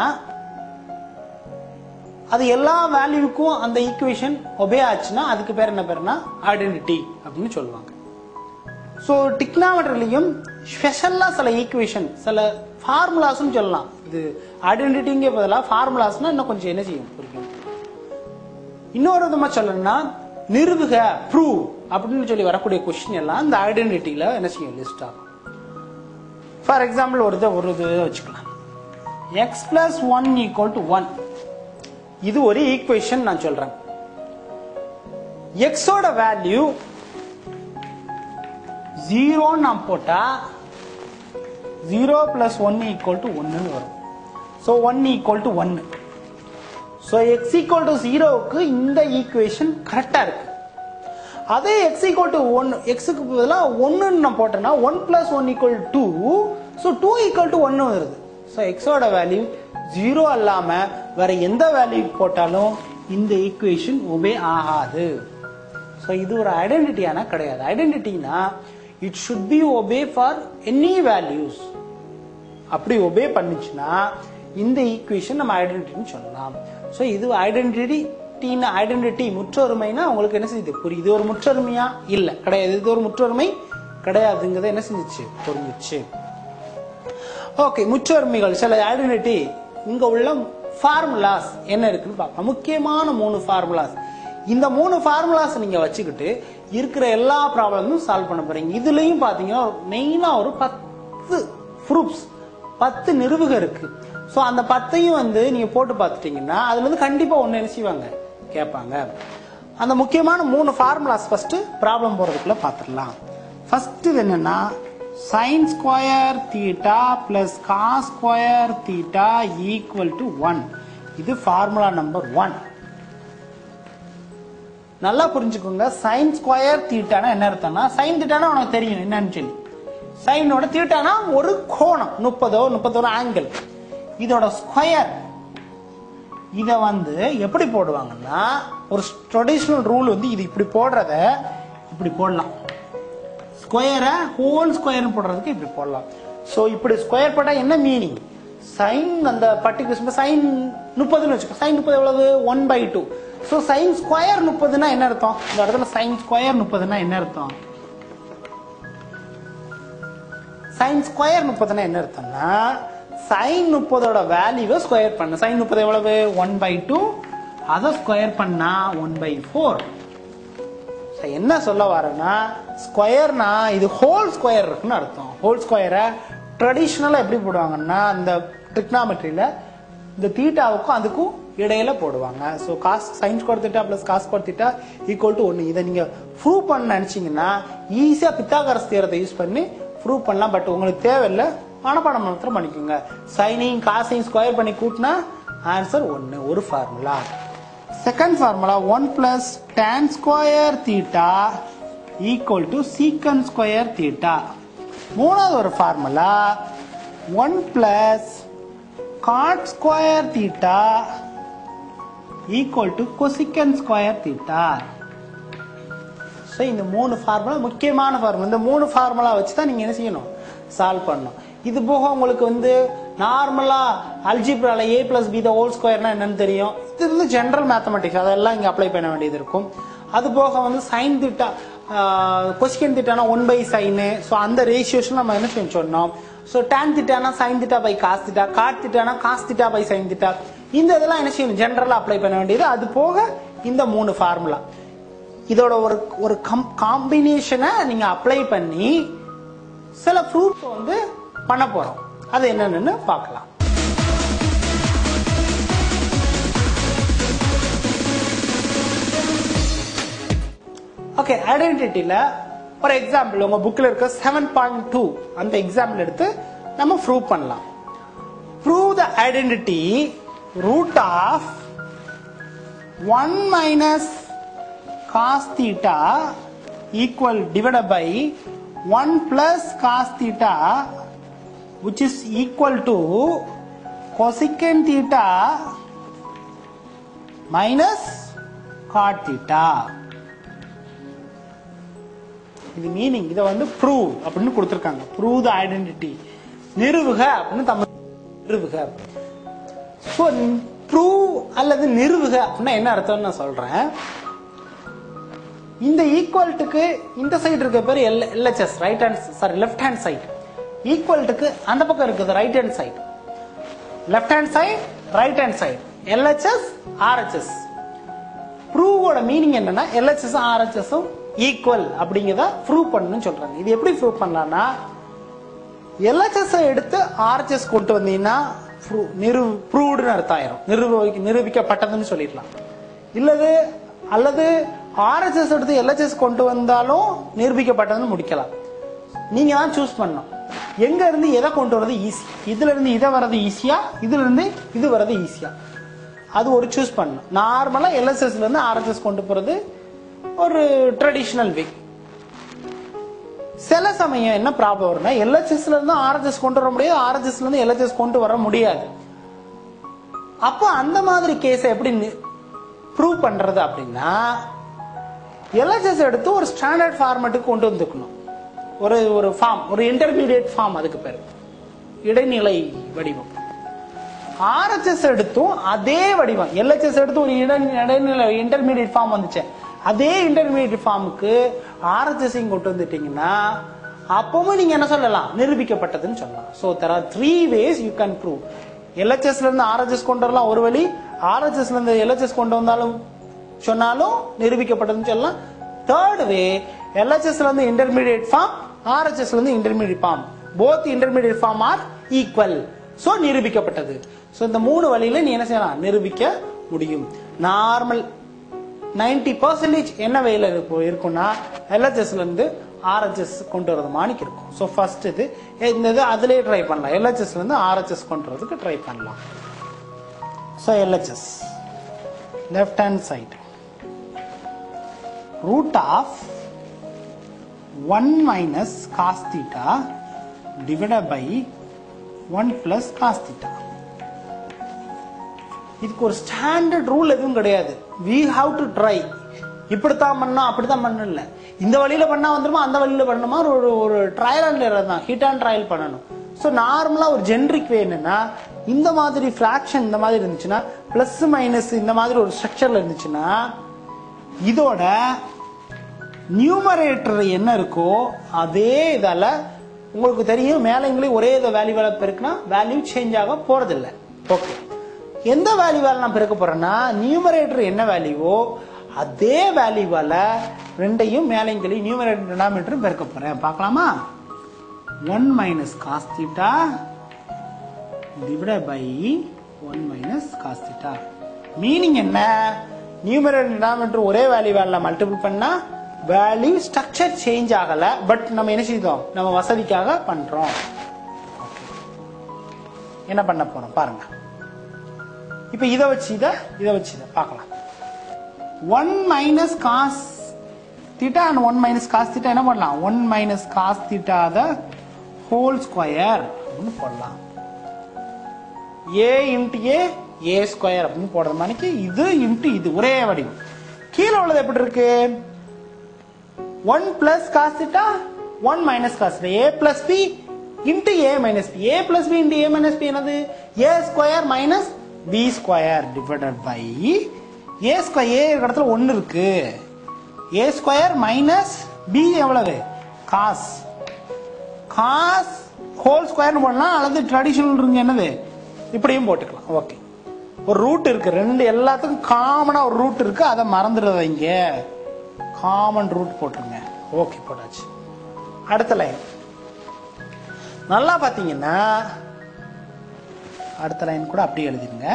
அது எல்லா வேல்யூவுக்கும் அந்த ஈக்குவேஷன் ஒபே ஆச்சுன்னா அதுக்கு பேர் என்ன பேருனா ஐடென்டிட்டி அப்படின்னு சொல்லுவாங்க ஸோ டிக்னாமெட்ரிலையும் ஸ்பெஷலாக சில ஈக்குவேஷன் சில ஃபார்முலாஸ்னு சொல்லலாம் இது ஐடென்டிட்டிங்க பதிலாக ஃபார்முலாஸ்னா இன்னும் கொஞ்சம் என்ன செய்யும் புரியும் இன்னொரு விதமா சொல்லணும்னா நிறுவுக ப்ரூவ் அப்படின்னு சொல்லி வரக்கூடிய கொஸ்டின் எல்லாம் இந்த ஐடென்டிட்டியில என்ன செய்யும் லிஸ்ட் ஆகும் ஃபார் எக்ஸாம்பிள் ஒரு இதை ஒரு இது வச்சுக்கலாம் X plus one equal to one இது ஒரு ஈக்குவேஷன் நான் சொல்றேன் எக்ஸோட வேல்யூ ஜீரோன்னு நான் போட்டா zero plus one equal to ஒன்னு வரும் ஸோ ஒன் ஈக்குவல் டு ஒன்னு ஸோ எக்ஸ் ஈக்குவல் டு ஜீரோவுக்கு இந்த ஈக்குவேஷன் கரெக்டா இருக்கு அதே எக்ஸ் ஈக்குவல் டு ஒன் எக்ஸுக்கு பதிலாக ஒன்றுன்னு நான் போட்டேன்னா one plus one equal two so two equal to ஒன்று வருது ஸோ எக்ஸோட வேல்யூ ஜீரோ அல்லாம வேற எந்த வேல்யூ போட்டாலும் இந்த ஈக்குவேஷன் ஒபே ஆகாது ஸோ இது ஒரு ஐடென்டிட்டியான கிடையாது ஐடென்டிட்டினா it should be obey for any values அப்படி ஒபே பண்ணுச்சுன்னா இந்த ஈக்குவேஷன் நம்ம ஐடென்டிட்டின்னு சொல்லலாம் ஸோ இது ஐடென்டிட்டின்னு ஐடென்டிட்டி முற்றொருமைனா உங்களுக்கு என்ன செய்யுது புரியுது இது ஒரு முற்றொருமையா இல்ல கிடையாது இது ஒரு முற்றொருமை கிடையாதுங்கிறத என்ன செஞ்சுச்சு புரிஞ்சிச்சு ஓகே முற்றொருமைகள் சில ஐடென்டிட்டி இங்க உள்ள ஃபார்முலாஸ் என்ன இருக்குன்னு பார்க்கலாம் முக்கியமான மூணு ஃபார்முலாஸ் இந்த மூணு ஃபார்முலாஸ் நீங்க வச்சுக்கிட்டு இருக்கிற எல்லா ப்ராப்ளமும் சால்வ் பண்ண போறீங்க இதுலயும் பாத்தீங்கன்னா மெயினா ஒரு பத்து ப்ரூப்ஸ் பத்து நிறுவுக இருக்கு ஸோ அந்த பத்தையும் வந்து நீங்க போட்டு பார்த்துட்டீங்கன்னா அதுல இருந்து கண்டிப்பா ஒண்ணு என்ன செய்வாங்க கேட்பாங்க அந்த முக்கியமான மூணு ஃபார்முலாஸ் ஃபர்ஸ்ட் ப்ராப்ளம் போறதுக்குள்ள பார்த்துடலாம் ஃபர்ஸ்ட் இது என்னன்னா sin square theta plus cos square theta equal to one இது ஃபார்முலா நம்பர் ஒன் நல்லா புரிஞ்சுக்கோங்க சைன் ஸ்கொயர் தீட்டானா என்ன அர்த்தம்னா சைன் தீட்டானா உனக்கு தெரியும் என்னன்னு சொல்லி சைனோட தீட்டானா ஒரு கோணம் முப்பதோ முப்பத்தோரு ஆங்கிள் இதோட ஸ்கொயர் இத வந்து எப்படி போடுவாங்கன்னா ஒரு ட்ரெடிஷ்னல் ரூல் வந்து இது இப்படி போடுறத இப்படி போடலாம் ஸ்கொயரை ஹோல் ஸ்கொயர் போடுறதுக்கு இப்படி போடலாம் ஸோ இப்படி ஸ்கொயர் போட்டா என்ன மீனிங் சைன் அந்த பர்டிகுலர் சைன் முப்பதுன்னு வச்சுக்கோ சைன் முப்பது எவ்வளவு one by two so sine square முப்பதுன்னா என்ன அர்த்தம் இந்த இடத்துல சைன் ஸ்கொயர் முப்பதுன்னா என்ன அர்த்தம் சைன் ஸ்கொயர் முப்பதுனா என்ன அர்த்தம்னா சைன் முப்பதோட வேல்யூவை ஸ்கொயர் பண்ண சைன் முப்பது எவ்வளவு ஒன் பை டூ அதை ஸ்கொயர் பண்ணா ஒன் பை ஃபோர் என்ன சொல்ல வரேன்னா ஸ்கொயர்னா இது ஹோல் ஸ்கொயர் இருக்குன்னு அர்த்தம் ஹோல் ஸ்கொயரை ட்ரெடிஷ்னலாக எப்படி போடுவாங்கன்னா அந்த ட்ரிக்னாமெட்ரியில் இந்த தீட்டாவுக்கும் அதுக்கும் இடையில போடுவாங்க so cos sine square theta plus cos square theta equal to ஒன்று இதை நீங்கள் ப்ரூவ் பண்ண நினச்சிங்கன்னா ஈஸியாக பித்தாகரஸ் தியரத்தை யூஸ் பண்ணி ப்ரூவ் பண்ணலாம் பட் உங்களுக்கு தேவையில்லை மனப்பாடம் மாத்திரம் பண்ணிக்கோங்க சைனிங் காசையும் ஸ்கொயர் பண்ணி கூட்டினா ஆன்சர் ஒன்று ஒரு formula second formula one plus tan square theta equal to secant square theta மூணாவது ஒரு formula one plus cot square theta equal to cosecant square theta so இந்த மூணு ஃபார்முலா முக்கியமான ஃபார்முலா இந்த மூணு ஃபார்முலா வச்சு தான் நீங்கள் என்ன செய்யணும் சால்வ் பண்ணணும் இது போக உங்களுக்கு வந்து நார்மலா அல்ஜிப்ரால A plus B the whole ஸ்கொயர்னா என்னன்னு தெரியும் இது வந்து ஜென்ரல் மேத்தமெட்டிக்ஸ் அதெல்லாம் இங்கே அப்ளை பண்ண வேண்டியது இருக்கும் அது போக வந்து சைன் திட்டா கொஸ்டின் திட்டானா ஒன் பை சைனு ஸோ அந்த ரேஷியோஸ் நம்ம என்ன செஞ்சு சொன்னோம் ஸோ டேன் திட்டானா sine theta by cos theta cot திட்டானா cos theta by sine theta இந்த இதெல்லாம் என்ன செய்யணும் ஜென்ரலாக அப்ளை பண்ண வேண்டியது அது போக இந்த மூணு ஃபார்முலா இதோட ஒரு ஒரு கம் காம்பினேஷனை நீங்க அப்ளை பண்ணி சில ப்ரூஃப் வந்து பண்ண போறோம் அது என்னன்னு பார்க்கலாம் ஓகே ஐடென்டிட்டியில ஒரு எக்ஸாம்பிள் உங்க புக்ல இருக்க செவன் பாயிண்ட் டூ அந்த எக்ஸாம்பிள் எடுத்து நம்ம ப்ரூவ் பண்ணலாம் prove the identity root of one minus cos theta equal divided by 1 plus cos theta which is equal to cosecant theta minus cot theta இது meaning இதை வந்து ப்ரூவ் அப்படின்னு கொடுத்துருக்காங்க prove the identity நிறுவுக அப்படின்னு Tamil நிறுவுக so prove அல்லது நிறுவுக அப்படின்னா என்ன அர்த்தம்னு நான் சொல்றேன் இந்த ஈக்குவல்ட்டுக்கு இந்த சைடு இருக்க பேர் L LHS right hand sorry left hand side ஈக்குவல்ட்டுக்கு அந்த பக்கம் இருக்குது right hand side left hand side right hand side LHS RHS ப்ரூவோட மீனிங் என்னன்னா எல்ஹெச்எஸ் ஆர்ஹெச்எஸும் ஈக்குவல் அப்படிங்கிறத ப்ரூவ் பண்ணணும்னு சொல்றாங்க இது எப்படி ப்ரூவ் பண்ணலாம்னா எல்ஹெச்எஸ் எடுத்து ஆர்ஹெச்எஸ் கொண்டு வந்தீங்கன்னா நிரு ப்ரூவ்டுன்னு அர்த்தம் ஆயிரும் நிரூபி நிரூபிக்கப்பட்டதுன்னு சொல்லிடலாம் இல்லது அல்லது ஆர்எஸ்எஸ் எடுத்து எல்ஹெச்எஸ் கொண்டு வந்தாலும் நிரூபிக்கப்பட்டதுன்னு முடிக்கலாம் நீங்க தான் சூஸ் பண்ணணும் எங்க இருந்து எதை கொண்டு வரது ஈஸி இதுல இருந்து இதை வர்றது ஈஸியா இதுல இருந்து இது வர்றது ஈஸியா அது ஒரு சூஸ் பண்ணணும் நார்மலா எல்எஸ்எஸ்ல இருந்து ஆர்எஸ்எஸ் கொண்டு போறது ஒரு ட்ரெடிஷ்னல் வே சில சமயம் என்ன ப்ராப்ளம் வரும்னா எல்ஹெச்எஸ்ல இருந்து ஆர்எஸ்எஸ் கொண்டு வர முடியாது ஆர்எஸ்எஸ்ல இருந்து எல்ஹெச்எஸ் கொண்டு வர முடியாது அப்போ அந்த மாதிரி கேஸை எப்படி ப்ரூவ் பண்றது அப்படின்னா எல்ஹெச்எஸ் எடுத்து ஒரு ஸ்டாண்டர்ட் ஃபார்மேட்டுக்கு கொண்டு வந்துக்கணும் ஒரு ஒரு ஃபார்ம் ஒரு இன்டர்மீடியட் ஃபார்ம் அதுக்கு பேர் இடைநிலை வடிவம் ஆர்ஹெச்எஸ் எடுத்தும் அதே வடிவம் எல்ஹெச்எஸ் எடுத்து ஒரு இடை- இடைநிலை இன்டர்மீடியட் ஃபார்ம் வந்துச்சு அதே இன்டர்மீடியட் ஃபார்முக்கு ஆர்ஹெச்எஸ் கொண்டு வந்துட்டீங்கன்னா அப்பவும் நீங்க என்ன சொல்லலாம் நிரூபிக்கப்பட்டதுன்னு சொல்லலாம் so there are three ways you can prove எல்ஹெச்எஸ்ல இருந்து ஆர்ஹெச்எஸ் கொண்டு வரலாம் ஒரு வழி ஆர்ஹெச்எஸ்ல இருந்து எல்ஹெச்எஸ் கொண்டு வந்தாலும் சொன்னாலும் நிரூபிக்கப்பட்டதுன்னு சொல்லலாம் தேர்ட் வே எல்ஹெச்எஸ்ல இருந்து இன்டர்மீடியட் ஃபார்ம் ஆர்ஹெச்எஸ்ல இருந்து intermediate form both intermediate form are equal so நிரூபிக்கப்பட்டது சோ இந்த மூணு வழியில நீ என்ன செய்யலாம் நிரூபிக்க முடியும் நார்மல் 90% பர்சன்டேஜ் என்ன வேலை இருக்கும் இருக்கும்னா எல்ஹெச்எஸ்ல இருந்து ஆர்ஹெச்எஸ் கொண்டு வரது மாணிக்கு இருக்கும் ஸோ ஃபர்ஸ்ட் இது இந்த இது அதுலயே ட்ரை பண்ணலாம் எல்ஹெச்எஸ்ல இருந்து ஆர்ஹெச்எஸ் கொண்டு வரதுக்கு ட்ரை பண்ணலாம் so LHS left hand side root of one minus cos theta divided by one plus cos theta இதுக்கு ஒரு ஸ்டாண்டர்ட் ரூல் எதுவும் கிடையாது வி ஹாவ் டு ட்ரை இப்படித்தான் பண்ணோம் அப்படித்தான் பண்ணல இந்த வழியில பண்ணா வந்துருமா அந்த வழியில பண்ணணுமா ஒரு ஒரு ட்ரையல் அண்ட் எரர் தான் ஹிட் அண்ட் ட்ரையல் பண்ணணும் ஸோ நார்மலா ஒரு ஜென்ரிக் வே என்னன்னா இந்த மாதிரி ஃபிராக்ஷன் இந்த மாதிரி இருந்துச்சுன்னா பிளஸ் மைனஸ் இந்த மாதிரி ஒரு ஸ்ட்ரக்சர்ல இருந்துச்சுன்னா இதோட நியூமரேட்டர் என்ன இருக்கோ அதே இதால உங்களுக்கு தெரியும் மேலங்களையும் ஒரே இதை வேல்யூவால பெருக்குனா வேல்யூ சேஞ்ச் ஆக போறதில்லை ஓகே எந்த வேல்யூவால நான் பெருக்க போறேன்னா நியூமரேட்டர் என்ன வேல்யூவோ அதே வேல்யூவால ரெண்டையும் மேலங்களையும் நியூமரேட்டர் டினாமினேட்டரும் பெருக்க போறேன் பார்க்கலாமா one minus cos theta divide by one minus cos theta meaning என்ன நியூமரேட்டர் டினாமினேட்டர் ஒரே வேல்யூ வேல்யூ மல்டிபிள் பண்ணா வேல்யூ ஸ்ட்ரக்சர் சேஞ்ச் ஆகல பட் நம்ம என்ன செய்தோம் நம்ம வசதிக்காக பண்றோம் என்ன பண்ண போறோம் பாருங்க இப்ப இதை வச்சு இதை இதை வச்சு இதை பார்க்கலாம் one minus cos theta and one minus cos theta என்ன பண்ணலாம் one minus cos theta the whole square அப்படின்னு போடலாம் A into A A square அப்படின்னு போடுற மாதிரிக்கு இது இன்ட்டு இது ஒரே வடிவம் கீழே உள்ளது எப்படி இருக்கு one plus cos theta one minus cos A plus B into A minus B A plus B into A minus B என்னது A square minus B square divided by A square A இடத்துல ஒன்னு இருக்கு A square minus B எவ்வளவு cos cos whole ஸ்கொயர்னு போடலாம் அல்லது traditional இருங்க என்னது இப்படியும் போட்டுக்கலாம் ஓகே ஒரு ரூட் இருக்கு ரெண்டு எல்லாத்துக்கும் காமனா ஒரு ரூட் இருக்கு அதை மறந்துடுறத இங்க காமன் ரூட் போட்டுருங்க ஓகே போட்டாச்சு அடுத்த லைன் நல்லா பாத்தீங்கன்னா அடுத்த லைன் கூட அப்படியே எழுதிருங்க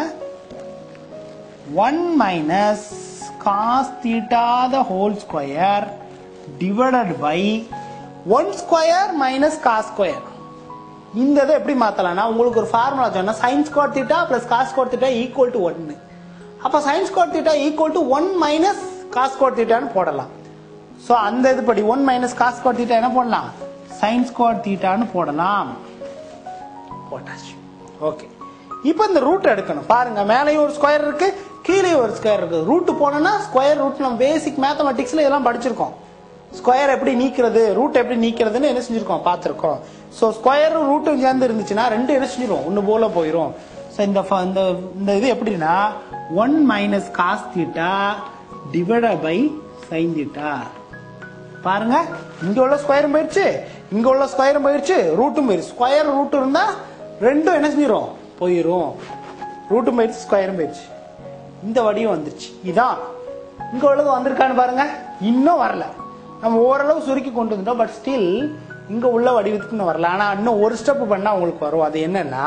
one minus cos theta the whole square divided by one square minus cos square இந்த இதை எப்படி மாத்தலாம்னா உங்களுக்கு ஒரு ஃபார்முலா சொன்னா sine square theta plus cos square theta equal to ஒன்னு அப்ப sine square theta equal to one minus cos square தீட்டான்னு போடலாம் சோ அந்த இது படி one minus cos square theta என்ன போடலாம் சைன் ஸ்கொயர் தீட்டான்னு போடலாம் போட்டாச்சு ஓகே இப்போ இந்த ரூட் எடுக்கணும் பாருங்க மேலேயும் ஒரு ஸ்கொயர் இருக்கு கீழே ஒரு ஸ்கொயர் இருக்கு ரூட் போனோம்னா ஸ்கொயர் ரூட் நம்ம பேசிக் மேத்தமெட்டிக்ஸ்ல இதெல்லாம் படிச்சிருக்கோம் ஸ்கொயர் எப்படி நீக்கிறது ரூட் எப்படி நீக்கிறதுன்னு என்ன செஞ்சிருக்கோம் பார்த்திருக்கோம் ஸோ ஸ்கொயர் ரூட்டும் சேர்ந்து இருந்துச்சுன்னா ரெண்டு என்ன செஞ்சிரும் ஒன்று போல போயிடும் ஸோ இந்த ஃப- இந்த இந்த இது எப்படின்னா one minus cos theta divide by sine theta பாருங்க இங்க உள்ள ஸ்கொயரும் போயிருச்சு இங்க உள்ள ஸ்கொயரும் போயிருச்சு ரூட்டும் போயிருச்சு ஸ்கொயர் ரூட் இருந்தா ரெண்டும் என்ன செஞ்சிரும் போயிரும் ரூட்டும் போயிருச்சு ஸ்கொயரும் போயிருச்சு இந்த வடிவம் வந்துருச்சு இதான் இங்க உள்ளது வந்திருக்கான்னு பாருங்க இன்னும் வரல நம்ம ஓரளவு சுருக்கி கொண்டு வந்துட்டோம் பட் ஸ்டில் இங்க உள்ள வடிவத்துக்கு இன்னும் வரல ஆனா இன்னும் ஒரு ஸ்டெப் பண்ணா உங்களுக்கு வரும் அது என்னன்னா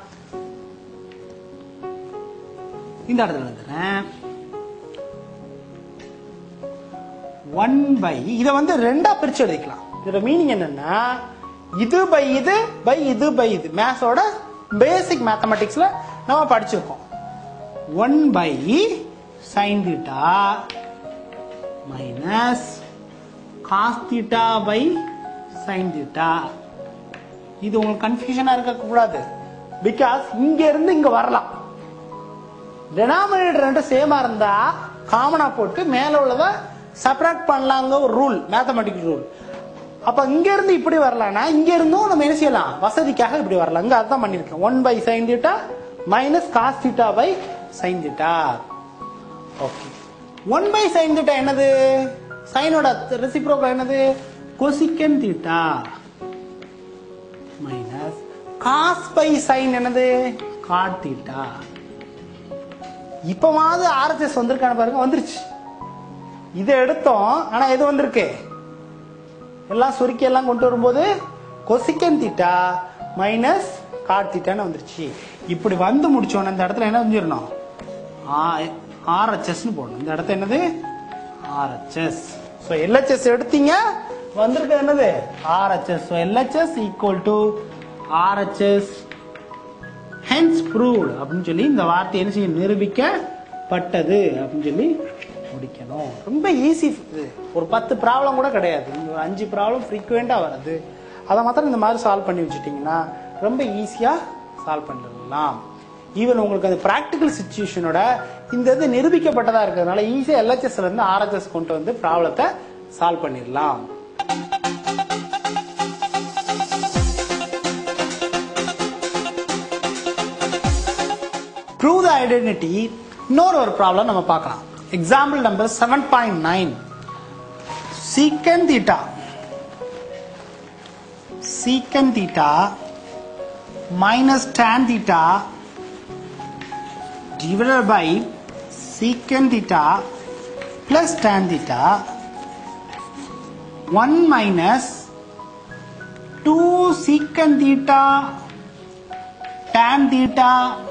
இந்த இடத்துல எழுதுறேன் ஒன் பை இதை வந்து ரெண்டா பிரிச்சு எழுதிக்கலாம் இதோட மீனிங் என்னன்னா இது பை இது பை இது பை இது மேத்ஸோட பேசிக் மேத்தமெட்டிக்ஸ்ல நம்ம படிச்சிருக்கோம் one by sine theta minus cos theta by sine theta இது உங்களுக்கு கன்ஃபியூஷனா இருக்க கூடாது பிகாஸ் இங்க இருந்து இங்க வரலாம் டெனாமினேட்டர் ரெண்டும் சேமா இருந்தா காமனா போட்டு மேல உள்ளத செப்பரேட் பண்ணலாங்க ஒரு ரூல் மேத்தமெட்டிக்கல் ரூல் அப்ப இங்க இருந்து இப்படி வரலாம்னா இங்க இருந்தும் நம்ம என்ன செய்யலாம் வசதிக்காக இப்படி வரலாம் இங்க அதான் பண்ணிருக்கேன் one by sine theta minus cos theta by sine theta okay one by sine theta என்னது சைனோட ரெசிப்ரோக்கல் என்னது cosecant theta minus cos by sine என்னது காட் தீட்டா இப்பவாவது ஆர்எஸ்எஸ் வந்திருக்கான பாருங்க வந்துருச்சு இதை எடுத்தோம் ஆனா எது வந்திருக்கு எல்லாம் சுருக்கி எல்லாம் கொண்டு வரும்போது கொசிக்கன் தீட்டா மைனஸ் காட் தீட்டான்னு வந்துருச்சு இப்படி வந்து முடிச்சோன்னு இந்த இடத்துல என்ன செஞ்சிடணும் ஆர்ஹெச்எஸ் போடணும் இந்த இடத்துல என்னது ஆர்ஹெச்எஸ் ஸோ எல்ஹெச்எஸ் எடுத்தீங்க வந்திருக்கிறது என்னது RHS so LHS equal to RHS hence proved அப்படின்னு சொல்லி இந்த வார்த்தை என்ன செய்ய நிரூபிக்கப்பட்டது அப்படின்னு சொல்லி முடிக்கணும் ரொம்ப ஈஸி இது ஒரு பத்து ப்ராப்ளம் கூட கிடையாது இங்க ஒரு அஞ்சு ப்ராப்ளம் ஃப்ரீக்வெண்ட்டாக வருது அதை மாத்திரம் இந்த மாதிரி சால்வ் பண்ணி வச்சுட்டிங்கன்னா ரொம்ப ஈஸியாக சால்வ் பண்ணிடலாம் ஈவன் உங்களுக்கு அந்த ப்ராக்டிக்கல் சுச்சுவேஷனோட இந்த இது நிரூபிக்கப்பட்டதா இருக்கிறதுனால ஈஸியாக எல்ஹெச்எஸ்ல இருந்து ஆர்ஹெச்எஸ் கொண்டு வந்து ப்ராப்ளத்தை சால்வ் பண்ணிடலாம் ப்ரூவ் த ஐடென்டிட்டி இன்னொரு ஒரு ப்ராப்ளம் நம்ம பார்க்கலாம் example number seven point nine secant theta secant theta minus tan theta divided by secant theta plus tan theta 1 minus 2 secant theta tan theta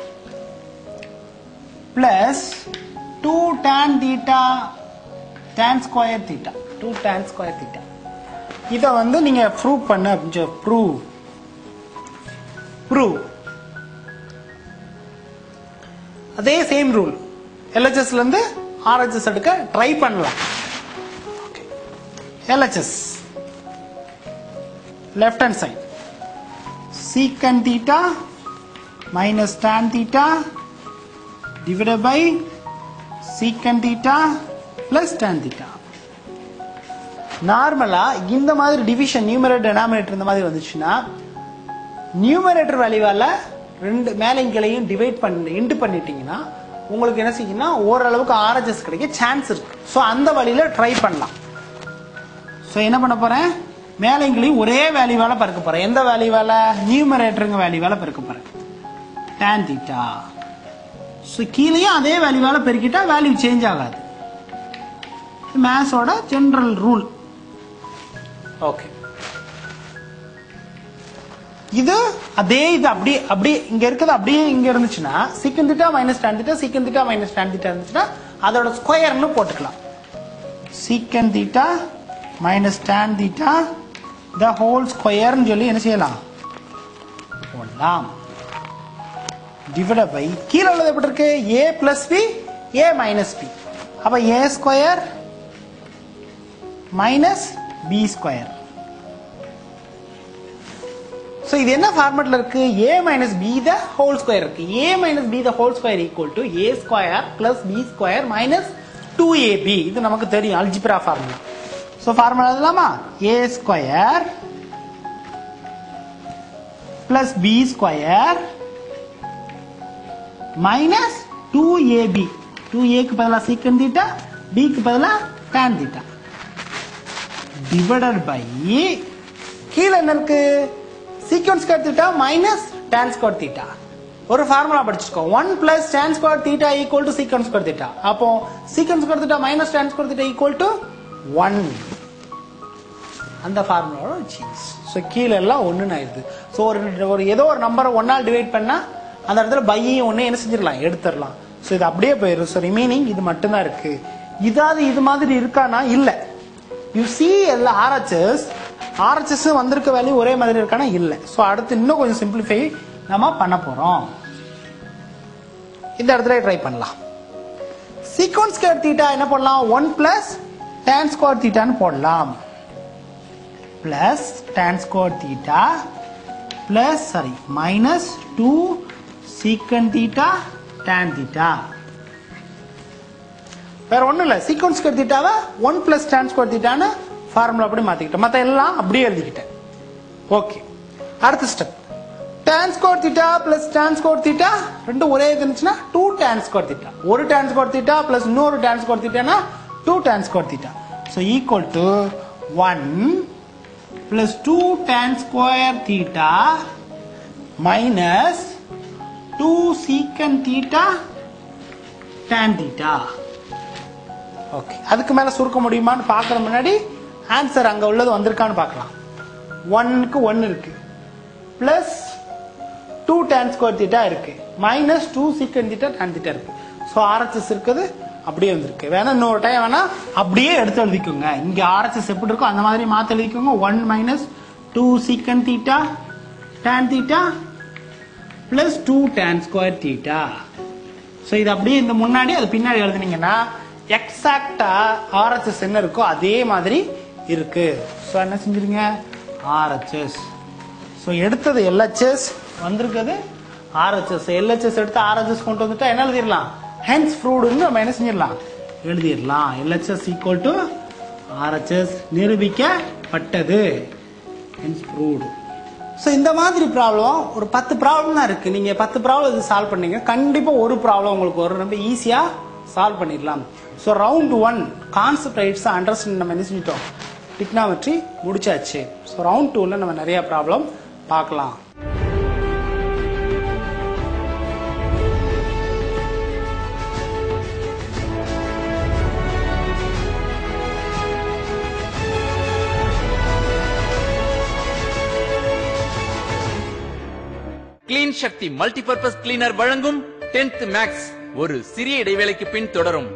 plus 2 tan theta tan square theta 2 tan square theta இதை வந்து நீங்க prove பண்ண prove prove அதே same rule எல்ஹெச்எஸ்ல இருந்து RHS எடுக்க try பண்ணலாம் LHS left hand side secant theta minus tan theta divided by secant theta plus tan theta நார்மலா இந்த மாதிரி டிவிஷன் நியூமரேட்டர் டெனாமினேட்டர் இந்த மாதிரி வந்துச்சுன்னா நியூமரேட்டர் வேல்யூவால ரெண்டு மேலையும் கிளையும் டிவைட் பண்ணி இன்டு பண்ணிட்டீங்கன்னா உங்களுக்கு என்ன செய்யும்னா ஓரளவுக்கு ஆர்ஹெச்எஸ் கிடைக்க சான்ஸ் இருக்கு ஸோ அந்த வழியில ட்ரை பண்ணலாம் ஸோ என்ன பண்ண போறேன் மேலையும் கிளையும் ஒரே வேல்யூவால பெருக்க போறேன் எந்த வேல்யூவால நியூமரேட்டருங்க வேல்யூவால பெருக்க போறேன் tan theta ஸோ கீழேயும் அதே வேல்யூவால பெருக்கிட்டா வேல்யூ சேஞ்ச் ஆகாது மேத்ஸோட ஜெனரல் ரூல் ஓகே இது அதே இது அப்படியே அப்படியே இங்க இருக்கிறது அப்படியே இங்க இருந்துச்சுன்னா சீக்கன் திட்டா மைனஸ் tan திட்டா சீக்கன் திட்டா மைனஸ் tan திட்டா இருந்துச்சுன்னா அதோட ஸ்கொயர்னு போட்டுக்கலாம் secant theta minus tan theta the whole ஸ்கொயர்னு சொல்லி என்ன செய்யலாம் போடலாம் டிவைட் பை கீழே உள்ளது எப்படி இருக்கு A plus B A minus B அப்ப A square minus B square so இது என்ன ஃபார்மேட்ல இருக்கு A minus B the whole square இருக்கு A minus B the whole square equal to A square plus B square minus two AB இது நமக்கு தெரியும் algebra formula so formula எழுதலாமா A square plus B square minus two AB two ஏக்கு பதிலாக சீக்கன் theta பிக்கு பதிலாக டேன் தீட்டா டிவைடட் பை கீழே என்ன இருக்கு secant square theta minus tan square theta ஒரு ஃபார்முலா படிச்சிருக்கோம் one plus tan square theta equal to secant square theta அப்போ secant square theta minus tan square theta equal to one அந்த ஃபார்முலாவோட வச்சிங்க so கீழே எல்லாம் ஒன்றுன்னு ஆயிடுது ஸோ ஒரு ஒரு ஏதோ ஒரு நம்பரை ஒன்னால் டிவைட் பண்ணா அந்த இடத்துல பையையும் ஒன்று என்ன செஞ்சிடலாம் எடுத்துடலாம் ஸோ இது அப்படியே போயிடும் ஸோ ரிமைனிங் இது மட்டும்தான் இருக்கு இதாவது இது மாதிரி இருக்கானா இல்லை யூ சி எல்லா ஆர்ஹெச்எஸ் ஆர்ஹெச்எஸ் வந்திருக்க வேல்யூ ஒரே மாதிரி இருக்கானா இல்லை ஸோ அடுத்து இன்னும் கொஞ்சம் சிம்பிளிஃபை நம்ம பண்ண போறோம் இந்த இடத்துல ட்ரை பண்ணலாம் சீக்வன்ஸ் ஸ்கொயர் தீட்டா என்ன பண்ணலாம் ஒன் பிளஸ் tan ஸ்கொயர் தீட்டான்னு போடலாம் plus tan square theta plus sorry minus two secant theta tan theta வேற ஒண்ணும் இல்ல சீக்வன்ஸ் ஸ்கொயர் தீட்டாவை ஒன் பிளஸ் tan ஸ்கொயர் தீட்டான்னு ஃபார்முலா அப்படி மாத்திக்கிட்டேன் மத்த எல்லாம் அப்படியே எழுதிக்கிட்டேன் ஓகே அடுத்த step tan square theta plus tan square theta ரெண்டும் ஒரே இது இருந்துச்சுன்னா டூ tan ஸ்கொயர் தீட்டா ஒரு tan ஸ்கொயர் தீட்டா பிளஸ் இன்னொரு tan ஸ்கொயர் தீட்டானா two tan square theta so equal to one plus two tan square theta minus two secant theta tan theta okay அதுக்கு மேல சுருக்க முடியுமான்னு பார்க்கற முன்னாடி ஆன்சர் அங்க உள்ளது வந்திருக்கான்னு பார்க்கலாம் ஒன்னுக்கு ஒன்னு இருக்கு plus two tan square theta இருக்கு minus two secant theta tan theta இருக்கு ஸோ ஆர்ஹெச்எஸ் இருக்குது அப்படியே வந்திருக்கு வேணா இன்னொரு டைம் வேணா அப்படியே எடுத்து எழுதிக்கோங்க இங்க ஆர்ஹெச்எஸ் எப்படி இருக்கோ அந்த மாதிரி மாத்த எழுதிக்கோங்க one minus two secant theta tan theta plus two tan square theta so இது அப்படியே இந்த முன்னாடி அது பின்னாடி எழுதுனீங்கன்னா எக்ஸாக்டா ஆர்ஹெச்எஸ் என்ன இருக்கோ அதே மாதிரி இருக்கு ஸோ என்ன செஞ்சிருங்க ஆர்ஹெச்எஸ் ஸோ எடுத்தது எல்ஹெச்எஸ் வந்திருக்கிறது ஆர்ஹெச்எஸ் எல்ஹெச்எஸ் எடுத்து ஆர்ஹெச்எஸ் கொண்டு வந்துட்டா என்ன எழுதிடலாம் ஹென்ஸ் ஃப்ரூடுன்னு நம்ம என்ன செஞ்சிடலாம் எழுதிடலாம் எல்ஹெச்எஸ் ஈக்குவல் டு ஆர்ஹெச்எஸ் நிரூபிக்கப்பட்டது ஹென்ஸ் ஃப்ரூடு ஸோ இந்த மாதிரி ப்ராப்ளம் ஒரு பத்து ப்ராப்ளம் தான் இருக்கு நீங்க பத்து ப்ராப்ளம் இது சால்வ் பண்ணீங்க கண்டிப்பா ஒரு ப்ராப்ளம் உங்களுக்கு வரும் ரொம்ப ஈஸியா சால்வ் பண்ணிடலாம் so round one concept rights understand நம்ம என்ன செஞ்சிட்டோம் டிக்னாமெட்ரி முடிச்சாச்சு ஸோ ரவுண்ட் டூவில் நம்ம நிறைய ப்ராப்ளம் பார்க்கலாம் கிளீன் சக்தி மல்டிபர்பஸ் கிளீனர் வழங்கும் 10th மேக்ஸ் ஒரு சிறிய இடைவேளைக்கு பின் தொடரும்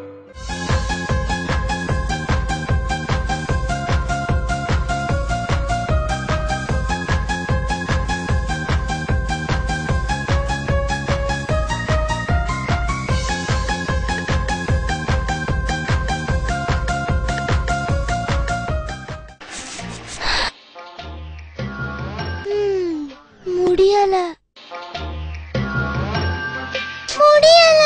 ம், முடியல முடியல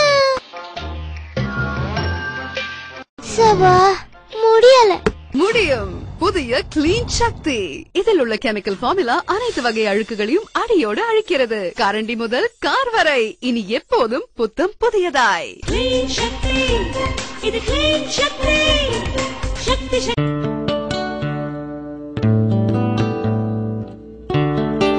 சபா முடியல முடியும் புதிய கிளீன் சக்தி இதில் உள்ள கெமிக்கல் ஃபார்முலா அனைத்து வகை அழுக்குகளையும் அடியோடு அழிக்கிறது கரண்டி முதல் கார் வரை இனி எப்போதும் புத்தம் புதியதாய் क्लीन शक्ति இது क्लीन शक्ति शक्ति शक्ति